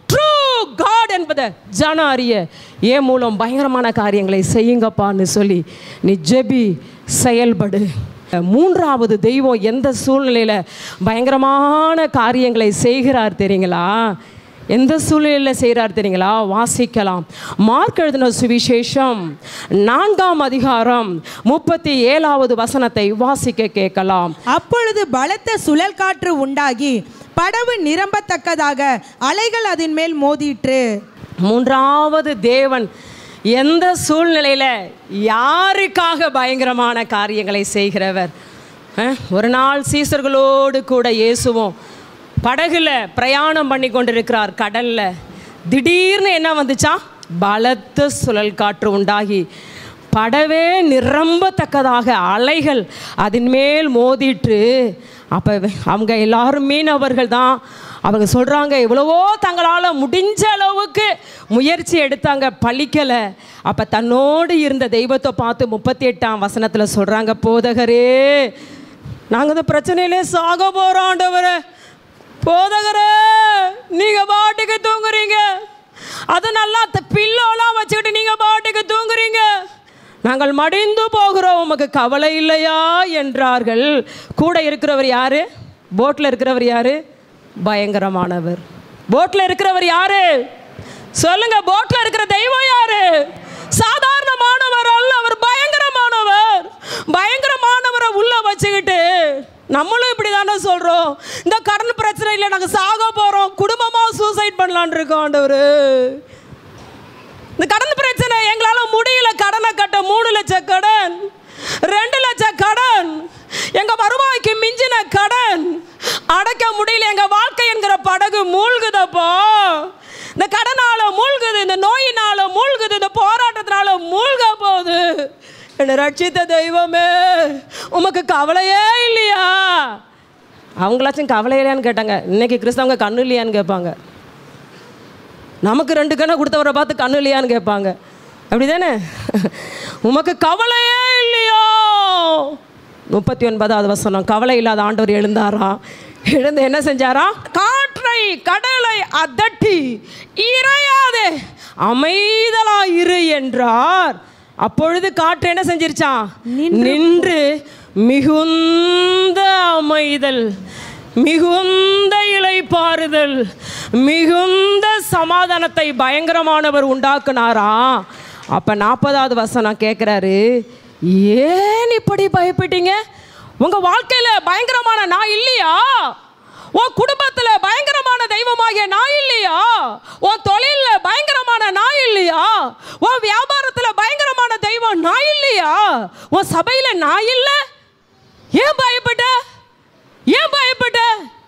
காட் என்பதை ஜனம் அறிய ஏன் மூலம் பயங்கரமான காரியங்களை செய்யுங்கப்பான்னு சொல்லி நீ ஜெபி செயல்படு மூன்றாவது தெய்வம் எந்த சூழ்நிலையில் பயங்கரமான காரியங்களை செய்கிறார் தெரியுங்களா எந்த சூழ்நிலையில் செய்கிறார் தெரியுங்களா வாசிக்கலாம் மார்க் எழுதின சுவிசேஷம் நான்காம் அதிகாரம் முப்பத்தி ஏழாவது வசனத்தை வாசிக்க கேட்கலாம் அப்பொழுது பலத்த சுழல் காற்று உண்டாகி படவு நிரம்பத்தக்கதாக அலைகள் அதன் மேல் மோதிற்று மூன்றாவது தேவன் எந்த சூழ்நிலையில் யாருக்காக பயங்கரமான காரியங்களை செய்கிறவர் அஹ், ஒரு நாள் சீசர்களோடு கூட இயேசுவும் படகுல பிரயாணம் பண்ணி கொண்டிருக்கிறார் கடல்ல திடீர்னு என்ன வந்துச்சா பலத்த சுழல் காற்று உண்டாகி படவே நிரம்பத்தக்கதாக அலைகள் அதன் மேல் மோதிட்டு அப்போ அவங்க எல்லாரும் மீனவர்கள் தான் அவங்க சொல்கிறாங்க எவ்வளவோ தங்களால் முடிஞ்ச அளவுக்கு முயற்சி எடுத்தாங்க பழிக்கலை அப்போ தன்னோடு இருந்த தெய்வத்தை பார்த்து முப்பத்தி எட்டாம் வசனத்தில் சொல்கிறாங்க போதகரே நாங்கள் இந்த பிரச்சனையிலே சாக போகிறோம் ஆண்டவரே போதகரே நீங்கள் பாட்டுக்கு தூங்குறீங்க அது நல்லா பில்லோலாம் வச்சுக்கிட்டு நீங்கள் பாட்டுக்கு தூங்குறீங்க நாங்கள் மடிந்து போகிறோம் உமக்கு கவலை இல்லையா என்றார்கள் கூட இருக்கிறவர் யாரு போட்டில் இருக்கிறவர் யாரு பயங்கரமானவர் போட்டில் இருக்கிறவர் யாரு சொல்லுங்க போட்டில் இருக்கிற தெய்வம் யாரு சாதாரணமானவர் அல்ல அவர் பயங்கரமானவர் பயங்கரமானவரை உள்ள வச்சுக்கிட்டு நம்மளும் இப்படி தானே சொல்கிறோம் இந்த கடன் பிரச்சனை இல்லை நாங்கள் சாக போகிறோம் குடும்பமாக சூசைட் பண்ணலான் இருக்கோம் ஆண்டவர் இந்த கடன் பிரச்சனை எங்களால் முடியல கடனை கட்ட மூணு லட்சம் கடன் ரெண்டு லட்சம் கடன் எங்க வருவாய்க்கு மிஞ்சின கடன் அடைக்க முடியல எங்க வாழ்க்கை என்கிற படகு மூழ்குதப்போ இந்த கடனால மூழ்குது இந்த நோயினால மூழ்குது இந்த போராட்டத்தினால மூழ்க போகுது என்னை ரட்சித்த தெய்வமே உமக்கு கவலையே இல்லையா அவங்களாச்சும் கவலை இல்லையான்னு கேட்டாங்க இன்னைக்கு கிறிஸ்தவங்க கண்ணு இல்லையான்னு கேட்பாங்க நமக்கு ரெண்டு கண்ணை கொடுத்தவரை பார்த்து கண்ணு இல்லையான்னு கேட்பாங்க அப்படிதானே உமக்கு கவலையே இல்லையோ முப்பத்தி ஒன்பதாவது வசனம் கவலை இல்லாத ஆண்டவர் எழுந்தாராம் எழுந்து என்ன செஞ்சாரா காற்றை கடலை அதட்டி இறையாதே அமைதலா இரு என்றார் அப்பொழுது காற்று என்ன செஞ்சிருச்சான் நின்று மிகுந்த அமைதல் மிகுந்த இளைப்பாறுதல் மிகுந்த சமாதானத்தை பயங்கரமானவர் உண்டாக்குனாரா அப்ப நாற்பதாவது வசனம் கேட்குறாரு ஏன் இப்படி பயப்பட்டீங்க உங்க வாழ்க்கையில பயங்கரமான நான் இல்லையா உன் குடும்பத்துல பயங்கரமான தெய்வமாகிய நான் இல்லையா உன் தொழில்ல பயங்கரமான நான் இல்லையா உன் வியாபாரத்துல பயங்கரமான தெய்வம் நான் இல்லையா உன் சபையில நான் இல்லை ஏன் பயப்பட்ட ஏன் பயப்பட்ட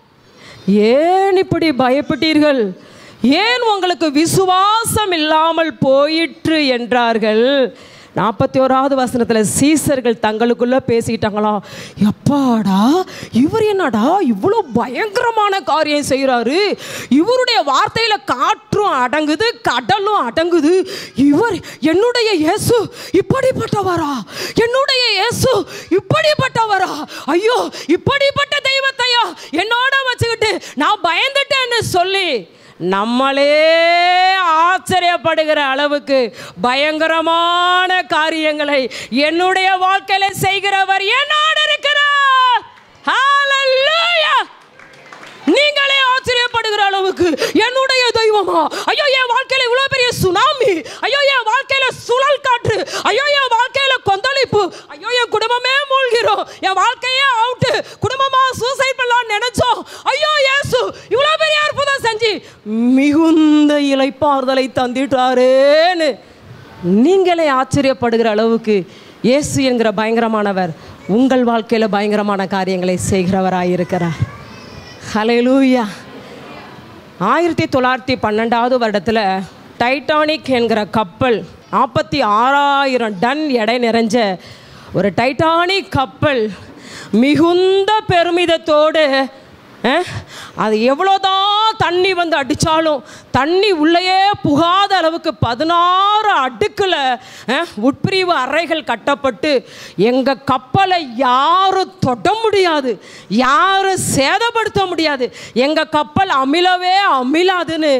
ஏன் இப்படி பயப்பட்டீர்கள் ஏன் உங்களுக்கு விசுவாசம் இல்லாமல் போயிற்று என்றார்கள் நாற்பத்தி ஓராவது வசனத்தில் சீசர்கள் தங்களுக்குள்ள பேசிக்கிட்டாங்களா எப்பாடா இவர் என்னடா இவ்வளோ பயங்கரமான காரியம் செய்கிறாரு இவருடைய வார்த்தையில் காற்றும் அடங்குது கடலும் அடங்குது இவர் என்னுடைய இயேசு இப்படிப்பட்டவரா என்னுடைய இயேசு இப்படிப்பட்டவரா ஐயோ இப்படிப்பட்ட தெய்வத்தையா என்னோட வச்சுக்கிட்டு நான் பயந்துட்டேன்னு சொல்லி நம்மளே ஆச்சரியப்படுகிற அளவுக்கு பயங்கரமான காரியங்களை என்னுடைய வாழ்க்கையில செய்கிறவர் என்னோடு இருக்கிறார் ஹalleluya நீங்களே ஆச்சரியப்படுகிற அளவுக்கு என்னுடைய தெய்வமா ஐயோ என் வாழ்க்கையில இவ்வளவு பெரிய சுனாமி ஐயோ என் வாழ்க்கையில சுழல் காற்று ஐயோ என் வாழ்க்கையில கொந்தளிப்பு ஐயோ என் குடும்பமே மூழ்கிறோம் என் வாழ்க்கையே அவுட்டு குடும்பமா சூசைட் பண்ணலாம்னு நினைச்சோம் ஐயோ இயேசு இவ்வளவு பெரிய அற்புதம் செஞ்சு மிகுந்த இலைப்பாறுதலை தந்திட்டாரேன்னு நீங்களே ஆச்சரியப்படுகிற அளவுக்கு இயேசு என்கிற பயங்கரமானவர் உங்கள் வாழ்க்கையில பயங்கரமான காரியங்களை செய்கிறவராய் இருக்கிறார் ஹalleluya ஆயிரத்தி தொள்ளாயிரத்தி பன்னெண்டாவது வருடத்தில் டைட்டானிக் என்கிற கப்பல் நாற்பத்தி ஆறாயிரம் டன் எடை நிறைஞ்ச ஒரு டைட்டானிக் கப்பல் மிகுந்த பெருமிதத்தோடு அஹ், அது எவ்வளோதான் தண்ணி வந்து அடித்தாலும் தண்ணி உள்ளேயே புகாத அளவுக்கு பதினாறு அடுக்கில் உட்பிரிவு அறைகள் கட்டப்பட்டு எங்கள் கப்பலை யாரும் தொட முடியாது யாரும் சேதப்படுத்த முடியாது எங்கள் கப்பல் அமிலவே அமிலாதுன்னு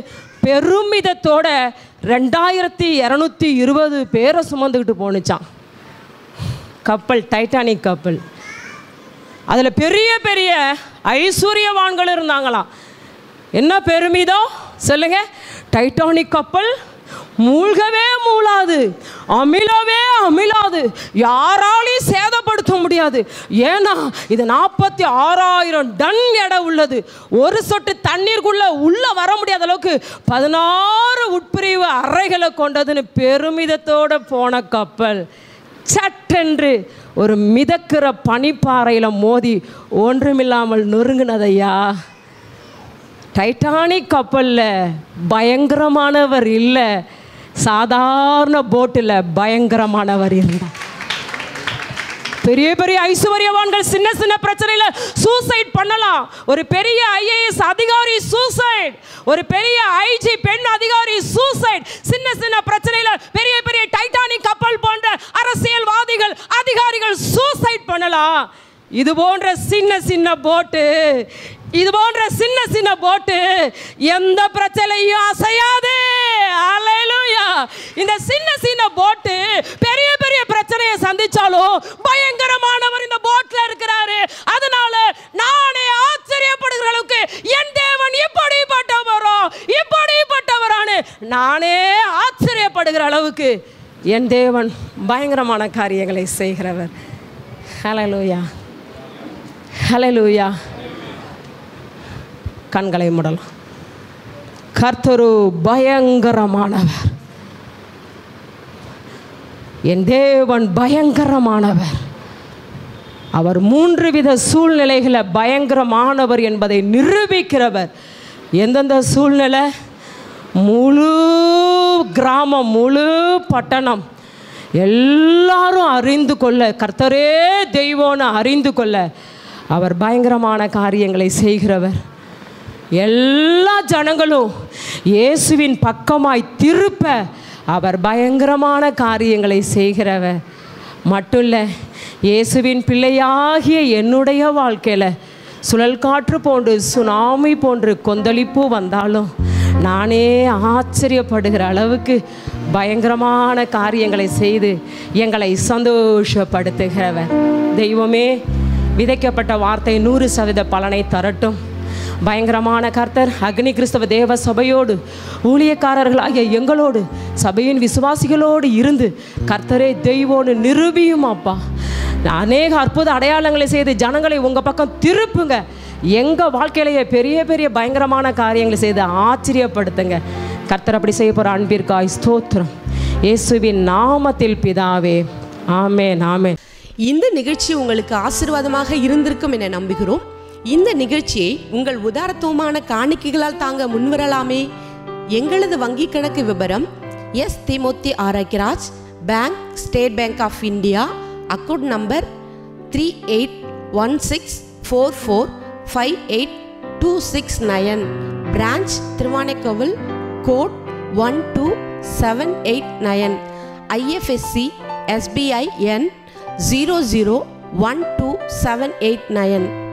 பெருமிதத்தோட ரெண்டாயிரத்தி இரநூத்தி இருபது பேரை சுமந்துக்கிட்டு போணுச்சான் கப்பல் டைட்டானிக் கப்பல் அதில் பெரிய பெரிய ஐஸ்வர்யவான்கள் இருந்தாங்களாம் என்ன பெருமிதம் சொல்லுங்க டைட்டானிக் கப்பல் மூழ்கவே மூழாது அமிழவே அமிழாது யாராலையும் சேதப்படுத்த முடியாது ஏன்னா இது நாற்பத்தி ஆறாயிரம் டன் எடை உள்ளது ஒரு சொட்டு தண்ணீருக்குள்ள உள்ள வர முடியாத அளவுக்கு பதினாறு உட்பிரிவு அறைகளை கொண்டதுன்னு பெருமிதத்தோட போன கப்பல் சட்டென்று ஒரு மிதக்கிற பனிப்பாறையில் மோதி ஒன்றுமில்லாமல் நொறுங்கினதையா டைட்டானிக் கப்பலில் பயங்கரமானவர் இல்லை சாதாரண போட்டில் பயங்கரமானவர் இருந்தார் பெரிய பெரிய ஐஸ்வர்யவான்கள் சின்ன சின்ன பிரச்சனையில சூசைட் பண்ணலாம் ஒரு பெரிய ஐஏஎஸ் அதிகாரி சூசைட் ஒரு பெரிய ஐஜி பெண் அதிகாரி சூசைட் சின்ன சின்ன பிரச்சனையில பெரிய பெரிய டைட்டானிக் கப்பல் போன்ற அரசியல்வாதிகள் அதிகாரிகள் சூசைட் பண்ணலாம் இது போன்ற சின்ன சின்ன போட்டு இது போன்ற சின்ன சின்ன போட்டு எந்த பிரச்சனையும் அசையாது அல்லேலூயா இந்த சின்ன சின்ன போட்டு பெரிய பெரிய பிரச்சனையை சந்திச்சாலும் பயங்கரமானவர் இந்த போட்ல இருக்கிறாரு அதனால நானே ஆச்சரியப்படுகிற அளவுக்கு என் தேவன் இப்படிப்பட்டவரோ இப்படிப்பட்டவரானு நானே ஆச்சரியப்படுகிற அளவுக்கு என் தேவன் பயங்கரமான காரியங்களை செய்கிறவர் ஹalleluya ஹalleluya கண்களை மூடலாம் கர்த்தரு பயங்கரமானவர் என் தேவன் பயங்கரமானவர் அவர் மூன்று வித சூழ்நிலைகளை பயங்கரமானவர் என்பதை நிரூபிக்கிறவர் எந்தெந்த சூழ்நிலை முழு கிராமம் முழு பட்டணம் எல்லாரும் அறிந்து கொள்ள கர்த்தரே தெய்வம்னு அறிந்து கொள்ள அவர் பயங்கரமான காரியங்களை செய்கிறவர் எல்லா ஜனங்களும் இயேசுவின் பக்கமாய் திருப்ப அவர் பயங்கரமான காரியங்களை செய்கிறவர் மட்டும் இல்லை இயேசுவின் பிள்ளையாகிய என்னுடைய வாழ்க்கையில் சுழல் காற்று போன்று சுனாமி போன்று கொந்தளிப்பு வந்தாலும் நானே ஆச்சரியப்படுகிற அளவுக்கு பயங்கரமான காரியங்களை செய்து எங்களை சந்தோஷப்படுத்துகிறவர் தெய்வமே விதைக்கப்பட்ட வார்த்தை நூறு சதவீத பலனை தரட்டும் பயங்கரமான கர்த்தர் அக்னி கிறிஸ்தவ தேவ சபையோடு ஊழியக்காரர்களாகிய எங்களோடு சபையின் விசுவாசிகளோடு இருந்து கர்த்தரே தெய்வோன்னு நிரூபியும் அப்பா அநேக அற்புத அடையாளங்களை செய்து ஜனங்களை உங்கள் பக்கம் திருப்புங்க எங்கள் வாழ்க்கையிலேயே பெரிய பெரிய பயங்கரமான காரியங்களை செய்து ஆச்சரியப்படுத்துங்க கர்த்தர் அப்படி செய்ய போகிற அன்பிற்காய் ஸ்தோத்திரம் இயேசுவின் நாமத்தில் பிதாவே ஆமென் ஆமென் இந்த நிகழ்ச்சி உங்களுக்கு ஆசீர்வாதமாக இருந்திருக்கும் என நம்புகிறோம் இந்த நிகழ்ச்சியை உங்கள் உதாரத்துவமான காணிக்கைகளால் தாங்க முன்வரலாமே எங்களது வங்கி கணக்கு விவரம் S Thimuthi Arokiyaraj bank State Bank of India account number three eight one six four four five eight two six nine branch Thiruvanaikoil code one two seven eight nine IFSC SBI எண் zero zero one two seven eight nine